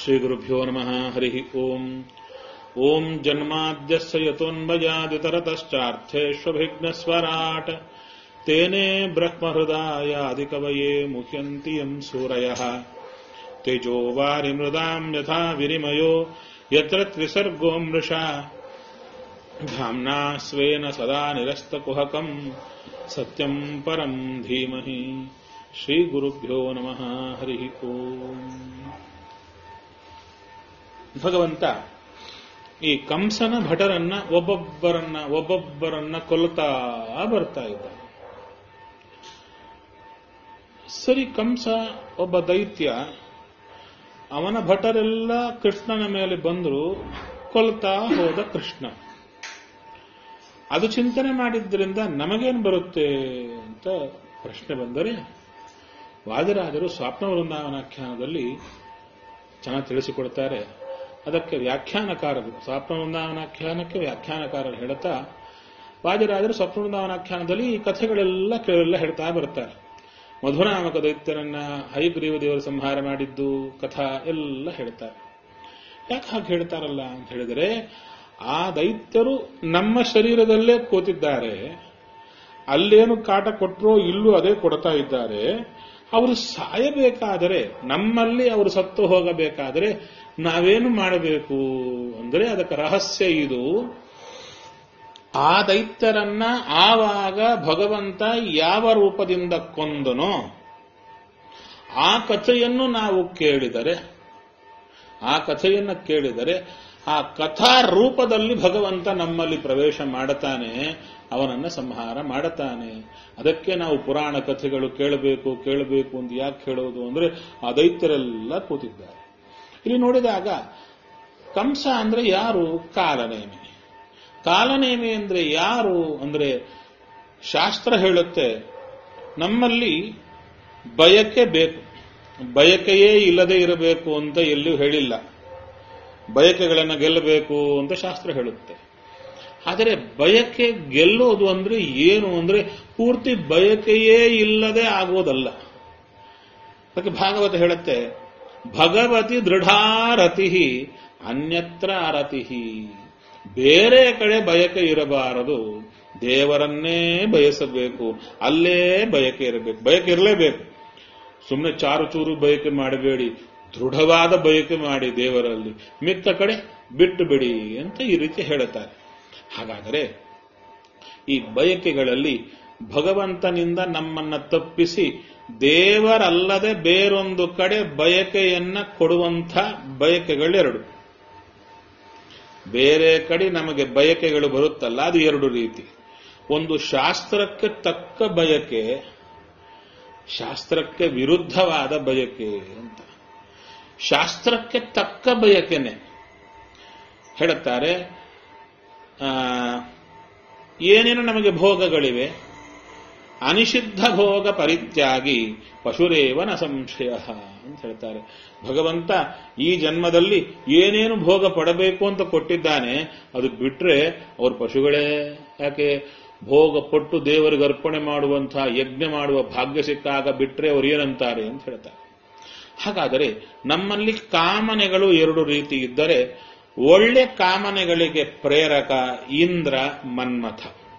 श्रीगुरुभ्यो नमः हरिः ओम् ॐ जन्माद्यस्य यतोन्मजादितरतश्चार्थेष्वभिघ्नस्वराट् तेने ब्रह्महृदायादिकवये मुह्यन्ति यम् सूरयः तेजो वारिमृदाम् यथा विरिमयो यत्र त्रिसर्गो मृषा धाम्ना स्वेन सदा निरस्तकुहकम् सत्यम् परम् धीमहि ಶ್ರೀಗುರುಭ್ಯೋ ನಮಃ ಹರಿ ಓಂ ಭಗವಂತ ಈ ಕಂಸನ ಭಟರನ್ನ ಒಬ್ಬೊಬ್ಬರನ್ನ ಒಬ್ಬೊಬ್ಬರನ್ನ ಕೊಲ್ತಾ ಬರ್ತಾ ಇದ್ದ ಸರಿ ಕಂಸ ಒಬ್ಬ ದೈತ್ಯ ಅವನ ಭಟರೆಲ್ಲ ಕೃಷ್ಣನ ಮೇಲೆ ಬಂದ್ರು ಕೊಲ್ತಾ ಹೋದ ಕೃಷ್ಣ ಅದು ಚಿಂತನೆ ಮಾಡಿದ್ರಿಂದ ನಮಗೇನು ಬರುತ್ತೆ ಅಂತ ಪ್ರಶ್ನೆ ಬಂದರೆ ವಾದಿರಾಜರು ಸ್ವಪ್ನ ವೃಂದಾವನಾಖ್ಯಾನದಲ್ಲಿ ಚೆನ್ನಾಗಿ ತಿಳಿಸಿಕೊಡ್ತಾರೆ ಅದಕ್ಕೆ ವ್ಯಾಖ್ಯಾನಕಾರರು ಸ್ವಪ್ನ ವೃಂದಾವನಾಖ್ಯಾನಕ್ಕೆ ವ್ಯಾಖ್ಯಾನಕಾರರು ಹೇಳ್ತಾ ವಾದಿರಾಜರು ಸ್ವಪ್ನ ವೃಂದಾವನಾಖ್ಯಾನದಲ್ಲಿ ಈ ಕಥೆಗಳೆಲ್ಲ ಕೆಲವೆಲ್ಲ ಹೇಳ್ತಾ ಬರ್ತಾರೆ ಮಧುನಾಮಕ ದೈತ್ಯರನ್ನ ಹೈಗ್ರೀವ ದೇವರು ಸಂಹಾರ ಮಾಡಿದ್ದು ಕಥಾ ಎಲ್ಲ ಹೇಳ್ತಾರೆ ಯಾಕೆ ಹಾಗೆ ಹೇಳ್ತಾರಲ್ಲ ಅಂತ ಹೇಳಿದರೆ ಆ ದೈತ್ಯರು ನಮ್ಮ ಶರೀರದಲ್ಲೇ ಕೂತಿದ್ದಾರೆ ಅಲ್ಲೇನು ಕಾಟ ಕೊಟ್ಟರೋ ಇಲ್ಲೂ ಅದೇ ಕೊಡ್ತಾ ಇದ್ದಾರೆ ಅವರು ಸಾಯಬೇಕಾದರೆ ನಮ್ಮಲ್ಲಿ ಅವರು ಸತ್ತು ಹೋಗಬೇಕಾದರೆ ನಾವೇನು ಮಾಡಬೇಕು ಅಂದರೆ ಅದಕ್ಕೆ ರಹಸ್ಯ ಇದು ಆ ದೈತ್ಯರನ್ನ ಆವಾಗ ಭಗವಂತ ಯಾವ ರೂಪದಿಂದ ಕೊಂದನೋ ಆ ಕಥೆಯನ್ನು ನಾವು ಕೇಳಿದರೆ ಆ ಕಥೆಯನ್ನು ಕೇಳಿದರೆ ಆ ಕಥಾ ರೂಪದಲ್ಲಿ ಭಗವಂತ ನಮ್ಮಲ್ಲಿ ಪ್ರವೇಶ ಮಾಡುತ್ತಾನೆ ಅವನನ್ನ ಸಂಹಾರ ಮಾಡುತ್ತಾನೆ ಅದಕ್ಕೆ ನಾವು ಪುರಾಣ ಕಥೆಗಳು ಕೇಳಬೇಕು ಕೇಳಬೇಕು ಅಂತ ಯಾಕೆ ಹೇಳೋದು ಅಂದ್ರೆ ಆ ದೈತ್ಯರೆಲ್ಲ ಕೂತಿದ್ದಾರೆ ಇಲ್ಲಿ ನೋಡಿದಾಗ ಕಂಸ ಅಂದ್ರೆ ಯಾರು ಕಾಲನೇಮಿ ಕಾಲನೇಮಿ ಅಂದ್ರೆ ಯಾರು ಅಂದ್ರೆ ಶಾಸ್ತ್ರ ಹೇಳುತ್ತೆ ನಮ್ಮಲ್ಲಿ ಬಯಕೆ ಬೇಕು ಬಯಕೆಯೇ ಇಲ್ಲದೆ ಇರಬೇಕು ಅಂತ ಎಲ್ಲಿಯೂ ಹೇಳಿಲ್ಲ ಬಯಕೆಗಳನ್ನು ಗೆಲ್ಲಬೇಕು ಅಂತ ಶಾಸ್ತ್ರ ಹೇಳುತ್ತೆ ಆದರೆ ಬಯಕೆ ಗೆಲ್ಲೋದು ಅಂದ್ರೆ ಏನು ಅಂದ್ರೆ ಪೂರ್ತಿ ಬಯಕೆಯೇ ಇಲ್ಲದೆ ಆಗೋದಲ್ಲ ಅದಕ್ಕೆ ಭಾಗವತ ಹೇಳುತ್ತೆ ಭಗವತಿ ದೃಢಾರತಿ ಅನ್ಯತ್ರ ಅರತಿ ಬೇರೆ ಕಡೆ ಬಯಕೆ ಇರಬಾರದು ದೇವರನ್ನೇ ಬಯಸಬೇಕು ಅಲ್ಲೇ ಬಯಕೆ ಇರಬೇಕು ಬಯಕೆ ಇರಲೇಬೇಕು ಸುಮ್ಮನೆ ಚಾರು ಚೂರು ಬಯಕೆ ಮಾಡಬೇಡಿ ದೃಢವಾದ ಬಯಕೆ ಮಾಡಿ ದೇವರಲ್ಲಿ ಮಿಕ್ಕ ಕಡೆ ಬಿಟ್ಟು ಬಿಡಿ ಅಂತ ಈ ರೀತಿ ಹೇಳುತ್ತಾರೆ ಹಾಗಾದರೆ ಈ ಬಯಕೆಗಳಲ್ಲಿ ಭಗವಂತನಿಂದ ನಮ್ಮನ್ನ ತಪ್ಪಿಸಿ ದೇವರಲ್ಲದೆ ಬೇರೊಂದು ಕಡೆ ಬಯಕೆಯನ್ನ ಕೊಡುವಂಥ ಬಯಕೆಗಳೆರಡು ಬೇರೆ ಕಡೆ ನಮಗೆ ಬಯಕೆಗಳು ಬರುತ್ತಲ್ಲ ಅದು ಎರಡು ರೀತಿ ಒಂದು ಶಾಸ್ತ್ರಕ್ಕೆ ತಕ್ಕ ಬಯಕೆ ಶಾಸ್ತ್ರಕ್ಕೆ ವಿರುದ್ಧವಾದ ಬಯಕೆ ಅಂತ ಶಾಸ್ತ್ರಕ್ಕೆ ತಕ್ಕ ಬಯಕೆನೆ ಹೇಳುತ್ತಾರೆ ಏನೇನು ನಮಗೆ ಭೋಗಗಳಿವೆ ಅನಿಷಿದ್ಧ ಭೋಗ ಪರಿತ್ಯಾಗಿ ಪಶುರೇವನ ಸಂಶಯ ಅಂತ ಹೇಳ್ತಾರೆ ಭಗವಂತ ಈ ಜನ್ಮದಲ್ಲಿ ಏನೇನು ಭೋಗ ಪಡಬೇಕು ಅಂತ ಕೊಟ್ಟಿದ್ದಾನೆ ಅದು ಬಿಟ್ರೆ ಅವ್ರ ಪಶುಗಳೇ ಯಾಕೆ ಭೋಗ ಪಟ್ಟು ದೇವರಿಗೆ ಅರ್ಪಣೆ ಮಾಡುವಂತಹ ಯಜ್ಞ ಮಾಡುವ ಭಾಗ್ಯ ಸಿಕ್ಕಾಗ ಬಿಟ್ರೆ ಅವ್ರು ಏನಂತಾರೆ ಅಂತ ಹೇಳ್ತಾರೆ ಹಾಗಾದರೆ ನಮ್ಮಲ್ಲಿ ಕಾಮನೆಗಳು ಎರಡು ರೀತಿ ಇದ್ದರೆ ಒಳ್ಳೆ ಕಾಮನೆಗಳಿಗೆ ಪ್ರೇರಕ ಇಂದ್ರ ಮನ್ಮಥ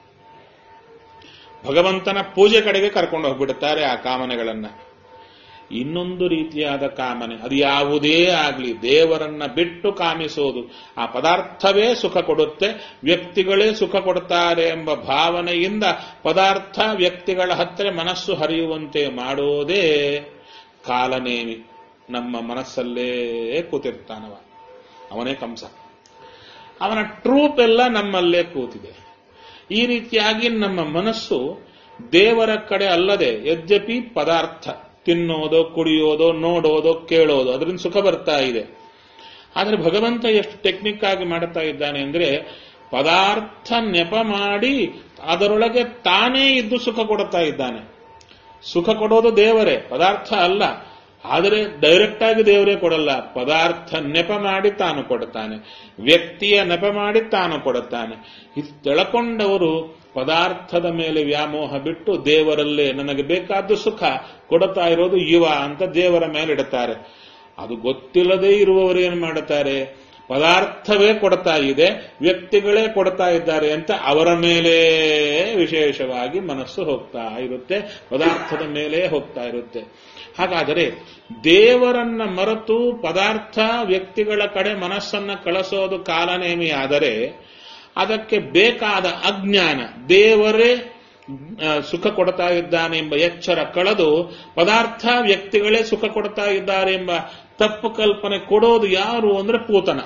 ಭಗವಂತನ ಪೂಜೆ ಕಡೆಗೆ ಕರ್ಕೊಂಡು ಹೋಗ್ಬಿಡುತ್ತಾರೆ ಆ ಕಾಮನೆಗಳನ್ನ ಇನ್ನೊಂದು ರೀತಿಯಾದ ಕಾಮನೆ ಅದು ಯಾವುದೇ ಆಗಲಿ ದೇವರನ್ನ ಬಿಟ್ಟು ಕಾಮಿಸೋದು ಆ ಪದಾರ್ಥವೇ ಸುಖ ಕೊಡುತ್ತೆ ವ್ಯಕ್ತಿಗಳೇ ಸುಖ ಕೊಡುತ್ತಾರೆ ಎಂಬ ಭಾವನೆಯಿಂದ ಪದಾರ್ಥ ವ್ಯಕ್ತಿಗಳ ಹತ್ತಿರ ಮನಸ್ಸು ಹರಿಯುವಂತೆ ಮಾಡೋದೇ ಕಾಲನೇಮಿ ನಮ್ಮ ಮನಸ್ಸಲ್ಲೇ ಕೂತಿರ್ತಾನವ ಅವನೇ ಕಂಸ ಅವನ ಟ್ರೂಪ್ ಎಲ್ಲ ನಮ್ಮಲ್ಲೇ ಕೂತಿದೆ ಈ ರೀತಿಯಾಗಿ ನಮ್ಮ ಮನಸ್ಸು ದೇವರ ಕಡೆ ಅಲ್ಲದೆ ಯದ್ಯಪಿ ಪದಾರ್ಥ ತಿನ್ನೋದೋ ಕುಡಿಯೋದೋ ನೋಡೋದೋ ಕೇಳೋದು ಅದರಿಂದ ಸುಖ ಬರ್ತಾ ಇದೆ ಆದರೆ ಭಗವಂತ ಎಷ್ಟು ಟೆಕ್ನಿಕ್ ಆಗಿ ಮಾಡುತ್ತಾ ಇದ್ದಾನೆ ಅಂದ್ರೆ ಪದಾರ್ಥ ನೆಪ ಮಾಡಿ ಅದರೊಳಗೆ ತಾನೇ ಇದ್ದು ಸುಖ ಕೊಡುತ್ತಾ ಇದ್ದಾನೆ ಸುಖ ಕೊಡೋದು ದೇವರೇ ಪದಾರ್ಥ ಅಲ್ಲ ಆದರೆ ಡೈರೆಕ್ಟ್ ಆಗಿ ದೇವರೇ ಕೊಡಲ್ಲ ಪದಾರ್ಥ ನೆಪ ಮಾಡಿ ತಾನು ಕೊಡುತ್ತಾನೆ ವ್ಯಕ್ತಿಯ ನೆಪ ಮಾಡಿ ತಾನು ಕೊಡುತ್ತಾನೆ ಇದು ತಿಳ್ಕೊಂಡವರು ಪದಾರ್ಥದ ಮೇಲೆ ವ್ಯಾಮೋಹ ಬಿಟ್ಟು ದೇವರಲ್ಲೇ ನನಗೆ ಬೇಕಾದ ಸುಖ ಕೊಡುತ್ತಾ ಇರೋದು ಇವ ಅಂತ ದೇವರ ಮೇಲೆ ಇಡುತ್ತಾರೆ ಅದು ಗೊತ್ತಿಲ್ಲದೆ ಇರುವವರು ಏನು ಮಾಡುತ್ತಾರೆ ಪದಾರ್ಥವೇ ಕೊಡ್ತಾ ಇದೆ ವ್ಯಕ್ತಿಗಳೇ ಕೊಡ್ತಾ ಇದ್ದಾರೆ ಅಂತ ಅವರ ಮೇಲೆ ವಿಶೇಷವಾಗಿ ಮನಸ್ಸು ಹೋಗ್ತಾ ಇರುತ್ತೆ ಪದಾರ್ಥದ ಮೇಲೆ ಹೋಗ್ತಾ ಇರುತ್ತೆ ಹಾಗಾದರೆ ದೇವರನ್ನ ಮರೆತು ಪದಾರ್ಥ ವ್ಯಕ್ತಿಗಳ ಕಡೆ ಮನಸ್ಸನ್ನ ಕಳಿಸೋದು ಕಾಲನೇಮಿಯಾದರೆ ಅದಕ್ಕೆ ಬೇಕಾದ ಅಜ್ಞಾನ ದೇವರೇ ಆ, ಸುಖ ಕೊಡ್ತಾ ಇದ್ದಾನೆ ಎಂಬ ಎಚ್ಚರ ಕಳೆದು ಪದಾರ್ಥ ವ್ಯಕ್ತಿಗಳೇ ಸುಖ ಕೊಡ್ತಾ ಇದ್ದಾರೆ ಎಂಬ ತಪ್ಪು ಕಲ್ಪನೆ ಕೊಡೋದು ಯಾರು ಅಂದ್ರೆ ಪೂತನ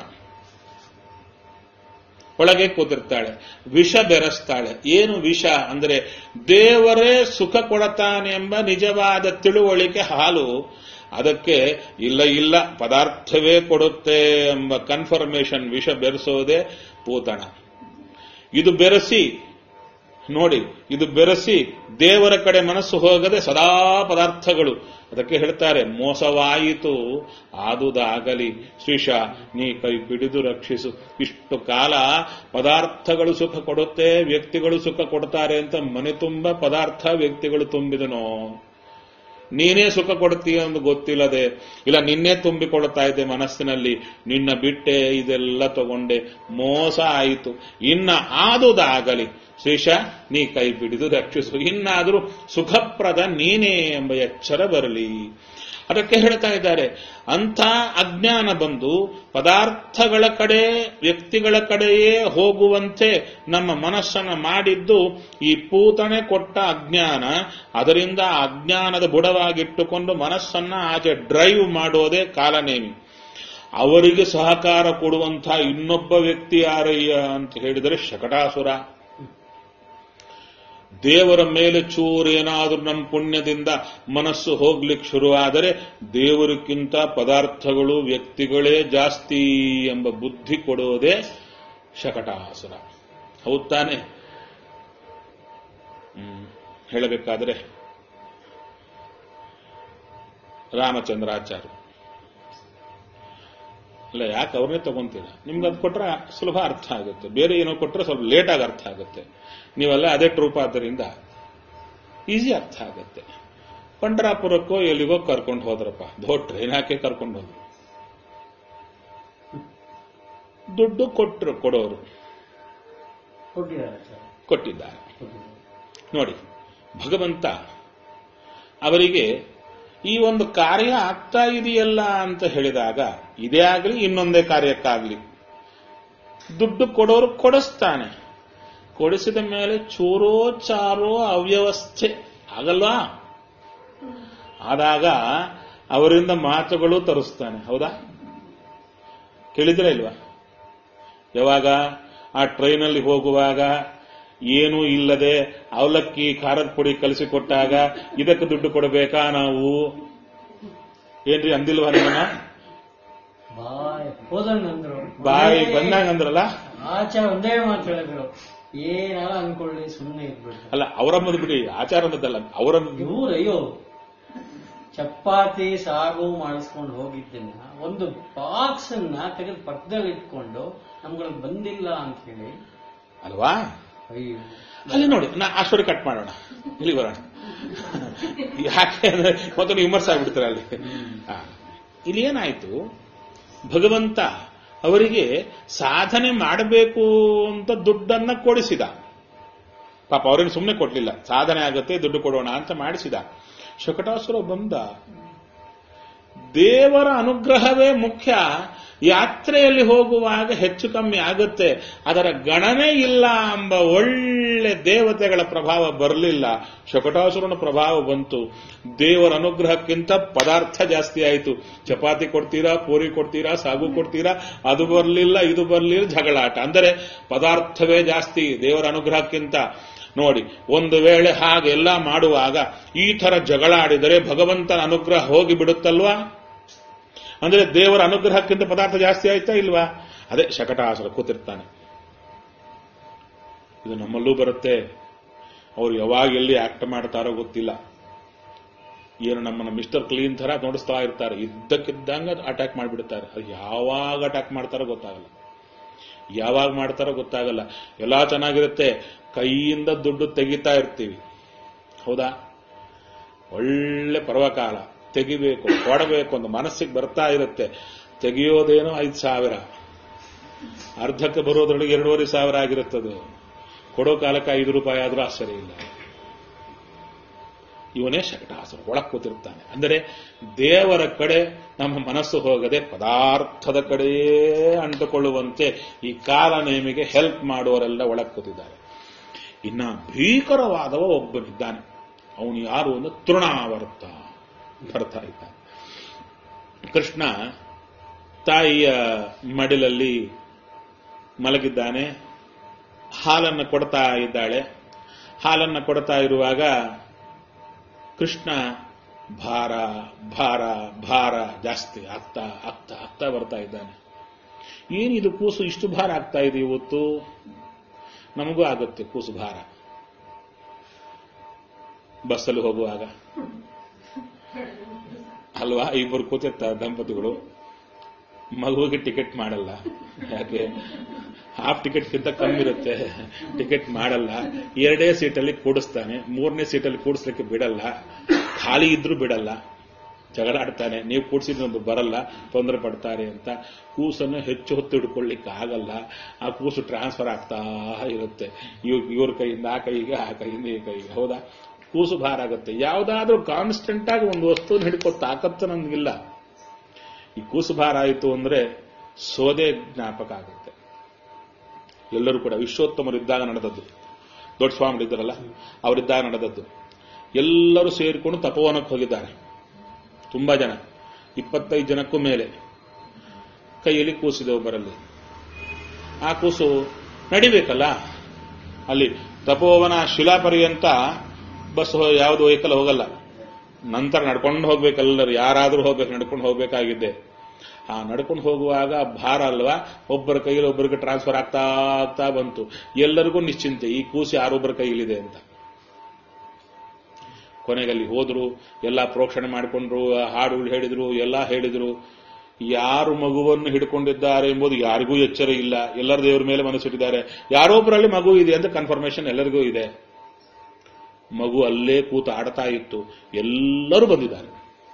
ಒಳಗೆ ಕೂತಿರ್ತಾಳೆ ವಿಷ ಬೆರೆಸ್ತಾಳೆ ಏನು ವಿಷ ಅಂದ್ರೆ ದೇವರೇ ಸುಖ ಕೊಡತಾನೆ ಎಂಬ ನಿಜವಾದ ತಿಳುವಳಿಕೆ ಹಾಲು ಅದಕ್ಕೆ ಇಲ್ಲ ಇಲ್ಲ ಪದಾರ್ಥವೇ ಕೊಡುತ್ತೆ ಎಂಬ ಕನ್ಫರ್ಮೇಶನ್ ವಿಷ ಬೆರೆಸೋದೇ ಪೂತಣ ಇದು ಬೆರೆಸಿ ನೋಡಿ ಇದು ಬೆರೆಸಿ ದೇವರ ಕಡೆ ಮನಸ್ಸು ಹೋಗದೆ ಸದಾ ಪದಾರ್ಥಗಳು ಅದಕ್ಕೆ ಹೇಳ್ತಾರೆ ಮೋಸವಾಯಿತು ಆದುದಾಗಲಿ ಶ್ರೀಶ ನೀ ಕೈ ಪಿಡಿದು ರಕ್ಷಿಸು ಇಷ್ಟು ಕಾಲ ಪದಾರ್ಥಗಳು ಸುಖ ಕೊಡುತ್ತೆ ವ್ಯಕ್ತಿಗಳು ಸುಖ ಕೊಡ್ತಾರೆ ಅಂತ ಮನೆ ತುಂಬ ಪದಾರ್ಥ ವ್ಯಕ್ತಿಗಳು ತುಂಬಿದನೋ ನೀನೇ ಸುಖ ಕೊಡ್ತೀಯ ಎಂದು ಗೊತ್ತಿಲ್ಲದೆ ಇಲ್ಲ ನಿನ್ನೆ ತುಂಬಿಕೊಳ್ತಾ ಇದ್ದೆ ಮನಸ್ಸಿನಲ್ಲಿ ನಿನ್ನ ಬಿಟ್ಟೆ ಇದೆಲ್ಲ ತಗೊಂಡೆ ಮೋಸ ಆಯಿತು ಇನ್ನ ಆದುದಾಗಲಿ ಶ್ರೀಶ ನೀ ಕೈ ಬಿಡಿದು ರಕ್ಷಿಸು ಇನ್ನಾದರೂ ಸುಖಪ್ರದ ನೀನೇ ಎಂಬ ಎಚ್ಚರ ಬರಲಿ ಅದಕ್ಕೆ ಹೇಳ್ತಾ ಇದ್ದಾರೆ ಅಂಥ ಅಜ್ಞಾನ ಬಂದು ಪದಾರ್ಥಗಳ ಕಡೆ ವ್ಯಕ್ತಿಗಳ ಕಡೆಯೇ ಹೋಗುವಂತೆ ನಮ್ಮ ಮನಸ್ಸನ್ನು ಮಾಡಿದ್ದು ಈ ಪೂತನೆ ಕೊಟ್ಟ ಅಜ್ಞಾನ ಅದರಿಂದ ಆ ಅಜ್ಞಾನದ ಬುಡವಾಗಿಟ್ಟುಕೊಂಡು ಮನಸ್ಸನ್ನ ಆಚೆ ಡ್ರೈವ್ ಮಾಡೋದೇ ಕಾಲನೇಮಿ ಅವರಿಗೆ ಸಹಕಾರ ಕೊಡುವಂಥ ಇನ್ನೊಬ್ಬ ವ್ಯಕ್ತಿ ಯಾರಯ್ಯ ಅಂತ ಹೇಳಿದರೆ ಶಕಟಾಸುರ ದೇವರ ಮೇಲೆ ಚೂರೇನಾದ್ರೂ ನಮ್ಮ ಪುಣ್ಯದಿಂದ ಮನಸ್ಸು ಹೋಗ್ಲಿಕ್ಕೆ ಶುರುವಾದರೆ ದೇವರಿಗಿಂತ ಪದಾರ್ಥಗಳು ವ್ಯಕ್ತಿಗಳೇ ಜಾಸ್ತಿ ಎಂಬ ಬುದ್ಧಿ ಕೊಡೋದೇ ಶಕಟಾಸುರ ಹೌದ್ ತಾನೆ ಹ್ಮ್. ಹೇಳಬೇಕಾದ್ರೆ ರಾಮಚಂದ್ರಾಚಾರ್ಯ ಅಲ್ಲ ಯಾಕೆ ಅವ್ರನ್ನೇ ತಗೊಂತೀರ ನಿಮ್ಗೆ ಅದು ಕೊಟ್ರೆ ಸುಲಭ ಅರ್ಥ ಆಗುತ್ತೆ ಬೇರೆ ಏನೋ ಕೊಟ್ರೆ ಸ್ವಲ್ಪ ಲೇಟಾಗಿ ಅರ್ಥ ಆಗುತ್ತೆ ನೀವೆಲ್ಲ ಅದೇ ಟ್ರೂಪ್ ಆದ್ದರಿಂದ ಈಸಿ ಅರ್ಥ ಆಗುತ್ತೆ ಪಂಡರಾಪುರಕ್ಕೋ ಎಲ್ಲಿಗೋ ಕರ್ಕೊಂಡು ಹೋದ್ರಪ್ಪ ದೋ ಟ್ರೈನ್ ಹಾಕಿ ಕರ್ಕೊಂಡು ಹೋದ್ರು ದುಡ್ಡು ಕೊಟ್ರು ಕೊಡೋರು ಕೊಟ್ಟಿದ್ದಾರೆ ಸರ್ ಕೊಟ್ಟಿದ್ದಾರೆ ಕೊಟ್ಟಿದ್ದಾರೆ ನೋಡಿ ಭಗವಂತ ಅವರಿಗೆ ಈ ಒಂದು ಕಾರ್ಯ ಆಗ್ತಾ ಇದೆಯಲ್ಲ ಅಂತ ಹೇಳಿದಾಗ ಇದೇ ಆಗಲಿ ಇನ್ನೊಂದೇ ಕಾರ್ಯಕ್ಕಾಗ್ಲಿ ದುಡ್ಡು ಕೊಡೋರು ಕೊಡಿಸ್ತಾನೆ ಕೊಡಿಸಿದ ಮೇಲೆ ಚೂರೋ ಚಾರೋ ಅವ್ಯವಸ್ಥೆ ಆಗಲ್ವಾ ಆದಾಗ ಅವರಿಂದ ಮಾತುಗಳು ತರಿಸ್ತಾನೆ ಹೌದಾ ಕೇಳಿದ್ರೆ ಇಲ್ವಾ ಯಾವಾಗ ಆ ಟ್ರೈನಲ್ಲಿ ಹೋಗುವಾಗ ಏನೂ ಇಲ್ಲದೆ ಅವಲಕ್ಕಿ ಖಾರದ ಪುಡಿ ಕಲಿಸಿಕೊಟ್ಟಾಗ ಇದಕ್ಕೆ ದುಡ್ಡು ಕೊಡಬೇಕಾ ನಾವು ಏನ್ರಿ ಅಂದಿಲ್ವಾ ನಿಮ್ಮನ್ನ ಬಾಯ್ ಹೋದಂಗಂದ್ರು ಬಾಯಿ ಬಂದಾಗ ಅಂದ್ರಲ್ಲ ಆಚಾರ ಒಂದೇ ಮಾತು ಹೇಳಿದ್ರು ಏನಾರ ಅನ್ಕೊಳ್ಳಿ ಸುಮ್ಮನೆ ಇದ್ಬಿಡ್ತಾರೆ ಅಲ್ಲ ಅವರಮ್ಮದು ಬಿಡಿ ಆಚಾರ ಅನ್ನೋದಲ್ಲ ಅವರ ಇವ್ರು ಅಯ್ಯೋ ಚಪಾತಿ ಸಾಗು ಮಾಡಿಸ್ಕೊಂಡು ಹೋಗಿದ್ದನ್ನ ಒಂದು ಬಾಕ್ಸ್ ಅನ್ನ ತೆಗೆದು ಪಕ್ಕದಲ್ಲಿ ಇಟ್ಕೊಂಡು ನಮ್ಗಳಿಗೆ ಬಂದಿಲ್ಲ ಅಂತ ಹೇಳಿ ಅಲ್ವಾ ಅಯ್ಯೋ ಅಲ್ಲಿ ನೋಡಿ ನಾ ಆ ಸ್ಟೋರಿ ಕಟ್ ಮಾಡೋಣ ಇಲ್ಲಿ ಬರೋಣ ಯಾಕೆ ಅಂದ್ರೆ ಮತ್ತೆ ನೀವು ವಿಮರ್ಶೆ ಆಗ್ಬಿಡ್ತಾರೆ ಅಲ್ಲಿ ಆ, ಇಲ್ಲಿ ಏನಾಯ್ತು ಭಗವಂತ ಅವರಿಗೆ ಸಾಧನೆ ಮಾಡಬೇಕು ಅಂತ ದುಡ್ಡನ್ನ ಕೊಡಿಸಿದ ಪಾಪ ಅವ್ರೇನು ಸುಮ್ಮನೆ ಕೊಡ್ಲಿಲ್ಲ ಸಾಧನೆ ಆಗುತ್ತೆ ದುಡ್ಡು ಕೊಡೋಣ ಅಂತ ಮಾಡಿಸಿದ ಶಕಟಾಸುರ ಬಂದ ದೇವರ ಅನುಗ್ರಹವೇ ಮುಖ್ಯ ಯಾತ್ರೆಯಲ್ಲಿ ಹೋಗುವಾಗ ಹೆಚ್ಚು ಕಮ್ಮಿ ಆಗುತ್ತೆ ಅದರ ಗಣನೆ ಇಲ್ಲ ಎಂಬ ಒಳ್ಳೆ ದೇವತೆಗಳ ಪ್ರಭಾವ ಬರಲಿಲ್ಲ ಶಕಟಾಸುರನ ಪ್ರಭಾವ ಬಂತು ದೇವರ ಅನುಗ್ರಹಕ್ಕಿಂತ ಪದಾರ್ಥ ಜಾಸ್ತಿ ಆಯಿತು ಚಪಾತಿ ಕೊಡ್ತೀರಾ ಪೂರಿ ಕೊಡ್ತೀರಾ ಸಾಗು ಕೊಡ್ತೀರಾ ಅದು ಬರಲಿಲ್ಲ ಇದು ಬರಲಿಲ್ಲ ಜಗಳಾಟ ಅಂದರೆ ಪದಾರ್ಥವೇ ಜಾಸ್ತಿ ದೇವರ ಅನುಗ್ರಹಕ್ಕಿಂತ ನೋಡಿ ಒಂದು ವೇಳೆ ಹಾಗೆಲ್ಲ ಮಾಡುವಾಗ ಈ ತರ ಜಗಳಾಡಿದರೆ ಭಗವಂತನ ಅನುಗ್ರಹ ಹೋಗಿ ಬಿಡುತ್ತಲ್ವಾ ಅಂದ್ರೆ ದೇವರ ಅನುಗ್ರಹಕ್ಕಿಂತ ಪದಾರ್ಥ ಜಾಸ್ತಿ ಆಯ್ತಾ ಇಲ್ವಾ ಅದೇ ಶಕಟಾಸುರ ಕೂತಿರ್ತಾನೆ ಇದು ನಮ್ಮಲ್ಲೂ ಬರುತ್ತೆ ಅವ್ರು ಯಾವಾಗ ಎಲ್ಲಿ ಆಕ್ಟ್ ಮಾಡ್ತಾರೋ ಗೊತ್ತಿಲ್ಲ ಏನು ನಮ್ಮನ್ನ ಮಿಸ್ಟರ್ ಕ್ಲೀನ್ ತರ ನೋಡಿಸ್ತಾ ಇರ್ತಾರೆ ಇದ್ದಕ್ಕಿದ್ದಂಗ ಅಟ್ಯಾಕ್ ಮಾಡಿಬಿಡ್ತಾರೆ ಅದು ಯಾವಾಗ ಅಟ್ಯಾಕ್ ಮಾಡ್ತಾರೋ ಗೊತ್ತಾಗಲ್ಲ ಯಾವಾಗ ಮಾಡ್ತಾರೋ ಗೊತ್ತಾಗಲ್ಲ ಎಲ್ಲ ಚೆನ್ನಾಗಿರುತ್ತೆ ಕೈಯಿಂದ ದುಡ್ಡು ತೆಗಿತಾ ಇರ್ತೀವಿ ಹೌದಾ ಒಳ್ಳೆ ಪರ್ವಕಾಲ ತೆಗಿಬೇಕು ಕೊಡಬೇಕು ಒಂದು ಮನಸ್ಸಿಗೆ ಬರ್ತಾ ಇರುತ್ತೆ ತೆಗೆಯೋದೇನೋ ಐದು ಸಾವಿರ ಅರ್ಧಕ್ಕೆ ಬರೋದ್ರೊಳಗೆ ಎರಡೂವರೆ ಸಾವಿರ ಆಗಿರುತ್ತದು ಕೊಡೋ ಕಾಲಕ್ಕೆ ಐದು ರೂಪಾಯಿ ಆದರೂ ಆಶ್ಚರ್ಯ ಇಲ್ಲ ಇವನೇ ಶಕಟಾಸುರ ಒಳಗೆ ಕೂತಿರ್ತಾನೆ ಅಂದರೆ ದೇವರ ಕಡೆ ನಮ್ಮ ಮನಸ್ಸು ಹೋಗದೆ ಪದಾರ್ಥದ ಕಡೆಯೇ ಅಂಟುಕೊಳ್ಳುವಂತೆ ಈ ಕಾಲ ನೇಮಿಗೆ ಹೆಲ್ಪ್ ಮಾಡುವವರೆಲ್ಲ ಒಳಗೆ ಕೂತಿದ್ದಾರೆ ಇನ್ನ ಭೀಕರವಾದವ ಒಬ್ಬನಿದ್ದಾನೆ ಅವನು ಯಾರು ಅಂದ್ರೆ ತೃಣಾವರ್ತ ಬರ್ತಾ ಇದ್ದಾನೆ ಕೃಷ್ಣ ತಾಯಿಯ ಮಡಿಲಲ್ಲಿ ಮಲಗಿದ್ದಾನೆ ಹಾಲನ್ನು ಕೊಡ್ತಾ ಇದ್ದಾಳೆ ಹಾಲನ್ನು ಕೊಡ್ತಾ ಇರುವಾಗ ಕೃಷ್ಣ ಭಾರ ಭಾರ ಭಾರ ಜಾಸ್ತಿ ಆಗ್ತಾ ಆಗ್ತಾ ಆಗ್ತಾ ಬರ್ತಾ ಇದ್ದಾನೆ ಏನಿದು ಕೂಸು ಇಷ್ಟು ಭಾರ ಆಗ್ತಾ ಇದೆ ಇವತ್ತು ನಮಗೂ ಆಗುತ್ತೆ ಕೂಸು ಭಾರ ಬಸ್ಸಲ್ಲಿ ಹೋಗುವಾಗ ಅಲ್ವಾ ಇಬ್ಬರು ಕೂತಿರ್ತಾರೆ ದಂಪತಿಗಳು ಮಗುವಿಗೆ ಟಿಕೆಟ್ ಮಾಡಲ್ಲ ಯಾಕೆ ಹಾಫ್ ಟಿಕೆಟ್ಗಿಂತ ಕಮ್ಮಿ ಇರುತ್ತೆ ಟಿಕೆಟ್ ಮಾಡಲ್ಲ ಎರಡೇ ಸೀಟಲ್ಲಿ ಕೂಡಿಸ್ತಾನೆ ಮೂರನೇ ಸೀಟಲ್ಲಿ ಕೂಡಿಸ್ಲಿಕ್ಕೆ ಬಿಡಲ್ಲ ಖಾಲಿ ಇದ್ರೂ ಬಿಡಲ್ಲ ಜಗಳ ಆಡ್ತಾನೆ ನೀವು ಕೂಡಿಸಿದ್ರೆ ಬರಲ್ಲ ತೊಂದರೆ ಪಡ್ತಾರೆ ಅಂತ ಕೂಸನ್ನು ಹೆಚ್ಚು ಹೊತ್ತು ಹಿಡ್ಕೊಳ್ಳಿಕ್ಕೆ ಆಗಲ್ಲ ಆ ಕೂಸು ಟ್ರಾನ್ಸ್ಫರ್ ಆಗ್ತಾ ಇರುತ್ತೆ ಇವ್ ಇವ್ರ ಕೈಯಿಂದ ಆ ಕೈಗೆ ಆ ಕೈಯಿಂದ ಈ ಕೈಗೆ ಹೌದಾ ಕೂಸು ಭಾರ ಆಗುತ್ತೆ ಯಾವುದಾದ್ರೂ ಕಾನ್ಸ್ಟೆಂಟ್ ಆಗಿ ಒಂದು ವಸ್ತುನ ಹಿಡ್ಕೋ ತಾಕತ್ತು ನನ್ಗಿಲ್ಲ ಈ ಕೂಸು ಭಾರ ಆಯಿತು ಅಂದ್ರೆ ಸೋದೆ ಜ್ಞಾಪಕ ಆಗುತ್ತೆ ಎಲ್ಲರೂ ಕೂಡ ವಿಶ್ವೋತ್ತಮರಿದ್ದಾಗ ನಡೆದದ್ದು ದೊಡ್ಡ ಸ್ವಾಮಿಗಳಿದ್ದಾರಲ್ಲ ಅವರಿದ್ದಾಗ ನಡೆದದ್ದು ಎಲ್ಲರೂ ಸೇರಿಕೊಂಡು ತಪೋವನಕ್ಕೆ ಹೋಗಿದ್ದಾರೆ ತುಂಬಾ ಜನ ಇಪ್ಪತ್ತೈದು ಜನಕ್ಕೂ ಮೇಲೆ ಕೈಯಲ್ಲಿ ಕೂಸಿದೆ ಒಬ್ಬರಲ್ಲಿ ಆ ಕೂಸು ನಡಿಬೇಕಲ್ಲ ಅಲ್ಲಿ ತಪೋವನ ಶಿಲಾಪರ್ಯಂತ ಬಸ್ ಯಾವುದು ವೆಹಿಕಲ್ ಹೋಗಲ್ಲ ನಂತರ ನಡ್ಕೊಂಡು ಹೋಗ್ಬೇಕೆಲ್ಲರೂ ಯಾರಾದ್ರೂ ಹೋಗ್ಬೇಕು ನಡ್ಕೊಂಡು ಹೋಗ್ಬೇಕಾಗಿದ್ದೆ ಆ ನಡ್ಕೊಂಡು ಹೋಗುವಾಗ ಭಾರ ಅಲ್ವಾ ಒಬ್ಬರ ಕೈಯಲ್ಲಿ ಒಬ್ಬರಿಗೆ ಟ್ರಾನ್ಸ್ಫರ್ ಆಗ್ತಾ ಆಗ್ತಾ ಬಂತು ಎಲ್ಲರಿಗೂ ನಿಶ್ಚಿಂತೆ ಈ ಕೂಸಿ ಯಾರೊಬ್ಬರ ಕೈಯಲ್ಲಿದೆ ಅಂತ ಕೊನೆಗಲ್ಲಿ ಹೋದ್ರು ಎಲ್ಲ ಪ್ರೋಕ್ಷಣೆ ಮಾಡಿಕೊಂಡ್ರು ಹಾಡುಗಳು ಹೇಳಿದ್ರು ಎಲ್ಲ ಹೇಳಿದ್ರು ಯಾರು ಮಗುವನ್ನು ಹಿಡ್ಕೊಂಡಿದ್ದಾರೆ ಎಂಬುದು ಯಾರಿಗೂ ಎಚ್ಚರ ಇಲ್ಲ ಎಲ್ಲರ ದೇವರ ಮೇಲೆ ಮನಸ್ಸಿಟ್ಟಿದ್ದಾರೆ ಯಾರೊಬ್ಬರಲ್ಲಿ ಮಗು ಇದೆ ಅಂತ ಕನ್ಫರ್ಮೇಶನ್ ಎಲ್ಲರಿಗೂ ಇದೆ ಮಗು ಅಲ್ಲೇ ಕೂತು ಆಡ್ತಾ ಇತ್ತು ಎಲ್ಲರೂ ಬಂದಿದ್ದಾರೆ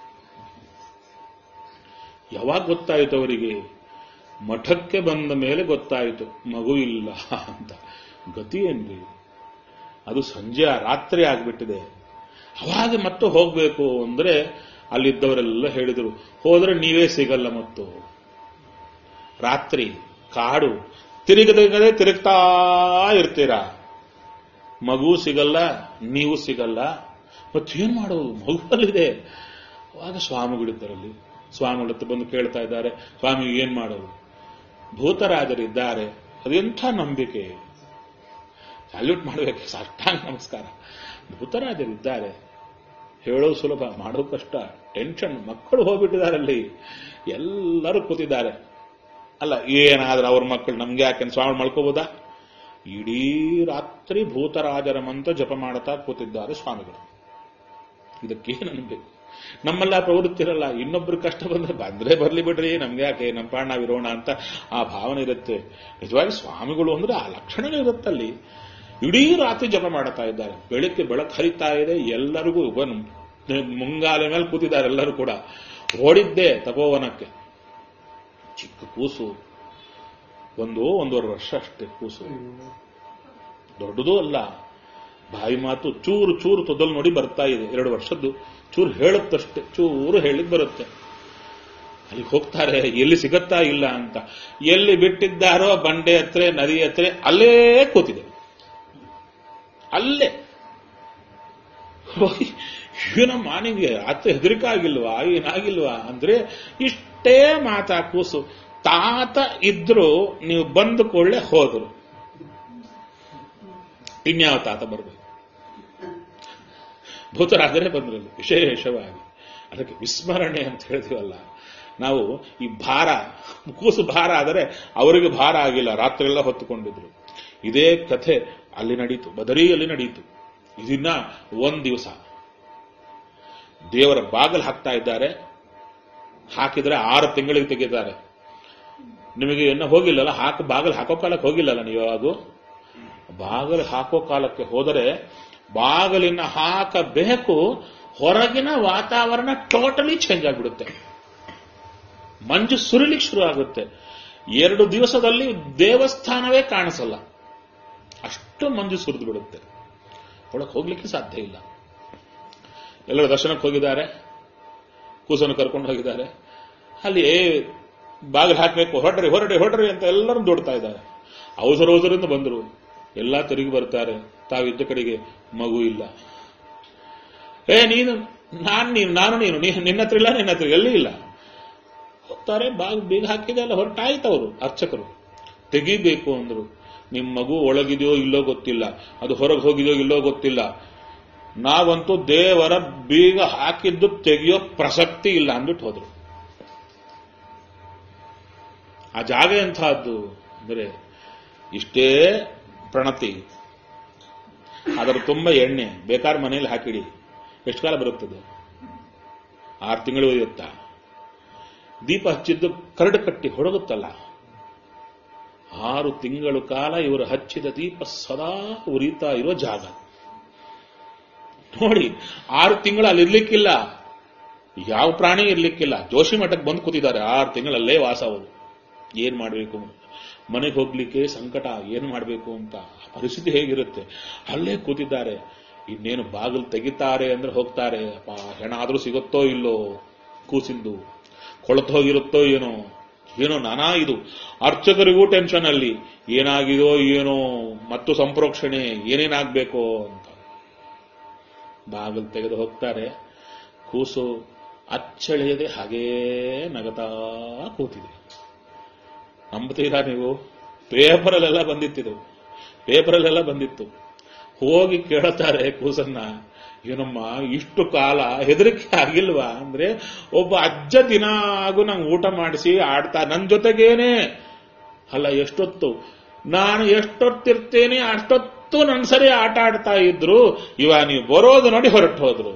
ಯಾವಾಗ ಗೊತ್ತಾಯಿತು ಅವರಿಗೆ ಮಠಕ್ಕೆ ಬಂದ ಮೇಲೆ ಗೊತ್ತಾಯಿತು ಮಗು ಇಲ್ಲ ಅಂತ ಗತಿ ಏನ್ರಿ ಅದು ಸಂಜೆ ರಾತ್ರಿ ಆಗ್ಬಿಟ್ಟಿದೆ ಅವಾಗ ಮತ್ತೆ ಹೋಗ್ಬೇಕು ಅಂದ್ರೆ ಅಲ್ಲಿದ್ದವರೆಲ್ಲ ಹೇಳಿದರು ಹೋದ್ರೆ ನೀವೇ ಸಿಗಲ್ಲ ಮತ್ತು ರಾತ್ರಿ ಕಾಡು ತಿರುಗದೆ ತಿರುಗ್ತಾ ಇರ್ತೀರಾ ಮಗು ಸಿಗಲ್ಲ ನೀವು ಸಿಗಲ್ಲ ಮತ್ತೇನ್ ಮಾಡೋದು ಮಗುವಲ್ಲಿದೆ ಅವಾಗ ಸ್ವಾಮಿಗಳಿದ್ದರಲ್ಲಿ ಸ್ವಾಮಿಗಳ ಹತ್ರ ಬಂದು ಕೇಳ್ತಾ ಇದ್ದಾರೆ ಸ್ವಾಮಿ ಏನ್ ಮಾಡೋದು ಭೂತರಾಜರಿದ್ದಾರೆ ಅದೆಂಥ ನಂಬಿಕೆ ಸ್ಯಾಲ್ಯೂಟ್ ಮಾಡಬೇಕು ಸಾಷ್ಟಾಂಗ ನಮಸ್ಕಾರ ಭೂತರಾಜರಿದ್ದಾರೆ ಹೇಳೋದು ಸುಲಭ ಮಾಡೋದು ಕಷ್ಟ ಟೆನ್ಷನ್ ಮಕ್ಕಳು ಹೋಗ್ಬಿಟ್ಟಿದ್ದಾರೆ ಅಲ್ಲಿ ಎಲ್ಲರೂ ಕೂತಿದ್ದಾರೆ ಅಲ್ಲ ಏನಾದ್ರೂ ಅವ್ರ ಮಕ್ಕಳು ನಮ್ಗೆ ಯಾಕೆ ಸ್ವಾಮಿ ಮಲ್ಕೋಬೋದಾ ಇಡೀ ರಾತ್ರಿ ಭೂತರಾಜರ ಮಂತ್ರ ಜಪ ಮಾಡುತ್ತಾ ಕೂತಿದ್ದಾರೆ ಸ್ವಾಮಿಗಳು ಇದಕ್ಕೇನು ಅನ್ಬೇಕು ನಮ್ಮೆಲ್ಲ ಪ್ರವೃತ್ತಿ ಇರಲ್ಲ ಇನ್ನೊಬ್ರು ಕಷ್ಟ ಬಂದ್ರೆ ಬಂದ್ರೆ ಬರ್ಲಿ ಬಿಡ್ರಿ ನಮ್ಗೆ ಯಾಕೆ ನಮ್ಮ ಪಾಡ್ ನಾವಿರೋಣ ಅಂತ ಆ ಭಾವನೆ ಇರುತ್ತೆ ನಿಜವಾಗಿ ಸ್ವಾಮಿಗಳು ಅಂದ್ರೆ ಆ ಲಕ್ಷಣಗಳು ಇರುತ್ತಲ್ಲಿ ಇಡೀ ರಾತ್ರಿ ಜಪ ಮಾಡುತ್ತಾ ಇದ್ದಾರೆ ಬೆಳಗ್ಗೆ ಬೆಳಕು ಹರಿತಾ ಇದೆ ಎಲ್ಲರಿಗೂ ಒಂದು ಮುಂಗಾಲ ಮೇಲೆ ಕೂತಿದ್ದಾರೆ ಎಲ್ಲರೂ ಕೂಡ ಓಡಿದ್ದೆ ತಪೋವನಕ್ಕೆ ಚಿಕ್ಕ ಕೂಸು ಒಂದು ಒಂದೂವರೆ ವರ್ಷ ಅಷ್ಟೇ ಕೂಸು ದೊಡ್ಡದೂ ಅಲ್ಲ ಬಾಯಿ ಮಾತು ಚೂರು ಚೂರು ತೊದಲ್ ನೋಡಿ ಬರ್ತಾ ಇದೆ ಎರಡು ವರ್ಷದ್ದು ಚೂರು ಹೇಳುತ್ತಷ್ಟೇ ಚೂರು ಹೇಳಿಕ್ ಬರುತ್ತೆ ಅಲ್ಲಿಗೆ ಹೋಗ್ತಾರೆ ಎಲ್ಲಿ ಸಿಗತ್ತಾ ಇಲ್ಲ ಅಂತ ಎಲ್ಲಿ ಬಿಟ್ಟಿದ್ದಾರೋ ಬಂಡೆ ಹತ್ರ ನದಿ ಹತ್ರ ಅಲ್ಲೇ ಕೂತಿದೆ ಅಲ್ಲೇ ಏನಮ್ಮ ನಿಂಗೆ ಅತ್ತ ಹೆದರಿಕೆ ಆಗಿಲ್ವಾ ಏನಾಗಿಲ್ವಾ ಅಂದ್ರೆ ಇಷ್ಟೇ ಮಾತಾ ಕೂಸು ತಾತ ಇದ್ರು ನೀವು ಬಂದ ಕೂಡಲೇ ಹೋದರು ಇನ್ಯಾವ ತಾತ ಬರಬೇಕು ಭೂತರಾದರೆ ಬಂದ್ರಲ್ಲಿ ವಿಶೇಷವಾಗಿ ಅದಕ್ಕೆ ವಿಸ್ಮರಣೆ ಅಂತ ಹೇಳ್ತೀವಲ್ಲ ನಾವು ಈ ಭಾರ ಕೂಸು ಭಾರ ಆದರೆ ಅವರಿಗೆ ಭಾರ ಆಗಿಲ್ಲ ರಾತ್ರಿ ಎಲ್ಲ ಹೊತ್ತುಕೊಂಡಿದ್ರು ಇದೇ ಕಥೆ ಅಲ್ಲಿ ನಡೀತು ಬದರಿಯಲ್ಲಿ ನಡೀತು ಇದನ್ನ ಒಂದ್ ದಿವಸ ದೇವರ ಬಾಗಲ್ ಹಾಕ್ತಾ ಇದ್ದಾರೆ ಹಾಕಿದ್ರೆ ಆರು ತಿಂಗಳಿಗೆ ತೆಗಿತಾರೆ ನಿಮಗೆ ಇನ್ನ ಹೋಗಿಲ್ಲಲ್ಲ ಹಾಕ ಬಾಗಲ್ ಹಾಕೋ ಕಾಲಕ್ಕೆ ಹೋಗಿಲ್ಲಲ್ಲ ನೀವು ಯಾವಾಗೂ ಬಾಗಲು ಹಾಕೋ ಕಾಲಕ್ಕೆ ಹೋದರೆ ಬಾಗಲಿನ ಹಾಕಬೇಕು ಹೊರಗಿನ ವಾತಾವರಣ ಟೋಟಲಿ ಚೇಂಜ್ ಆಗಿಬಿಡುತ್ತೆ ಮಂಜು ಸುರಿಲಿಕ್ಕೆ ಶುರು ಆಗುತ್ತೆ ಎರಡು ದಿವಸದಲ್ಲಿ ದೇವಸ್ಥಾನವೇ ಕಾಣಿಸಲ್ಲ ಅಷ್ಟು ಮಂಜು ಸುರಿದು ಬಿಡುತ್ತೆ ಒಳಗೆ ಹೋಗ್ಲಿಕ್ಕೆ ಸಾಧ್ಯ ಇಲ್ಲ ಎಲ್ಲರೂ ದರ್ಶನಕ್ಕೆ ಹೋಗಿದ್ದಾರೆ ಕೂಸನ್ನು ಕರ್ಕೊಂಡು ಹೋಗಿದ್ದಾರೆ ಅಲ್ಲಿ ಬಾಗಿಲು ಹಾಕಬೇಕು ಹೊರಡ್ರಿ ಹೊರಡ್ರಿ ಹೊರಡ್ರಿ ಅಂತ ಎಲ್ಲರೂ ದೊಡ್ತಾ ಇದ್ದಾರೆ ಅವಸರ ಅವಸರದಿಂದ ಬಂದರು ಎಲ್ಲ ತಿರುಗಿ ಬರ್ತಾರೆ ತಾವಿದ್ದ ಕಡೆಗೆ ಮಗು ಇಲ್ಲ ಏ ನೀನು ನಾನು ನೀನು ನಾನು ನೀನು ನೀ- ನಿನ್ನ ಹತ್ರ ಇಲ್ಲ ನಿನ್ನ ಹತ್ರ ಎಲ್ಲಿ ಇಲ್ಲ ಹೋಗ್ತಾರೆ ಬಾಗ್ ಬೀಗ ಹಾಕಿದೆ ಅಲ್ಲ ಹೊರಟಾಯ್ತು ಅವರು ಅರ್ಚಕರು ತೆಗಿಬೇಕು ಅಂದ್ರು ನಿಮ್ ಮಗು ಒಳಗಿದೆಯೋ ಇಲ್ಲೋ ಗೊತ್ತಿಲ್ಲ ಅದು ಹೊರಗೆ ಹೋಗಿದೆಯೋ ಇಲ್ಲೋ ಗೊತ್ತಿಲ್ಲ ನಾವಂತೂ ದೇವರ ಬೀಗ ಹಾಕಿದ್ದು ತೆಗೆಯೋ ಪ್ರಸಕ್ತಿ ಇಲ್ಲ ಅಂದ್ಬಿಟ್ಟು ಹೋದ್ರು ಆ ಜಾಗ ಎಂಥದ್ದು ಅಂದ್ರೆ ಇಷ್ಟೇ ಪ್ರಣತಿ ಅದರ ತುಂಬ ಎಣ್ಣೆ ಬೇಕಾದ್ರೆ ಮನೇಲಿ ಹಾಕಿಡಿ ಎಷ್ಟು ಕಾಲ ಬರುತ್ತದೆ ಆರು ತಿಂಗಳು ಒಯ್ಯುತ್ತಾ ದೀಪ ಹಚ್ಚಿದ್ದು ಕರಡು ಕಟ್ಟಿ ಹೊಡಗುತ್ತಲ್ಲ ಆರು ತಿಂಗಳು ಕಾಲ ಇವರು ಹಚ್ಚಿದ ದೀಪ ಸದಾ ಉರಿತಾ ಇರೋ ಜಾಗ ನೋಡಿ ಆರು ತಿಂಗಳು ಅಲ್ಲಿ ಇರ್ಲಿಕ್ಕಿಲ್ಲ ಯಾವ ಪ್ರಾಣಿ ಇರ್ಲಿಕ್ಕಿಲ್ಲ ಜೋಶಿ ಮಠಕ್ಕೆ ಬಂದು ಕೂತಿದ್ದಾರೆ ಆರು ತಿಂಗಳಲ್ಲೇ ವಾಸ ಅವರು ಏನ್ ಮಾಡಬೇಕು ಮನೆಗೆ ಹೋಗ್ಲಿಕ್ಕೆ ಸಂಕಟ ಏನ್ ಮಾಡಬೇಕು ಅಂತ ಪರಿಸ್ಥಿತಿ ಹೇಗಿರುತ್ತೆ ಅಲ್ಲೇ ಕೂತಿದ್ದಾರೆ ಇನ್ನೇನು ಬಾಗಿಲು ತೆಗಿತಾರೆ ಅಂದ್ರೆ ಹೋಗ್ತಾರೆ ಅಪ್ಪ ಹೆಣ ಆದ್ರೂ ಸಿಗುತ್ತೋ ಇಲ್ಲೋ ಕೂಸಿಂದು ಕೊಳತು ಹೋಗಿರುತ್ತೋ ಏನೋ ಏನೋ ನಾನಾ ಇದು ಅರ್ಚಕರಿಗೂ ಟೆನ್ಷನ್ ಅಲ್ಲಿ ಏನಾಗಿದೋ ಏನೋ ಮತ್ತು ಸಂಪ್ರೋಕ್ಷಣೆ ಏನೇನಾಗ್ಬೇಕೋ ಅಂತ ಬಾಗಿಲು ತೆಗೆದು ಹೋಗ್ತಾರೆ ಕೂಸು ಅಚ್ಚಳಿಯದೆ ಹಾಗೇ ನಗತಾ ಕೂತಿದೆ ನಂಬ್ತೀರಾ ನೀವು ಪೇಪರಲ್ಲೆಲ್ಲ ಬಂದಿತ್ತಿದು ಪೇಪರಲ್ಲೆಲ್ಲ ಬಂದಿತ್ತು ಹೋಗಿ ಕೇಳುತ್ತಾರೆ ಕೂಸನ್ನ ಏನಮ್ಮ ಇಷ್ಟು ಕಾಲ ಹೆದರಿಕೆ ಆಗಿಲ್ವಾ ಅಂದ್ರೆ ಒಬ್ಬ ಅಜ್ಜ ದಿನಾಗೂ ನಂಗೆ ಊಟ ಮಾಡಿಸಿ ಆಡ್ತಾ ನನ್ನ ಜೊತೆಗೇನೆ ಅಲ್ಲ ಎಷ್ಟೊತ್ತು ನಾನು ಎಷ್ಟೊತ್ತಿರ್ತೇನೆ ಅಷ್ಟೊತ್ತು ನನ್ನ ಸರಿ ಆಟ ಆಡ್ತಾ ಇದ್ರು ಇವ ನೀವು ಬರೋದು ನೋಡಿ ಹೊರಟು ಹೋದ್ರು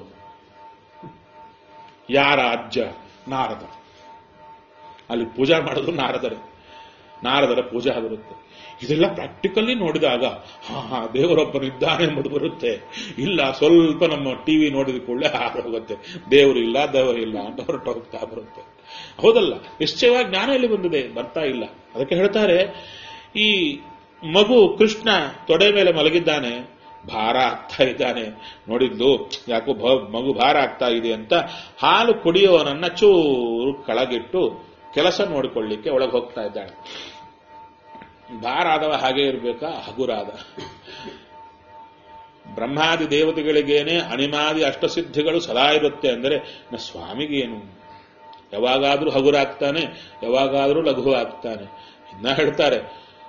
ಯಾರ ಅಜ್ಜ ನಾರದ ಅಲ್ಲಿ ಪೂಜಾ ಮಾಡೋದು ನಾರದರೆ ನಾರದರ ಪೂಜಾ ಬರುತ್ತೆ ಇದೆಲ್ಲ ಪ್ರಾಕ್ಟಿಕಲಿ ನೋಡಿದಾಗ ಹಾ ಹಾ ದೇವರೊಬ್ಬನಿದ್ದಾನೆ ಎಂಬುದು ಬರುತ್ತೆ ಇಲ್ಲ ಸ್ವಲ್ಪ ನಮ್ಮ ಟಿವಿ ನೋಡಿದ ಕೂಡಲೇ ಹೋಗುತ್ತೆ ದೇವರು ಇಲ್ಲ ದೇವರು ಇಲ್ಲ ಅಂತ ಹೊರಟು ಹೋಗ್ತಾ ಬರುತ್ತೆ ಹೌದಲ್ಲ ನಿಶ್ಚಯವಾಗಿ ಜ್ಞಾನ ಎಲ್ಲಿ ಬಂದಿದೆ ಬರ್ತಾ ಇಲ್ಲ ಅದಕ್ಕೆ ಹೇಳ್ತಾರೆ ಈ ಮಗು ಕೃಷ್ಣ ತೊಡೆ ಮೇಲೆ ಮಲಗಿದ್ದಾನೆ ಭಾರ ಆಗ್ತಾ ಇದ್ದಾನೆ ನೋಡಿದ್ದು ಯಾಕೋ ಭ- ಮಗು ಭಾರ ಆಗ್ತಾ ಇದೆ ಅಂತ ಹಾಲು ಕುಡಿಯೋನನ್ನ ಚೂರು ಕೆಳಗಿಟ್ಟು ಕೆಲಸ ನೋಡಿಕೊಳ್ಳಿಕ್ಕೆ ಒಳಗೆ ಹೋಗ್ತಾ ಇದ್ದಾಳೆ ಭಾರ ಆದವ ಹಾಗೆ ಇರಬೇಕಾ ಹಗುರಾದ ಬ್ರಹ್ಮಾದಿ ದೇವತೆಗಳಿಗೇನೆ ಅಣಿಮಾದಿ ಅಷ್ಟಸಿದ್ಧಿಗಳು ಸದಾ ಇರುತ್ತೆ ಅಂದರೆ ನ ಸ್ವಾಮಿಗೇನು ಯಾವಾಗಾದ್ರೂ ಹಗುರಾಗ್ತಾನೆ ಯಾವಾಗಾದ್ರೂ ಲಘು ಆಗ್ತಾನೆ ಇನ್ನ ಹೇಳ್ತಾರೆ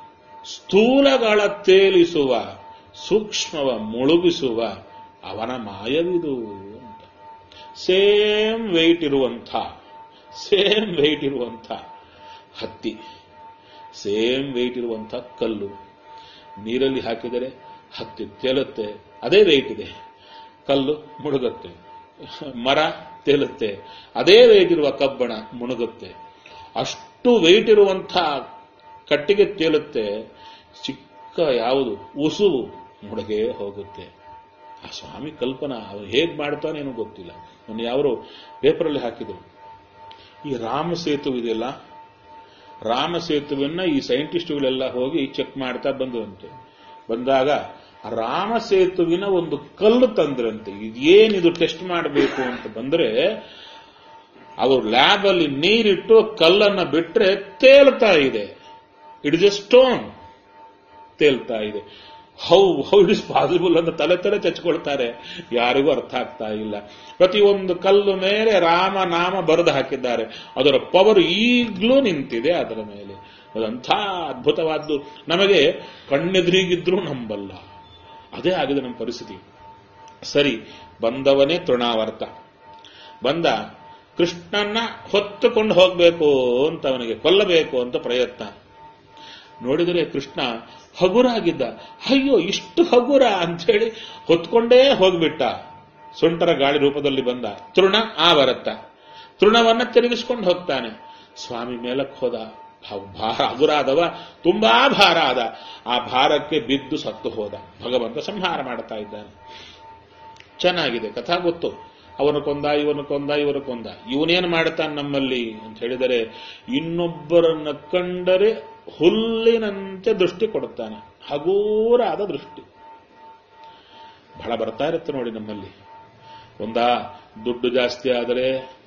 ಸ್ಥೂಲಗಳ ತೇಲಿಸುವ ಸೂಕ್ಷ್ಮವ ಮುಳುಗಿಸುವ ಅವನ ಮಾಯವಿದು ಅಂತ ಸೇಮ್ ವೆಯ್ಟ್ ಇರುವಂಥ ಸೇಮ್ ವೆಯ್ಟ್ ಇರುವಂಥ ಹತ್ತಿ ಸೇಮ್ ವೆಯ್ಟ್ ಇರುವಂಥ ಕಲ್ಲು ನೀರಲ್ಲಿ ಹಾಕಿದರೆ ಹತ್ತಿ ತೇಲುತ್ತೆ ಅದೇ ವೆಯ್ಟ್ ಇದೆ ಕಲ್ಲು ಮುಳುಗುತ್ತೆ ಮರ ತೇಲುತ್ತೆ ಅದೇ ವೆಯ್ಟ್ ಇರುವ ಕಬ್ಬಣ ಮುಳುಗುತ್ತೆ ಅಷ್ಟು ವೆಯ್ಟ್ ಇರುವಂಥ ಕಟ್ಟಿಗೆ ತೇಲುತ್ತೆ ಚಿಕ್ಕ ಯಾವುದು ಉಸುವು ಮುಳುಗೇ ಹೋಗುತ್ತೆ ಆ ಸ್ವಾಮಿ ಕಲ್ಪನಾ ಅವ್ರು ಹೇಗ್ ಮಾಡ್ತಾನೇನೋ ಗೊತ್ತಿಲ್ಲ ಮೊನ್ನೆ ಯಾವರು ಪೇಪರಲ್ಲಿ ಹಾಕಿದ್ರು ಈ ರಾಮ ಸೇತು ಇದೆಯಲ್ಲ ರಾಮ ಸೇತುವನ್ನ ಈ ಸೈಂಟಿಸ್ಟ್ಗಳೆಲ್ಲ ಹೋಗಿ ಚೆಕ್ ಮಾಡ್ತಾ ಬಂದ್ರಂತೆ ಬಂದಾಗ ಆ ರಾಮ ಸೇತುವಿನ ಒಂದು ಕಲ್ಲು ತಂದ್ರಂತೆ ಇದೇನಿದು ಟೆಸ್ಟ್ ಮಾಡಬೇಕು ಅಂತ ಬಂದ್ರೆ ಅವರು ಲ್ಯಾಬ್ ಅಲ್ಲಿ ನೀರಿಟ್ಟು ಕಲ್ಲನ್ನ ಬಿಟ್ರೆ ತೇಲ್ತಾ ಇದೆ ಇಟ್ ಇಸ್ ಎ ಸ್ಟೋನ್ ತೇಲ್ತಾ ಇದೆ how how it is possible ಅಂತ ತಲೆ ತಲೆ ಚಚ್ಕೊಳ್ತಾರೆ ಯಾರಿಗೂ ಅರ್ಥ ಆಗ್ತಾ ಇಲ್ಲ ಪ್ರತಿಯೊಂದು ಕಲ್ಲು ಮೇಲೆ ರಾಮ ನಾಮ ಬರೆದು ಹಾಕಿದ್ದಾರೆ ಅದರ ಪವರ್ ಈಗಲೂ ನಿಂತಿದೆ ಅದರ ಮೇಲೆ ಅದಂಥ ಅದ್ಭುತವಾದ್ದು ನಮಗೆ ಕಣ್ಣೆದುರಿಗಿದ್ರೂ ನಂಬಲ್ಲ ಅದೇ ಆಗಿದೆ ನಮ್ಮ ಪರಿಸ್ಥಿತಿ ಸರಿ ಬಂದವನೇ ತೃಣಾವರ್ತ ಬಂದ ಕೃಷ್ಣನ್ನ ಹೊತ್ತುಕೊಂಡು ಹೋಗಬೇಕು ಅಂತ ಅವನಿಗೆ ಕೊಲ್ಲಬೇಕು ಅಂತ ಪ್ರಯತ್ನ ನೋಡಿದರೆ ಕೃಷ್ಣ ಹಗುರಾಗಿದ್ದ ಅಯ್ಯೋ ಇಷ್ಟು ಹಗುರ ಅಂಥೇಳಿ ಹೊತ್ಕೊಂಡೇ ಹೋಗ್ಬಿಟ್ಟ ಸೊಂಟರ ಗಾಳಿ ರೂಪದಲ್ಲಿ ಬಂದ ತೃಣ ಆ ಬರತ್ತ ತೃಣವನ್ನ ತಿರುಗಿಸ್ಕೊಂಡು ಹೋಗ್ತಾನೆ ಸ್ವಾಮಿ ಮೇಲಕ್ಕೆ ಹೋದ ಹ- ಭಾರ ಹಗುರಾದವ ತುಂಬಾ ಭಾರ ಆದ ಆ ಭಾರಕ್ಕೆ ಬಿದ್ದು ಸತ್ತು ಹೋದ ಭಗವಂತ ಸಂಹಾರ ಮಾಡ್ತಾ ಇದ್ದಾನೆ ಚೆನ್ನಾಗಿದೆ ಕಥಾ ಗೊತ್ತು ಅವನ ಕೊಂದ ಇವನ ಕೊಂದ ಇವರ ಕೊಂದ ಇವನೇನು ಮಾಡ್ತಾನೆ ನಮ್ಮಲ್ಲಿ ಅಂತ ಹೇಳಿದರೆ ಇನ್ನೊಬ್ಬರನ್ನ ಕಂಡರೆ ಹುಲ್ಲಿನಂತೆ ದೃಷ್ಟಿ ಕೊಡುತ್ತಾನೆ ಹಗೂರಾದ ದೃಷ್ಟಿ ಬಹಳ ಬರ್ತಾ ಇರುತ್ತೆ ನೋಡಿ ನಮ್ಮಲ್ಲಿ ಒಂದಾ ದುಡ್ಡು ಜಾಸ್ತಿ ಆದರೆ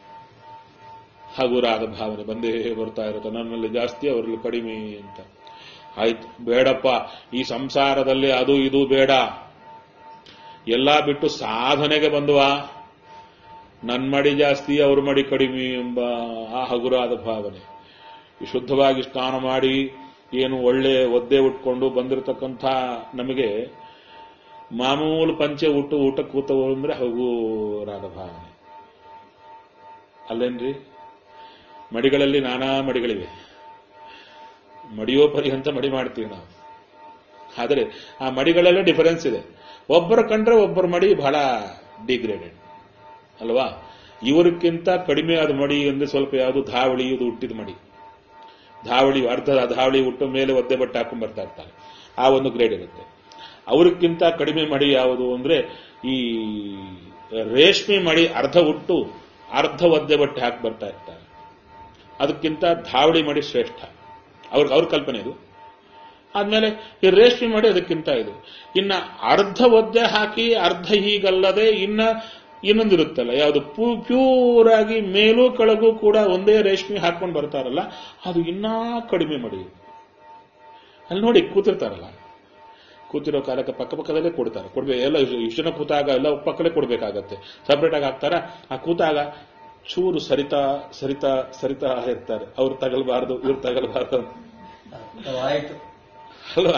ಹಗುರಾದ ಭಾವನೆ ಬಂದೇ ಬರ್ತಾ ಇರುತ್ತೆ ನನ್ನಲ್ಲಿ ಜಾಸ್ತಿ ಅವರಲ್ಲಿ ಕಡಿಮೆ ಅಂತ ಆಯ್ತು ಬೇಡಪ್ಪ ಈ ಸಂಸಾರದಲ್ಲಿ ಅದು ಇದು ಬೇಡ ಎಲ್ಲ ಬಿಟ್ಟು ಸಾಧನೆಗೆ ಬಂದುವ ನನ್ನ ಮಡಿ ಜಾಸ್ತಿ ಅವ್ರ ಮಡಿ ಕಡಿಮೆ ಎಂಬ ಆ ಹಗುರಾದ ಭಾವನೆ ಶುದ್ಧವಾಗಿ ಸ್ನಾನ ಮಾಡಿ ಏನು ಒಳ್ಳೆ ಒದ್ದೆ ಉಟ್ಕೊಂಡು ಬಂದಿರತಕ್ಕಂಥ ನಮಗೆ ಮಾಮೂಲು ಪಂಚೆ ಉಟ್ಟು ಊಟ ಕೂತವು ಅಂದ್ರೆ ಹಗುರಾದ ಭಾವನೆ ಅಲ್ಲೇನ್ರಿ ಮಡಿಗಳಲ್ಲಿ ನಾನಾ ಮಡಿಗಳಿವೆ ಮಡಿಯೋ ಪರ್ಯಂತ ಮಡಿ ಮಾಡ್ತೀವಿ ನಾವು ಆದರೆ ಆ ಮಡಿಗಳಲ್ಲೇ ಡಿಫರೆನ್ಸ್ ಇದೆ ಒಬ್ಬರ ಕಂಡ್ರೆ ಒಬ್ಬರ ಮಡಿ ಬಹಳ ಡಿಗ್ರೇಡೆಡ್ ಅಲ್ವಾ ಇವರಕ್ಕಿಂತ ಕಡಿಮೆ ಆದ ಮಡಿ ಅಂದ್ರೆ ಸ್ವಲ್ಪ ಯಾವುದು ಧಾವಳಿ ಇದು ಹುಟ್ಟಿದ ಮಡಿ ಧಾವಳಿ ಅರ್ಧ ಧಾವಳಿ ಹುಟ್ಟು ಮೇಲೆ ಒದ್ದೆ ಬಟ್ಟೆ ಹಾಕೊಂಡ್ ಬರ್ತಾ ಇರ್ತಾರೆ ಆ ಒಂದು ಗ್ರೇಡ್ ಇರುತ್ತೆ ಅವರಿಗಿಂತ ಕಡಿಮೆ ಮಡಿ ಯಾವುದು ಅಂದ್ರೆ ಈ ರೇಷ್ಮೆ ಮಡಿ ಅರ್ಧ ಹುಟ್ಟು ಅರ್ಧ ಒದ್ದೆ ಬಟ್ಟೆ ಹಾಕಿ ಬರ್ತಾ ಇರ್ತಾರೆ ಅದಕ್ಕಿಂತ ಧಾವಳಿ ಮಡಿ ಶ್ರೇಷ್ಠ ಅವ್ರ ಅವ್ರ ಕಲ್ಪನೆ ಇದು ಆದ್ಮೇಲೆ ಈ ರೇಷ್ಮೆ ಮಾಡಿ ಅದಕ್ಕಿಂತ ಇದು ಇನ್ನ ಅರ್ಧ ಒದ್ದೆ ಹಾಕಿ ಅರ್ಧ ಹೀಗಲ್ಲದೆ ಇನ್ನ ಇನ್ನೊಂದಿರುತ್ತಲ್ಲ ಯಾವುದು ಪ್ಯೂರ್ ಆಗಿ ಮೇಲೂ ಕೆಳಗೂ ಕೂಡ ಒಂದೇ ರೇಷ್ಮೆ ಹಾಕೊಂಡು ಬರ್ತಾರಲ್ಲ ಅದು ಇನ್ನೂ ಕಡಿಮೆ ಮಡಿ ಅಲ್ಲಿ ನೋಡಿ ಕೂತಿರ್ತಾರಲ್ಲ ಕೂತಿರೋ ಕಾಲಕ್ಕೆ ಪಕ್ಕ ಪಕ್ಕದಲ್ಲೇ ಕೊಡ್ತಾರೆ ಕೊಡ್ಬೇಕು ಎಲ್ಲ ಇಷ್ಟು ಜನ ಕೂತಾಗ ಎಲ್ಲ ಪಕ್ಕದಲ್ಲೇ ಕೊಡ್ಬೇಕಾಗತ್ತೆ ಸಪ್ರೇಟ್ ಆಗಿ ಹಾಕ್ತಾರ ಆ ಕೂತಾಗ ಚೂರು ಸರಿತಾ ಸರಿತಾ ಸರಿತಾ ಇರ್ತಾರೆ ಅವ್ರು ತಗಲ್ಬಾರ್ದು ಇವ್ರು ತಗಲ್ಬಾರ್ದು ಆಯ್ತು ಅಲ್ವಾ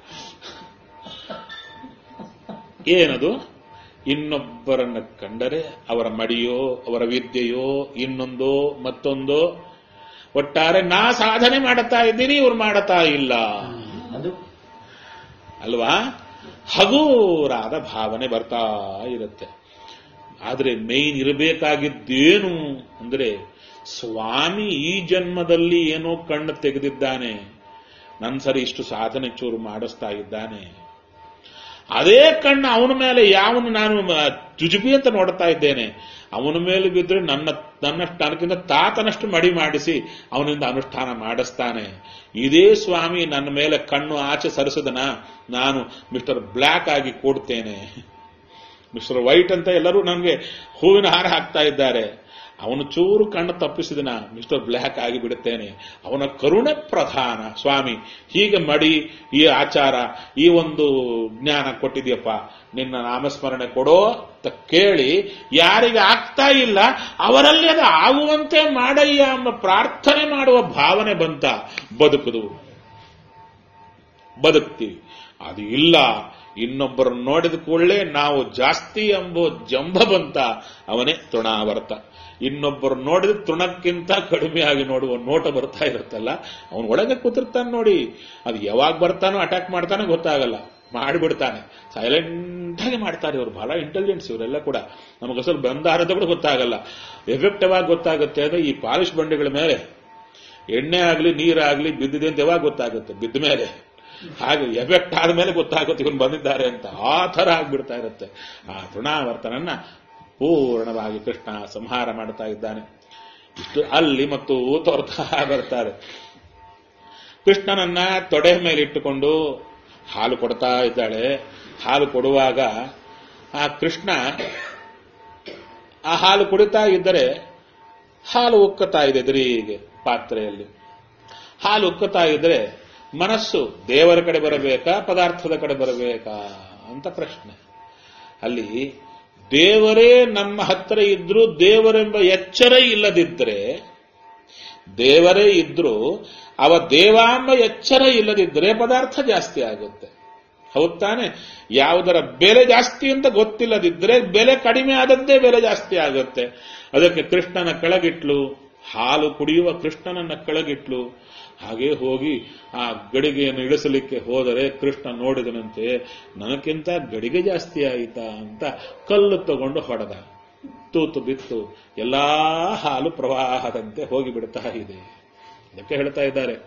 ಏನದು ಇನ್ನೊಬ್ಬರನ್ನ ಕಂಡರೆ ಅವರ ಮಡಿಯೋ ಅವರ ವಿದ್ಯೆಯೋ ಇನ್ನೊಂದೋ ಮತ್ತೊಂದೋ ಒಟ್ಟಾರೆ ನಾ ಸಾಧನೆ ಮಾಡುತ್ತಾ ಇದ್ದೀನಿ ಇವ್ರು ಮಾಡುತ್ತಾ ಇಲ್ಲ ಅದು ಅಲ್ವಾ ಹಗೂರಾದ ಭಾವನೆ ಬರ್ತಾ ಇರುತ್ತೆ ಆದ್ರೆ ಮೇನ್ ಇರಬೇಕಾಗಿದ್ದೇನು ಅಂದ್ರೆ ಸ್ವಾಮಿ ಈ ಜನ್ಮದಲ್ಲಿ ಏನೋ ಕಣ್ಣು ತೆಗೆದಿದ್ದಾನೆ ನನ್ ಸರಿ ಇಷ್ಟು ಸಾಧನೆ ಚೂರು ಮಾಡಿಸ್ತಾ ಇದ್ದಾನೆ ಅದೇ ಕಣ್ಣು ಅವನ ಮೇಲೆ ಯಾವನು ನಾನು ಮ- ಜುಜುಬಿ ಅಂತ ನೋಡ್ತಾ ಇದ್ದೇನೆ ಅವನ ಮೇಲೆ ಬಿದ್ದರೆ ನನ್ನ ನನ್ನಷ್ಟು ನನಗಿಂತ ತಾತನಷ್ಟು ಮಡಿ ಮಾಡಿಸಿ ಅವನಿಂದ ಅನುಷ್ಠಾನ ಮಾಡಿಸ್ತಾನೆ ಇದೇ ಸ್ವಾಮಿ ನನ್ನ ಮೇಲೆ ಕಣ್ಣು ಆಚೆ ಸರಿಸದನ ನಾನು ಮಿಸ್ಟರ್ ಬ್ಲ್ಯಾಕ್ ಆಗಿ ಕೊಡ್ತೇನೆ ಮಿಸ್ಟರ್ ವೈಟ್ ಅಂತ ಎಲ್ಲರೂ ನನಗೆ ಹೂವಿನ ಹಾರ ಹಾಕ್ತಾ ಇದ್ದಾರೆ ಅವನು ಚೂರು ಕಣ್ಣು ತಪ್ಪಿಸಿದನ ಮಿಸ್ಟರ್ ಬ್ಲ್ಯಾಕ್ ಆಗಿ ಬಿಡುತ್ತೇನೆ ಅವನ ಕರುಣೆ ಪ್ರಧಾನ ಸ್ವಾಮಿ ಹೀಗೆ ಮಡಿ ಈ ಆಚಾರ ಈ ಒಂದು ಜ್ಞಾನ ಕೊಟ್ಟಿದ್ಯಪ್ಪ ನಿನ್ನ ನಾಮಸ್ಮರಣೆ ಕೊಡೋ ಅಂತ ಕೇಳಿ ಯಾರಿಗೆ ಆಗ್ತಾ ಇಲ್ಲ ಅವರಲ್ಲಿ ಅದು ಆಗುವಂತೆ ಮಾಡಯ್ಯ ಎಂಬ ಪ್ರಾರ್ಥನೆ ಮಾಡುವ ಭಾವನೆ ಬಂತ ಬದುಕುದು ಬದುಕ್ತೀವಿ ಅದು ಇಲ್ಲ ಇನ್ನೊಬ್ಬರು ನೋಡಿದ ಕೂಡಲೇ ನಾವು ಜಾಸ್ತಿ ಎಂಬೋ ಜಂಬ ಬಂತ ಅವನೇ ತೃಣಾವರ್ತ ಇನ್ನೊಬ್ಬರು ನೋಡಿದ ತೃಣಕ್ಕಿಂತ ಕಡಿಮೆಯಾಗಿ ನೋಡುವ ನೋಟ ಬರ್ತಾ ಇರುತ್ತಲ್ಲ ಅವನ ಒಳಗೆ ಕೂತಿರ್ತಾನೆ ನೋಡಿ ಅದು ಯಾವಾಗ ಬರ್ತಾನೋ ಅಟ್ಯಾಕ್ ಮಾಡ್ತಾನೋ ಗೊತ್ತಾಗಲ್ಲ ಮಾಡಿಬಿಡ್ತಾನೆ ಸೈಲೆಂಟ್ ಆಗಿ ಮಾಡ್ತಾರೆ ಇವರು ಬಹಳ ಇಂಟೆಲಿಜೆನ್ಸ್ ಇವರೆಲ್ಲ ಕೂಡ ನಮಗೆ ಅಸಲು ಬಂದಾರದ ಕೂಡ ಗೊತ್ತಾಗಲ್ಲ ಎಫೆಕ್ಟಿವ್ ಆಗಿ ಗೊತ್ತಾಗುತ್ತೆ ಅಂದ್ರೆ ಈ ಪಾಲಿಶ್ ಬಂಡೆಗಳ ಮೇಲೆ ಎಣ್ಣೆ ಆಗಲಿ ನೀರಾಗ್ಲಿ ಬಿದ್ದಿದೆ ಅಂತ ಯಾವಾಗ ಗೊತ್ತಾಗುತ್ತೆ ಬಿದ್ದ ಮೇಲೆ ಹಾಗೆ ಎಫೆಕ್ಟ್ ಆದ್ಮೇಲೆ ಗೊತ್ತಾಗುತ್ತೆ ಇವನು ಬಂದಿದ್ದಾರೆ ಅಂತ ಆ ಥರ ಆಗ್ಬಿಡ್ತಾ ಇರುತ್ತೆ ಆ ತೃಣಾವರ್ತನನ್ನ ಪೂರ್ಣವಾಗಿ ಕೃಷ್ಣ ಸಂಹಾರ ಮಾಡ್ತಾ ಇದ್ದಾನೆ ಇಷ್ಟು ಅಲ್ಲಿ ಮತ್ತು ತೋರ್ತಾ ಬರ್ತಾರೆ ಕೃಷ್ಣನನ್ನ ತೊಡೆ ಮೇಲೆ ಇಟ್ಟುಕೊಂಡು ಹಾಲು ಕೊಡ್ತಾ ಇದ್ದಾಳೆ ಹಾಲು ಕೊಡುವಾಗ ಆ ಕೃಷ್ಣ ಆ ಹಾಲು ಕುಡಿತಾ ಇದ್ದರೆ ಹಾಲು ಉಕ್ಕುತ್ತಾ ಇದೆ ಎದುರಿಗೆ ಪಾತ್ರೆಯಲ್ಲಿ ಹಾಲು ಉಕ್ಕುತ್ತಾ ಇದ್ರೆ ಮನಸ್ಸು ದೇವರ ಕಡೆ ಬರಬೇಕಾ ಪದಾರ್ಥದ ಕಡೆ ಬರಬೇಕಾ ಅಂತ ಪ್ರಶ್ನೆ ಅಲ್ಲಿ ದೇವರೇ ನಮ್ಮ ಹತ್ತಿರ ಇದ್ರೂ ದೇವರೆಂಬ ಎಚ್ಚರ ಇಲ್ಲದಿದ್ದರೆ ದೇವರೇ ಇದ್ರೂ ಅವ ದೇವಾಂಬ ಎಚ್ಚರ ಇಲ್ಲದಿದ್ದರೆ ಪದಾರ್ಥ ಜಾಸ್ತಿ ಆಗುತ್ತೆ ಹೌದ್ ತಾನೆ ಯಾವುದರ ಬೆಲೆ ಜಾಸ್ತಿ ಅಂತ ಗೊತ್ತಿಲ್ಲದಿದ್ದರೆ ಬೆಲೆ ಕಡಿಮೆ ಆದದ್ದೇ ಬೆಲೆ ಜಾಸ್ತಿ ಆಗುತ್ತೆ ಅದಕ್ಕೆ ಕೃಷ್ಣನ ಕೆಳಗಿಟ್ಲು ಹಾಲು ಕುಡಿಯುವ ಕೃಷ್ಣನನ್ನ ಕೆಳಗಿಟ್ಲು ಹಾಗೆ ಹೋಗಿ ಆ ಗಡಿಗೆಯನ್ನು ಇಳಿಸಲಿಕ್ಕೆ ಹೋದರೆ ಕೃಷ್ಣ ನೋಡಿದನಂತೆ ನನಕ್ಕಿಂತ ಗಡಿಗೆ ಜಾಸ್ತಿ ಆಯಿತಾ ಅಂತ ಕಲ್ಲು ತಗೊಂಡು ಹೊಡೆದ ತೂತು ಬಿತ್ತು ಎಲ್ಲಾ ಹಾಲು ಪ್ರವಾಹದಂತೆ ಹೋಗಿ ಬಿಡ್ತಾ ಇದೆ ಅದಕ್ಕೆ ಹೇಳ್ತಾ ಇದ್ದಾರೆ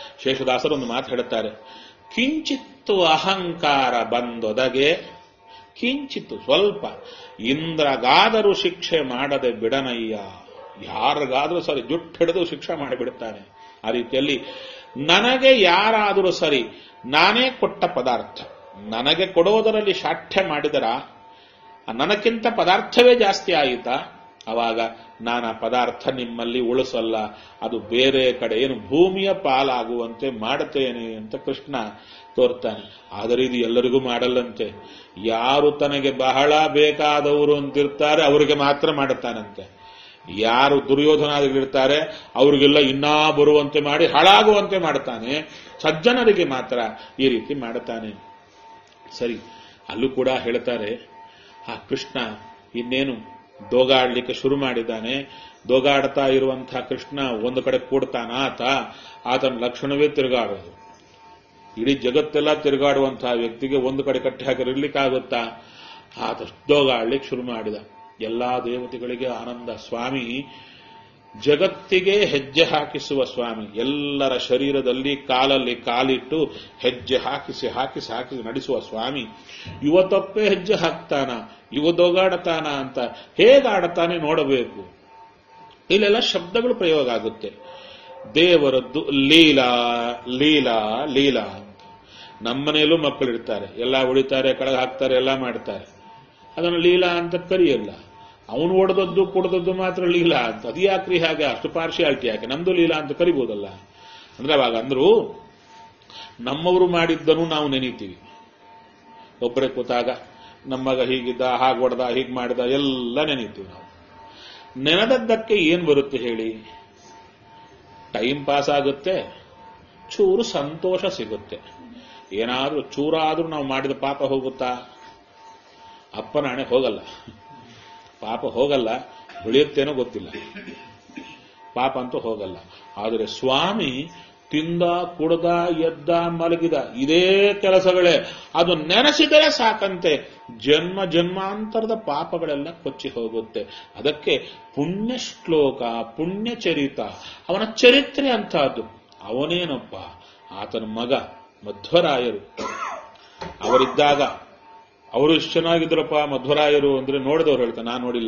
ಶೇಷದಾಸರು ಒಂದು ಮಾತು ಹೇಳುತ್ತಾರೆ ಕಿಂಚಿತ್ತು ಅಹಂಕಾರ ಬಂದೊದಗೆ ಕಿಂಚಿತ್ತು ಸ್ವಲ್ಪ ಇಂದ್ರಗಾದರೂ ಶಿಕ್ಷೆ ಮಾಡದೆ ಬಿಡನಯ್ಯ ಯಾರಿಗಾದರೂ ಸರಿ ಜುಟ್ಟು ಹಿಡಿದು ಶಿಕ್ಷೆ ಮಾಡಿಬಿಡುತ್ತಾನೆ ಆ ರೀತಿಯಲ್ಲಿ ನನಗೆ ಯಾರಾದರೂ ಸರಿ ನಾನೇ ಕೊಟ್ಟ ಪದಾರ್ಥ ನನಗೆ ಕೊಡೋದರಲ್ಲಿ ಶಾಠ್ಯ ಮಾಡಿದರ ನನಕ್ಕಿಂತ ಪದಾರ್ಥವೇ ಜಾಸ್ತಿ ಆಯಿತಾ ಅವಾಗ ನಾನು ಆ ಪದಾರ್ಥ ನಿಮ್ಮಲ್ಲಿ ಉಳಿಸಲ್ಲ ಅದು ಬೇರೆ ಕಡೆ ಏನು ಭೂಮಿಯ ಪಾಲಾಗುವಂತೆ ಮಾಡುತ್ತೇನೆ ಅಂತ ಕೃಷ್ಣ ತೋರ್ತಾನೆ ಆದರೆ ಇದು ಎಲ್ಲರಿಗೂ ಮಾಡಲ್ಲಂತೆ ಯಾರು ತನಗೆ ಬಹಳ ಬೇಕಾದವರು ಅಂತಿರ್ತಾರೆ ಅವರಿಗೆ ಮಾತ್ರ ಮಾಡುತ್ತಾನಂತೆ ಯಾರು ದುರ್ಯೋಧನಾದಿಗಳಿರ್ತಾರೆ ಅವರಿಗೆಲ್ಲ ಇನ್ನೂ ಬರುವಂತೆ ಮಾಡಿ ಹಾಳಾಗುವಂತೆ ಮಾಡುತ್ತಾನೆ ಸಜ್ಜನರಿಗೆ ಮಾತ್ರ ಈ ರೀತಿ ಮಾಡುತ್ತಾನೆ ಸರಿ ಅಲ್ಲೂ ಕೂಡ ಹೇಳ್ತಾರೆ ಆ ಕೃಷ್ಣ ಇನ್ನೇನು ದೋಗಾಡ್ಲಿಕ್ಕೆ ಶುರು ಮಾಡಿದ್ದಾನೆ ದೋಗಾಡ್ತಾ ಇರುವಂತಹ ಕೃಷ್ಣ ಒಂದು ಕಡೆ ಕೂಡ್ತಾನ ಆತ ಆತನ ಲಕ್ಷಣವೇ ತಿರುಗಾಡೋದು ಇಡೀ ಜಗತ್ತೆಲ್ಲ ತಿರುಗಾಡುವಂತಹ ವ್ಯಕ್ತಿಗೆ ಒಂದು ಕಡೆ ಕಟ್ಟಿ ಹಾಕಿರ್ಲಿಕ್ಕಾಗುತ್ತಾ ಆತ ದೋಗಾಡ್ಲಿಕ್ಕೆ ಶುರು ಮಾಡಿದ ಎಲ್ಲಾ ದೇವತೆಗಳಿಗೆ ಆನಂದ ಸ್ವಾಮಿ ಜಗತ್ತಿಗೆ ಹೆಜ್ಜೆ ಹಾಕಿಸುವ ಸ್ವಾಮಿ ಎಲ್ಲರ ಶರೀರದಲ್ಲಿ ಕಾಲಲ್ಲಿ ಕಾಲಿಟ್ಟು ಹೆಜ್ಜೆ ಹಾಕಿಸಿ ಹಾಕಿಸಿ ಹಾಕಿಸಿ ನಡೆಸುವ ಸ್ವಾಮಿ ಇವತ್ತೊಪ್ಪೆ ಹೆಜ್ಜೆ ಹಾಕ್ತಾನ ಇವದೊಗಾಡತಾನ ಅಂತ ಹೇಗಾಡತಾನೆ ನೋಡಬೇಕು ಇಲ್ಲೆಲ್ಲ ಶಬ್ದಗಳು ಪ್ರಯೋಗ ಆಗುತ್ತೆ ದೇವರದ್ದು ಲೀಲಾ ಲೀಲಾ ಲೀಲಾ ಅಂತ ನಮ್ಮನೆಯಲ್ಲೂ ಮಕ್ಕಳಿರ್ತಾರೆ ಎಲ್ಲ ಹೊಡಿತಾರೆ ಕೆಳಗೆ ಹಾಕ್ತಾರೆ ಎಲ್ಲ ಮಾಡ್ತಾರೆ ಅದನ್ನು ಲೀಲಾ ಅಂತ ಕರಿಯಲ್ಲ ಅವನು ಹೊಡೆದದ್ದು ಕುಡ್ದದ್ದು ಮಾತ್ರ ಲೀಲಾ ಅಂತ ಅದು ಯಾಕ್ರಿ ಹಾಗೆ ಅಷ್ಟು ಪಾರ್ಶಿಯಾಲಿಟಿ ಯಾಕೆ ನಮ್ದು ಲೀಲಾ ಅಂತ ಕರಿಬೋದಲ್ಲ ಅಂದ್ರೆ ಅವಾಗ ಅಂದ್ರು ನಮ್ಮವರು ಮಾಡಿದ್ದನ್ನು ನಾವು ನೆನೀತೀವಿ ಒಬ್ಬರೇ ಕೂತಾಗ ನಮ್ಮಗ ಹೀಗಿದ್ದ ಹಾಗೆ ಹೊಡೆದ ಹೀಗೆ ಮಾಡಿದ ಎಲ್ಲ ನೆನೀತೀವಿ ನಾವು ನೆನೆದದ್ದಕ್ಕೆ ಏನ್ ಬರುತ್ತೆ ಹೇಳಿ ಟೈಮ್ ಪಾಸ್ ಆಗುತ್ತೆ ಚೂರು ಸಂತೋಷ ಸಿಗುತ್ತೆ ಏನಾದ್ರೂ ಚೂರಾದ್ರೂ ನಾವು ಮಾಡಿದ ಪಾಪ ಹೋಗುತ್ತಾ ಅಪ್ಪನ ಹಣೆ ಹೋಗಲ್ಲ ಪಾಪ ಹೋಗಲ್ಲ ಉಳಿಯುತ್ತೇನೋ ಗೊತ್ತಿಲ್ಲ ಪಾಪ ಅಂತೂ ಹೋಗಲ್ಲ ಆದರೆ ಸ್ವಾಮಿ ತಿಂದ ಕುಡ್ದ ಎದ್ದ ಮಲಗಿದ ಇದೇ ಕೆಲಸಗಳೇ ಅದು ನೆನೆಸಿದರೆ ಸಾಕಂತೆ ಜನ್ಮ ಜನ್ಮಾಂತರದ ಪಾಪಗಳೆಲ್ಲ ಕೊಚ್ಚಿ ಹೋಗುತ್ತೆ ಅದಕ್ಕೆ ಪುಣ್ಯ ಶ್ಲೋಕ ಪುಣ್ಯ ಚರಿತ ಅವನ ಚರಿತ್ರೆ ಅಂತಹದ್ದು ಅವನೇನಪ್ಪ ಆತನ ಮಗ ಮಧ್ವರಾಯರು ಅವರಿದ್ದಾಗ ಅವರು ಎಷ್ಟು ಚೆನ್ನಾಗಿದ್ರಪ್ಪ ಮಧ್ವರಾಯರು ಅಂದ್ರೆ ನೋಡಿದವ್ರು ಹೇಳ್ತಾರೆ ನಾನು ನೋಡಿಲ್ಲ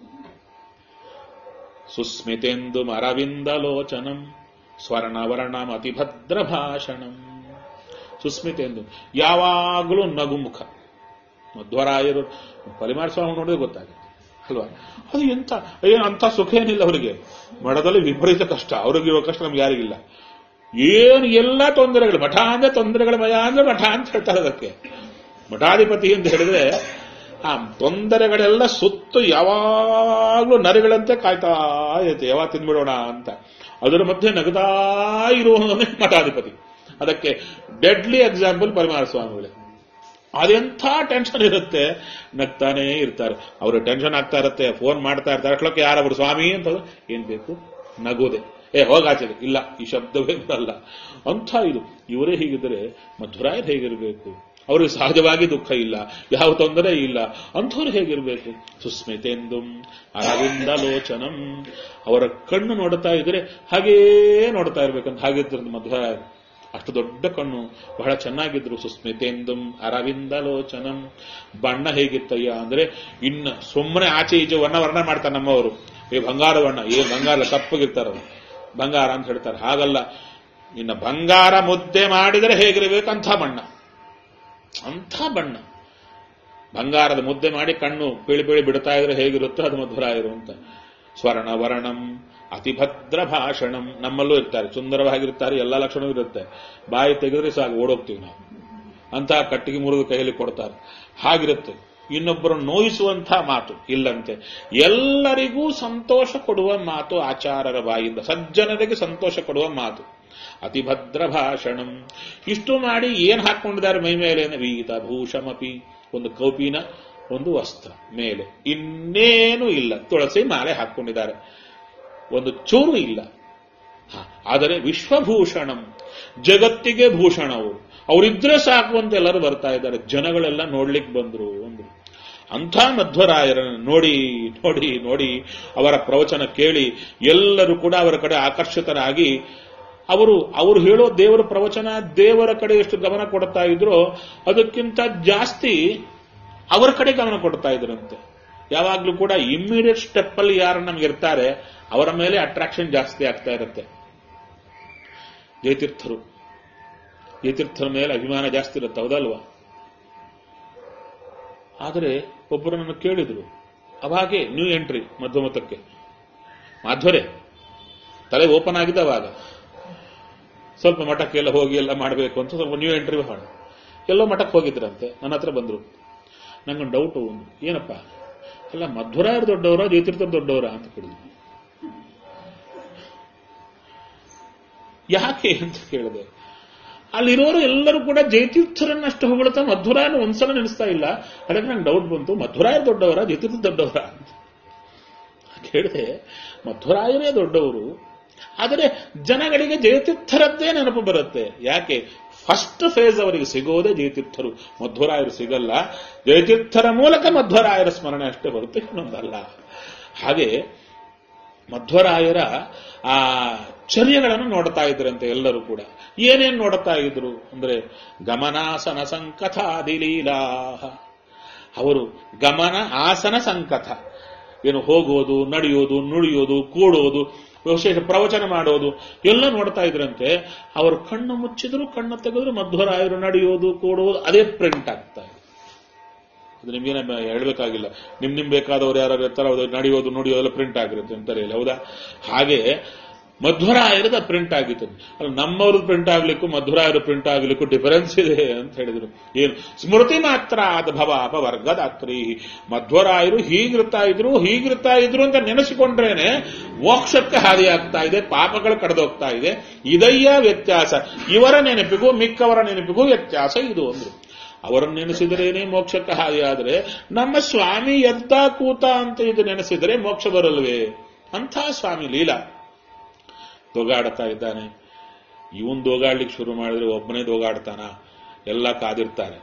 ಸುಸ್ಮಿತೆಂದು ಅರವಿಂದಲೋಚನಂ ಸ್ವರ್ಣವರ್ಣಂ ಅತಿಭದ್ರ ಭಾಷಣಂ ಸುಸ್ಮಿತೆಂದು ಯಾವಾಗಲೂ ನಗುಮುಖ ಮಧ್ವರಾಯರು ಪರಿಮಾರ ಸ್ವಾಮಿ ನೋಡಿದ್ರೆ ಗೊತ್ತಾಗುತ್ತೆ ಅಲ್ವಾ ಅದು ಎಂತ ಏನು ಅಂತ ಸುಖ ಏನಿಲ್ಲ ಅವರಿಗೆ ಮಠದಲ್ಲಿ ವಿಪರೀತ ಕಷ್ಟ ಅವ್ರಿಗಿರೋ ಕಷ್ಟ ನಮ್ಗೆ ಯಾರಿಗಿಲ್ಲ ಏನು ಎಲ್ಲ ತೊಂದರೆಗಳು ಮಠ ಅಂದ್ರೆ ತೊಂದರೆಗಳ ಮಯ ಅಂದ್ರೆ ಮಠ ಅಂತ ಹೇಳ್ತಾರೆ ಅದಕ್ಕೆ ಮಠಾಧಿಪತಿ ಅಂತ ಹೇಳಿದ್ರೆ ಆ ತೊಂದರೆಗಳೆಲ್ಲ ಸುತ್ತು ಯಾವಾಗ್ಲೂ ನರಿಗಳಂತೆ ಕಾಯ್ತಾ ಇರುತ್ತೆ ಯಾವಾಗ ತಿಂದ್ಬಿಡೋಣ ಅಂತ ಅದರ ಮಧ್ಯೆ ನಗದಾ ಇರುವವನೇ ಮಠಾಧಿಪತಿ ಅದಕ್ಕೆ ಡೆಡ್ಲಿ ಎಕ್ಸಾಂಪಲ್ ಪರಿಮಾರ ಸ್ವಾಮಿಗಳೇ ಅದೆಂಥ ಟೆನ್ಷನ್ ಇರುತ್ತೆ ನಗ್ತಾನೇ ಇರ್ತಾರೆ ಅವರು ಟೆನ್ಷನ್ ಆಗ್ತಾ ಇರುತ್ತೆ ಫೋನ್ ಮಾಡ್ತಾ ಇರ್ತಾರೆ ಅಷ್ಟೊಕ್ಕೆ ಯಾರವರು ಸ್ವಾಮಿ ಅಂತ ಏನ್ ಬೇಕು ನಗೋದೆ ಏ ಹೋಗಾಚೆಗೆ ಇಲ್ಲ ಈ ಶಬ್ದವೇ ಬರಲ್ಲ ಅಂಥ ಇದು ಇವರೇ ಹೀಗಿದ್ರೆ ಮಧುರಾಯರ್ ಹೇಗಿರಬೇಕು ಅವ್ರಿಗೆ ಸಹಜವಾಗಿ ದುಃಖ ಇಲ್ಲ ಯಾವ ತೊಂದರೆ ಇಲ್ಲ ಅಂಥವ್ರು ಹೇಗಿರಬೇಕು ಸುಸ್ಮಿತೆಂದು ಅರವಿಂದಲೋಚನಂ ಅವರ ಕಣ್ಣು ನೋಡ್ತಾ ಇದ್ರೆ ಹಾಗೇ ನೋಡ್ತಾ ಇರ್ಬೇಕಂತ ಹಾಗಿದ್ರು ಮಧ್ವರಾಯರು ಅಷ್ಟು ದೊಡ್ಡ ಕಣ್ಣು ಬಹಳ ಚೆನ್ನಾಗಿದ್ರು ಸುಸ್ಮಿತೆಂದು ಅರವಿಂದಲೋಚನಂ ಬಣ್ಣ ಹೇಗಿತ್ತಯ್ಯ ಅಂದ್ರೆ ಇನ್ನು ಸುಮ್ಮನೆ ಆಚೆ ಈಚೆ ವರ್ಣ ವರ್ಣ ಮಾಡ್ತಾರೆ ನಮ್ಮವರು ಈ ಬಂಗಾರ ಬಣ್ಣ ಏ ಬಂಗಾರ ಕಪ್ಪಗಿರ್ತಾರ ಬಂಗಾರ ಅಂತ ಹೇಳ್ತಾರೆ ಹಾಗಲ್ಲ ಇನ್ನು ಬಂಗಾರ ಮುದ್ದೆ ಮಾಡಿದರೆ ಹೇಗಿರಬೇಕು ಅಂಥ ಬಣ್ಣ ಅಂಥ ಬಣ್ಣ ಬಂಗಾರದ ಮುದ್ದೆ ಮಾಡಿ ಕಣ್ಣು ಪೀಳಿ ಪೀಳಿ ಬಿಡ್ತಾ ಇದ್ರೆ ಹೇಗಿರುತ್ತೋ ಅದು ಮಧುರಾಯರು ಅಂತ ಸ್ವರ್ಣ ವರ್ಣಂ ಅತಿಭದ್ರ ಭಾಷಣಂ ನಮ್ಮಲ್ಲೂ ಇರ್ತಾರೆ ಸುಂದರವಾಗಿರ್ತಾರೆ ಎಲ್ಲ ಲಕ್ಷಣವೂ ಇರುತ್ತೆ ಬಾಯಿ ತೆಗೆದ್ರೆ ಸಾಕು ಓಡೋಗ್ತೀವಿ ನಾವು ಅಂತ ಕಟ್ಟಿಗೆ ಮುರಿದು ಕೈಯಲ್ಲಿ ಕೊಡ್ತಾರೆ ಹಾಗಿರುತ್ತೆ ಇನ್ನೊಬ್ಬರು ನೋಯಿಸುವಂತಹ ಮಾತು ಇಲ್ಲಂತೆ ಎಲ್ಲರಿಗೂ ಸಂತೋಷ ಕೊಡುವ ಮಾತು ಆಚಾರರ ಬಾಯಿಂದ ಸಜ್ಜನರಿಗೆ ಸಂತೋಷ ಕೊಡುವ ಮಾತು ಅತಿಭದ್ರ ಭಾಷಣಂ ಇಷ್ಟು ಮಾಡಿ ಏನ್ ಹಾಕೊಂಡಿದ್ದಾರೆ ಮೈ ಮೇಲೆ ವೀತ ಭೂಷಮಪಿ ಒಂದು ಕೌಪಿನ ಒಂದು ವಸ್ತ್ರ ಮೇಲೆ ಇನ್ನೇನು ಇಲ್ಲ ತುಳಸಿ ಮಾಲೆ ಹಾಕೊಂಡಿದ್ದಾರೆ ಒಂದು ಚೂರು ಇಲ್ಲ ಹ, ಆದರೆ ವಿಶ್ವಭೂಷಣಂ ಜಗತ್ತಿಗೆ ಭೂಷಣವು ಅವರಿದ್ರೆ ಸಾಕು ಅಂತ ಎಲ್ಲರೂ ಬರ್ತಾ ಇದ್ದಾರೆ ಜನಗಳೆಲ್ಲ ನೋಡ್ಲಿಕ್ಕೆ ಬಂದ್ರು ಅಂದ್ರು ಅಂಥ ಮಧ್ವರಾಯರನ್ನು ನೋಡಿ ನೋಡಿ ನೋಡಿ ಅವರ ಪ್ರವಚನ ಕೇಳಿ ಎಲ್ಲರೂ ಕೂಡ ಅವರ ಕಡೆ ಆಕರ್ಷಿತರಾಗಿ ಅವರು ಅವರು ಹೇಳೋ ದೇವರ ಪ್ರವಚನ ದೇವರ ಕಡೆ ಎಷ್ಟು ಗಮನ ಕೊಡ್ತಾ ಇದ್ರೋ ಅದಕ್ಕಿಂತ ಜಾಸ್ತಿ ಅವರ ಕಡೆ ಗಮನ ಕೊಡ್ತಾ ಇದ್ರಂತೆ ಯಾವಾಗ್ಲೂ ಕೂಡ ಇಮ್ಮಿಡಿಯೇಟ್ ಸ್ಟೆಪ್ ಅಲ್ಲಿ ಯಾರು ನಮ್ಗೆ ಇರ್ತಾರೆ ಅವರ ಮೇಲೆ ಅಟ್ರಾಕ್ಷನ್ ಜಾಸ್ತಿ ಆಗ್ತಾ ಇರುತ್ತೆ ಜಯತೀರ್ಥರು ಜಯತೀರ್ಥರ ಮೇಲೆ ಅಭಿಮಾನ ಜಾಸ್ತಿ ಇರುತ್ತೆ ಹೌದಲ್ವಾ ಆದರೆ ಒಬ್ಬರು ನನ್ನ ಕೇಳಿದ್ರು ಅವಾಗೆ ನ್ಯೂ ಎಂಟ್ರಿ ಮಧ್ಯಮತಕ್ಕೆ ಮಾಧ್ವರೇ ತಲೆ ಓಪನ್ ಆಗಿದೆ ಅವಾಗ ಸ್ವಲ್ಪ ಮಠಕ್ಕೆ ಎಲ್ಲ ಹೋಗಿ ಎಲ್ಲ ಮಾಡಬೇಕು ಅಂತ ಸ್ವಲ್ಪ ನ್ಯೂ ಎಂಟ್ರಿ ಮಾಡಿ ಎಲ್ಲೋ ಮಠಕ್ಕೆ ಹೋಗಿದ್ರಂತೆ ನನ್ನ ಹತ್ರ ಬಂದ್ರು ನಂಗೊಂದು ಡೌಟು ಏನಪ್ಪ ಅಲ್ಲ ಮಧ್ವರಾಯರು ದೊಡ್ಡವರ ಜಯತೀರ್ಥ ದೊಡ್ಡವರ ಅಂತ ಕೇಳಿದ್ರು ಯಾಕೆ ಅಂತ ಕೇಳಿದೆ ಅಲ್ಲಿರೋರು ಎಲ್ಲರೂ ಕೂಡ ಜಯತೀರ್ಥರನ್ನಷ್ಟು ಹೊಗಳ್ತಾ ಮಧ್ವರಾಯನ ಒಂದ್ಸಲ ನೆನೆಸ್ತಾ ಇಲ್ಲ ಅದಕ್ಕೆ ನಂಗೆ ಡೌಟ್ ಬಂತು ಮಧ್ವರಾಯರು ದೊಡ್ಡವರ ಜಯತೀರ್ಥ ದೊಡ್ಡವರ ಅಂತ ಕೇಳಿದೆ ಮಧ್ವರಾಯರೇ ದೊಡ್ಡವರು ಆದರೆ ಜನಗಳಿಗೆ ಜಯತೀರ್ಥರದ್ದೇ ನೆನಪು ಬರುತ್ತೆ ಯಾಕೆ ಫಸ್ಟ್ ಫೇಸ್ ಅವರಿಗೆ ಸಿಗೋದೇ ಜಯತೀರ್ಥರು ಮಧ್ವರಾಯರು ಸಿಗಲ್ಲ ಜಯತೀರ್ಥರ ಮೂಲಕ ಮಧ್ವರಾಯರ ಸ್ಮರಣೆ ಅಷ್ಟೇ ಬರುತ್ತೆ ಇನ್ನೊಂದಲ್ಲ ಹಾಗೆ ಮಧ್ವರಾಯರ ಆ ಚರ್ಯಗಳನ್ನು ನೋಡ್ತಾ ಇದ್ರಂತೆ ಎಲ್ಲರೂ ಕೂಡ ಏನೇನ್ ನೋಡ್ತಾ ಇದ್ರು ಅಂದ್ರೆ ಗಮನಾಸನ ಸಂಕಥಾದಿಲೀಲಾ ಅವರು ಗಮನ ಆಸನ ಸಂಕಥ ಏನು ಹೋಗೋದು ನಡೆಯೋದು ನುಡಿಯೋದು ಕೂಡೋದು ವಿಶೇಷ ಪ್ರವಚನ ಮಾಡೋದು ಎಲ್ಲ ನೋಡ್ತಾ ಇದ್ರಂತೆ ಅವರು ಕಣ್ಣು ಮುಚ್ಚಿದ್ರು ಕಣ್ಣು ತೆಗೆದ್ರು ಮಧ್ವರಾಯರು ನಡೆಯೋದು ಕೂಡೋದು ಅದೇ ಪ್ರಿಂಟ್ ಆಗ್ತಾ ಇದೆ ಅದು ನಿಮ್ಗೇನ ಹೇಳ್ಬೇಕಾಗಿಲ್ಲ ನಿಮ್ ನಿಮ್ ಬೇಕಾದವ್ರು ಯಾರು ಇರ್ತಾರೋ ಅದು ನಡೆಯೋದು ನುಡಿಯೋದೆಲ್ಲ ಪ್ರಿಂಟ್ ಆಗಿರುತ್ತೆ ಅಂತಾರೆ ಇಲ್ಲ ಹೌದಾ ಹಾಗೆ ಮಧ್ವರಾಯರದ ಪ್ರಿಂಟ್ ಆಗಿತ್ತು ಅಲ್ಲ ನಮ್ಮವ್ರದ್ದು ಪ್ರಿಂಟ್ ಆಗ್ಲಿಕ್ಕೂ ಮಧ್ವರಾಯರ ಪ್ರಿಂಟ್ ಆಗ್ಲಿಕ್ಕೂ ಡಿಫರೆನ್ಸ್ ಇದೆ ಅಂತ ಹೇಳಿದ್ರು ಏನು ಸ್ಮೃತಿ ಮಾತ್ರ ಆದ ಭವ ಅಪವರ್ಗದಾತ್ರಿ ಮಧ್ವರಾಯರು ಹೀಗಿರ್ತಾ ಇದ್ರು ಹೀಗಿರ್ತಾ ಇದ್ರು ಅಂತ ನೆನೆಸಿಕೊಂಡ್ರೇನೆ ಮೋಕ್ಷಕ್ಕೆ ಹಾದಿಯಾಗ್ತಾ ಇದೆ ಪಾಪಗಳು ಕಳೆದೋಗ್ತಾ ಇದೆ ಇದಯ್ಯ ವ್ಯತ್ಯಾಸ ಇವರ ನೆನಪಿಗೂ ಮಿಕ್ಕವರ ನೆನಪಿಗೂ ವ್ಯತ್ಯಾಸ ಇದು ಅಂದ್ರು ಅವರನ್ನು ನೆನೆಸಿದರೇನೆ ಮೋಕ್ಷಕ್ಕೆ ಹಾದಿಯಾದರೆ ನಮ್ಮ ಸ್ವಾಮಿ ಎದ್ದ ಕೂತ ಅಂತ ಇದು ನೆನೆಸಿದರೆ ಮೋಕ್ಷ ಬರಲ್ವೇ ಅಂಥ ಸ್ವಾಮಿ ಲೀಲಾ ದೊಗಾಡ್ತಾ ಇದ್ದಾನೆ ಇವನ್ ದೋಗಾಡ್ಲಿಕ್ಕೆ ಶುರು ಮಾಡಿದ್ರೆ ಒಬ್ಬನೇ ದೋಗಾಡ್ತಾನ ಎಲ್ಲ ಕಾದಿರ್ತಾರೆ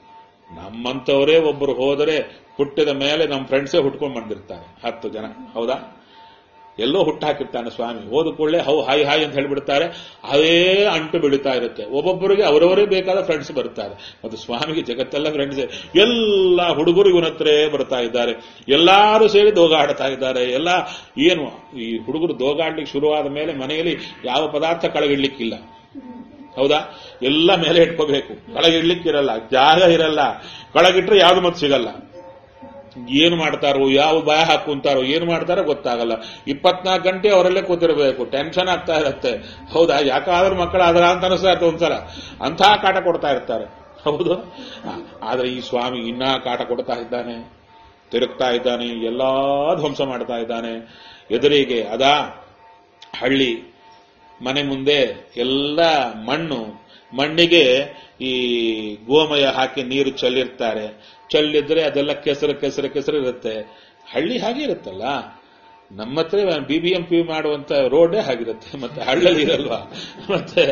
ನಮ್ಮಂತವರೇ ಒಬ್ಬರು ಹೋದರೆ ಹುಟ್ಟಿದ ಮೇಲೆ ನಮ್ಮ ಫ್ರೆಂಡ್ಸೇ ಹುಟ್ಕೊಂಡ್ ಬಂದಿರ್ತಾರೆ ಹತ್ತು ಜನ ಹೌದಾ ಎಲ್ಲೋ ಹುಟ್ಟು ಹಾಕಿರ್ತಾನೆ ಸ್ವಾಮಿ ಹೋದ ಕೂಡಲೇ ಹೌ ಹಾಯ್ ಹಾಯ್ ಅಂತ ಹೇಳ್ಬಿಡ್ತಾರೆ ಅದೇ ಅಂಟು ಬೆಳೀತಾ ಇರುತ್ತೆ ಒಬ್ಬೊಬ್ಬರಿಗೆ ಅವರವರೇ ಬೇಕಾದ ಫ್ರೆಂಡ್ಸ್ ಬರ್ತಾರೆ ಮತ್ತು ಸ್ವಾಮಿಗೆ ಜಗತ್ತೆಲ್ಲ ಫ್ರೆಂಡ್ಸ್ ಎಲ್ಲ ಹುಡುಗರು ಇವನ ಹತ್ರೇ ಬರ್ತಾ ಇದ್ದಾರೆ ಎಲ್ಲಾರು ಸೇರಿ ದೋಗಾಡ್ತಾ ಇದ್ದಾರೆ ಎಲ್ಲ ಏನು ಈ ಹುಡುಗರು ದೋಗಾಡ್ಲಿಕ್ಕೆ ಶುರುವಾದ ಮೇಲೆ ಮನೆಯಲ್ಲಿ ಯಾವ ಪದಾರ್ಥ ಕೆಳಗಿಡ್ಲಿಕ್ಕಿಲ್ಲ ಹೌದಾ ಎಲ್ಲ ಮೇಲೆ ಇಟ್ಕೋಬೇಕು ಕೆಳಗಿಡ್ಲಿಕ್ಕಿರಲ್ಲ ಜಾಗ ಇರಲ್ಲ ಕೆಳಗಿಟ್ರೆ ಯಾವ್ದು ಮತ್ತೆ ಸಿಗಲ್ಲ ಏನು ಮಾಡ್ತಾರೋ ಯಾವ ಭಯ ಹಾಕುಂತಾರೋ ಏನು ಮಾಡ್ತಾರೋ ಗೊತ್ತಾಗಲ್ಲ ಇಪ್ಪತ್ನಾಲ್ಕು ಗಂಟೆ ಅವರಲ್ಲೇ ಕೂತಿರ್ಬೇಕು ಟೆನ್ಷನ್ ಆಗ್ತಾ ಇರುತ್ತೆ ಹೌದಾ ಯಾಕಾದ್ರೂ ಮಕ್ಕಳಾದ್ರ ಅಂತ ಅನಿಸ್ತಾ ಇರ್ತದೆ ಒಂದ್ಸಲ ಅಂಥ ಕಾಟ ಕೊಡ್ತಾ ಇರ್ತಾರೆ ಹೌದು ಆದ್ರೆ ಈ ಸ್ವಾಮಿ ಇನ್ನ ಕಾಟ ಕೊಡ್ತಾ ಇದ್ದಾನೆ ತಿರುಗ್ತಾ ಇದ್ದಾನೆ ಎಲ್ಲಾ ಧ್ವಂಸ ಮಾಡ್ತಾ ಇದ್ದಾನೆ ಎದುರಿಗೆ ಅದಾ ಹಳ್ಳಿ ಮನೆ ಮುಂದೆ ಎಲ್ಲ ಮಣ್ಣು ಮಣ್ಣಿಗೆ ಈ ಗೋಮಯ ಹಾಕಿ ನೀರು ಚೆಲ್ಲಿರ್ತಾರೆ ಚೆಲ್ಲಿದ್ರೆ ಅದೆಲ್ಲ ಕೆಸರು ಕೆಸರು ಕೆಸರು ಇರುತ್ತೆ ಹಳ್ಳಿ ಹಾಗೆ ಇರುತ್ತಲ್ಲ ನಮ್ಮ ಹತ್ರ ಬಿ ಬಿ ಎಂ ಪಿ ಮಾಡುವಂತ ರೋಡೇ ಹಾಗಿರುತ್ತೆ ಮತ್ತೆ ಹಳ್ಳಲ್ಲಿ ಇರಲ್ವಾ ಮತ್ತೆ